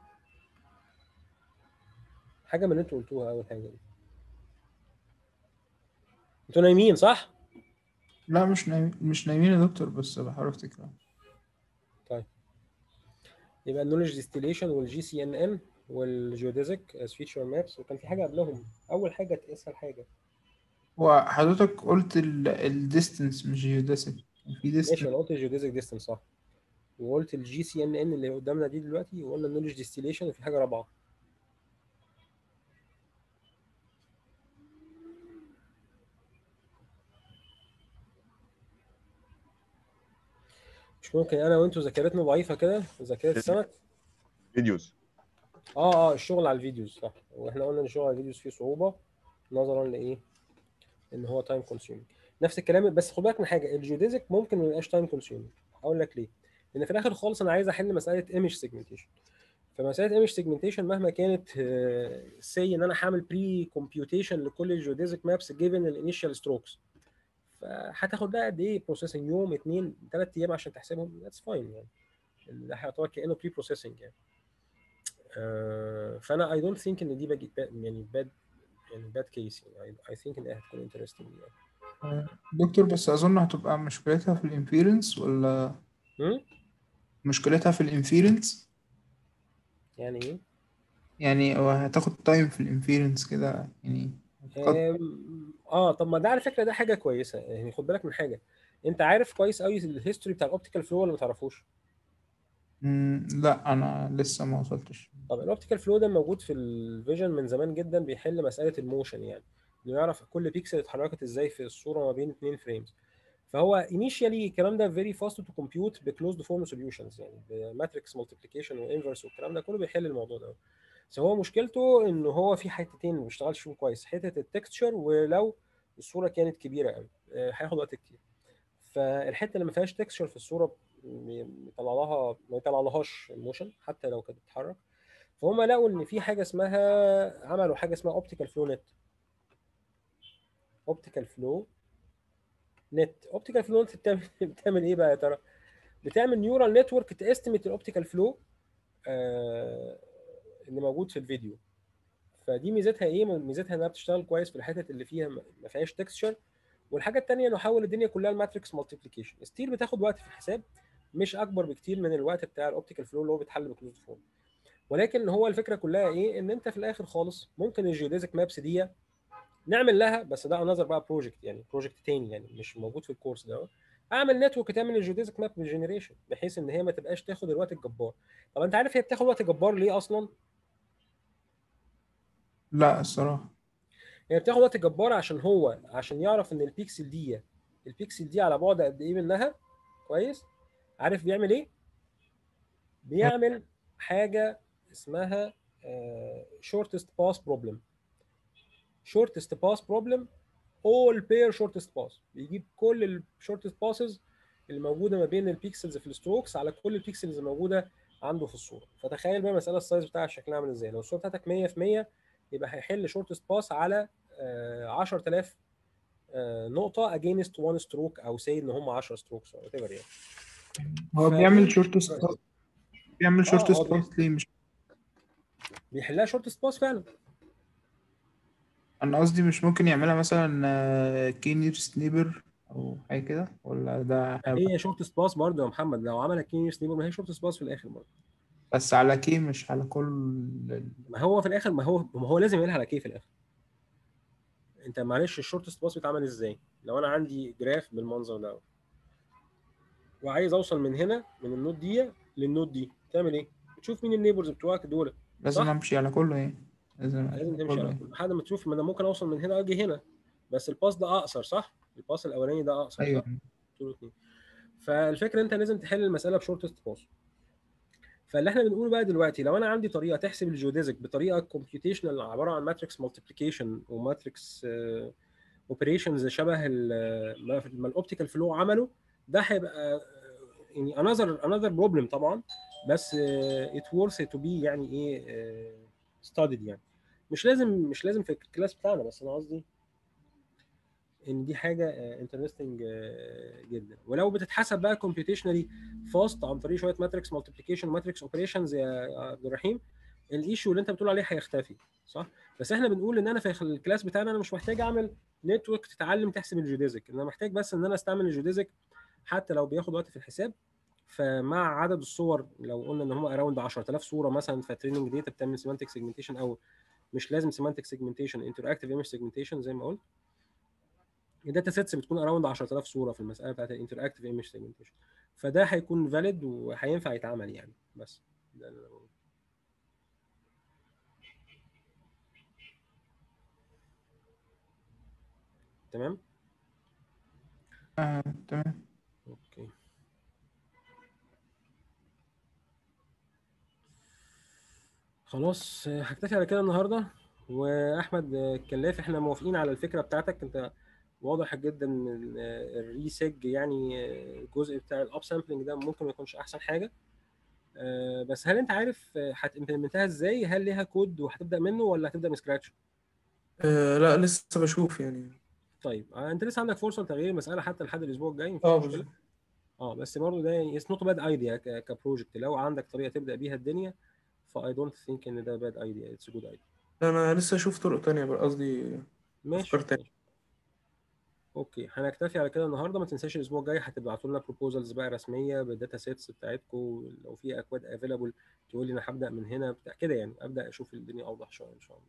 حاجه من اللي انتوا قلتوها اول حاجه دي انتوا نايمين صح لا مش نايمين مش نايمين يا دكتور بس بحاول افتكر طيب يبقى النولج ديستيليشن والجي سي ان ان والجيوديزك از فيتشر مابس وكان في حاجه قبلهم اول حاجه اسهل حاجه وحضرتك قلت الديستنس مش جيوديسك في ماشي ديستنس انا قلت الجيوديزك ديستنس صح وقلت الجي سي ان ان اللي قدامنا دي دلوقتي وقلنا النولج ديستيليشن وفي حاجه رابعه مش ممكن انا وانتوا ذاكرتنا ضعيفه كده ذاكره السمك فيديوز اه اه الشغل على الفيديوز صح واحنا قلنا ان الشغل على الفيديوز فيه صعوبه نظرا لايه ان هو تايم كونسيومينج نفس الكلام بس خد بالك من حاجه الجيوديزك ممكن ما يبقاش تايم كونسيومينج هقول لك ليه لان في الاخر خالص انا عايز احل مساله ايمج سيجمنتيشن فمساله ايمج سيجمنتيشن مهما كانت سي ان انا هعمل بري كومبيوتيشن لكل الجيوديزك مابس جيفن الانيشال ستروكس فهتاخد لها قد ايه بروسيسنج يوم اثنين ثلاث ايام عشان تحسبهم ذاتس فاين يعني ده هيعتبر كانه بري بروسيسنج يعني آه، فانا اي دونت ثينك ان دي باج يعني باد يعني باد كيس يعني اي ثينك ان هي هتكون انترستنج يعني دكتور بس اظن هتبقى مشكلتها في الانفيرنس ولا هم؟ مشكلتها في الانفيرنس يعني ايه؟ يعني هو هتاخد تايم في الانفيرنس كده يعني هتقط- آم، اه طب ما ده على فكره ده حاجه كويسه يعني خد بالك من حاجه انت عارف كويس قوي الهيستوري بتاع الاوبتيكال فلو ولا ما تعرفوش؟ مم، لا انا لسه ما وصلتش طب الاوبتيكال فلو ده موجود في الفيجن من زمان جدا بيحل مساله الموشن يعني انه يعرف كل بيكسل اتحركت ازاي في الصوره ما بين اثنين فريمز فهو انيشيالي الكلام ده فيري فاست تو كومبيوت بكلوزد فورم سوليوشنز يعني بماتريكس مالتيبليكيشن وانفرس والكلام ده كله بيحل الموضوع ده بس هو مشكلته ان هو في حتتين ما بيشتغلش فيهم كويس حته التكستشر ولو الصوره كانت كبيره قوي آه، هياخد وقت كتير فالحته اللي ما فيهاش تكستشر في الصوره م- يطلع لها ما يطلع لهاش الموشن حتى لو كانت بتتحرك فهم لقوا ان في حاجه اسمها عملوا حاجه اسمها اوبتيكال فلو نت اوبتيكال فلو نت اوبتيكال فلو نت بتعمل بتعمل ايه بقى يا ترى بتعمل نيورال نتورك تاستيميت الاوبتيكال فلو اللي موجود في الفيديو فدي ميزتها ايه ميزتها انها بتشتغل كويس في الحتت اللي فيها ما ما فيهاش تكستشر والحاجه الثانيه نحول الدنيا كلها لماتريكس مالتيبليكيشن ستيل بتاخد وقت في الحساب مش اكبر بكتير من الوقت بتاع الاوبتيكال فلو اللي هو بيتحل بكلوزد فورم ولكن هو الفكره كلها ايه ان انت في الاخر خالص ممكن الجيوديزك مابس دي نعمل لها بس ده انذر بقى بروجكت يعني بروجكت تاني يعني مش موجود في الكورس ده اعمل نتورك تعمل الجيوديزك ماب بالجنريشن بحيث ان هي ما تبقاش تاخد الوقت الجبار طب انت عارف هي بتاخد وقت جبار ليه اصلا لا الصراحة هي بتاخد وقت جبار عشان هو عشان يعرف ان البيكسل دي البيكسل دي على بعد قد ايه منها كويس عارف بيعمل ايه بيعمل حاجه اسمها شورتست باس بروبلم شورتست باس بروبلم all pair shortest pass بيجيب كل الشورتست باسز اللي موجوده ما بين البيكسلز في الستروكس على كل البيكسلز الموجوده عنده في الصوره فتخيل بقى مساله السايز بتاعها شكلها عامل ازاي لو الصوره بتاعتك 100 في 100 يبقى هيحل شورتست باس على آه، 10000 آه، نقطه اجينست وان ستروك او سي ان هم 10 ستروكس او whatever يعني هو فدي- بيعمل شورتست بيعمل آه، شورتست آه، بي- باس ليه مش بيحلها شورتست باس فعلا انا قصدي مش ممكن يعملها مثلا كينيرس نيبر او حاجه كده ولا ده هيبقى- هي شورتست باس برضه يا محمد لو عمل كينير سنيبر ما هي شورتست باس في الاخر برضه بس على كي مش على كل ال- ما هو في الاخر ما هو ما هو لازم يعملها على كيف في الاخر انت معلش الشورتست باس بيتعمل ازاي لو انا عندي جراف بالمنظر ده وعايز اوصل من هنا من النود دي للنود دي تعمل ايه بتشوف مين النيبرز بتوعك دول لازم صح. امشي على كله ايه لازم لازم تمشي على كله كل لحد ما تشوف ما انا ممكن اوصل من هنا اجي هنا بس الباس ده اقصر صح الباس الاولاني ده اقصر ايوه صح طول اتنين. فالفكره انت لازم تحل المساله بشورتست باس فاللي احنا بنقوله بقى دلوقتي لو انا عندي طريقه تحسب الجيوديزك بطريقه كومبيوتيشنال عباره عن ماتريكس مالتيبليكيشن وماتريكس اوبريشنز شبه ال- ما ما الاوبتيكال فلو عمله ده هيبقى آه، يعني انذر انذر بروبلم طبعا بس ات worth to be يعني ايه ستاديد يعني مش لازم مش لازم في الكلاس بتاعنا بس انا قصدي ان دي حاجه انترستنج جدا ولو بتتحسب بقى كومبيوتيشنالي فاست عن طريق شويه ماتريكس مالتيبليكيشن ماتريكس اوبريشنز يا عبد الرحيم الايشو اللي انت بتقول عليه هيختفي صح بس احنا بنقول ان انا في الكلاس بتاعنا انا مش محتاج اعمل نتورك تتعلم تحسب الجيوديزك انا محتاج بس ان انا استعمل الجيوديزك حتى لو بياخد وقت في الحساب فمع عدد الصور لو قلنا ان هم اراوند 10000 صوره مثلا فتريننج داتا بتعمل سيمانتك سيجمنتيشن او مش لازم سيمانتك سيجمنتيشن انتراكتيف ايمج سيجمنتيشن زي ما قلت الداتا سيتس بتكون اراوند 10000 صوره في المساله بتاعت الانتراكتيف ايمج سيجمنتيشن فده هيكون فاليد وهينفع يتعمل يعني بس ده اللي أنا بقوله. تمام آه، تمام اوكي خلاص آه، هكتفي على كده النهارده واحمد آه، كلاف احنا موافقين على الفكره بتاعتك انت واضح جدا ان ال- آه، الريسيج يعني آه، الجزء بتاع الاب سامبلنج ده ممكن ما يكونش احسن حاجه آه، بس هل انت عارف آه، هتمبلمنتها ازاي هل ليها كود وهتبدا منه ولا هتبدا من سكراتش آه لا لسه بشوف يعني طيب آه، انت لسه عندك فرصه لتغيير المساله حتى لحد الاسبوع الجاي مفيش اه مشكله بالظبط اه بس برضه ده يعني اتس نوت باد ايديا كبروجكت لو عندك طريقه تبدا بيها الدنيا فاي دونت ثينك ان ده باد ايديا اتس جود ايديا انا لسه اشوف طرق تانية بقى قصدي ماشي افكار تانية ماشي. اوكي هنكتفي على كده النهارده ما تنساش الاسبوع الجاي هتبعتوا لنا بروبوزلز بقى رسميه بالداتا سيتس بتاعتكم لو في اكواد افيلابل تقول لي انا هبدا من هنا بتاع كده يعني ابدا اشوف الدنيا اوضح شويه ان شاء الله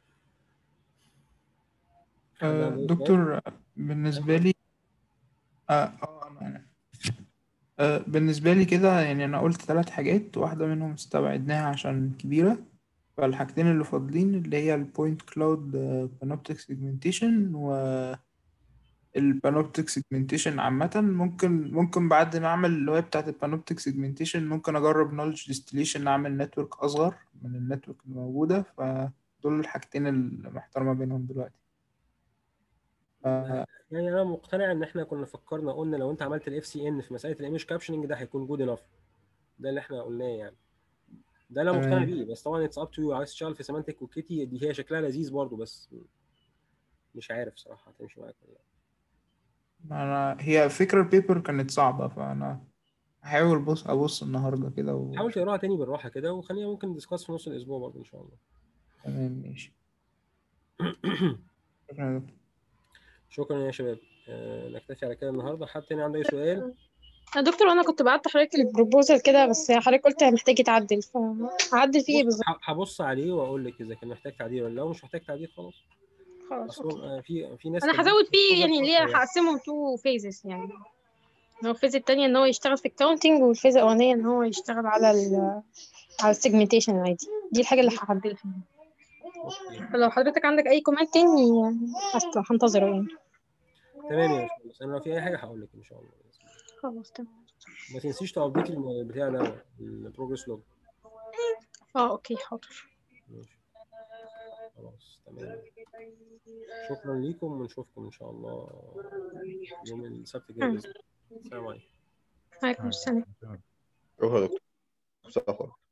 حد آه، عنده أي سؤال؟ دكتور بالنسبة لي اه آه، انا آه، بالنسبة لي كده يعني انا قلت ثلاث حاجات واحدة منهم استبعدناها عشان كبيرة فالحاجتين اللي فاضلين اللي هي البوينت كلاود بانوبتيك سيجمنتيشن و البانوبتيك سيجمنتيشن عامة ممكن ممكن بعد ما اعمل اللي هي بتاعت البانوبتيك سيجمنتيشن ممكن اجرب نولج ديستليشن اعمل نتورك اصغر من النتورك الموجودة فدول الحاجتين اللي محتار ما بينهم دلوقتي ف- يعني انا مقتنع ان احنا كنا فكرنا قلنا لو انت عملت الاف سي ان في مساله الايمج كابشننج ده هيكون جود انف ده اللي احنا قلناه يعني ده انا مقتنع تمام. بيه بس طبعا اتس اب تو عايز تشتغل في سيمانتك وكيتي دي هي شكلها لذيذ برضو بس مش عارف صراحه هتمشي معاك ولا لا انا هي فكرة البيبر كانت صعبة فانا هحاول بص ابص النهاردة كده و... حاول تقراها تاني بالراحه كده وخلينا ممكن ندسكاس في نص الاسبوع برضو ان شاء الله تمام ماشي شكرا يا دكتور شكرا يا شباب آه، نكتفي على كده النهارده حد تاني عنده اي سؤال يا دكتور انا كنت بعت حضرتك البروبوزال كده بس حضرتك قلت محتاج يتعدل فهعدل فيه ايه بص بالظبط ه- هبص عليه واقول لك اذا كان محتاج تعديل ولا لو مش محتاج تعديل خلاص خلاص اصل اوكي آه، في في ناس انا كانت هزود فيه بتوصل يعني اللي هي فترة هقسمهم تو فيزز يعني هو الفيز التانية ان هو يشتغل في الكاونتنج والفيز الاولانية ان هو يشتغل على ال على السيجمنتيشن العادي دي الحاجة اللي هعدلها اوكي فلو حضرتك عندك اي كومنت تاني هست- هنتظره يعني تمام يا باشمهندس انا لو في اي حاجه هقول لك ان شاء الله خلاص تمام ما تنسيش تابديت البتاع ده البروجرس لوج اه اوكي حاضر ماشي خلاص تمام شكرا ليكم ونشوفكم ان شاء الله يوم السبت الجاي مم. باذن الله السلام عليكم عليكم السلام شكرا يا دكتور مساء الخير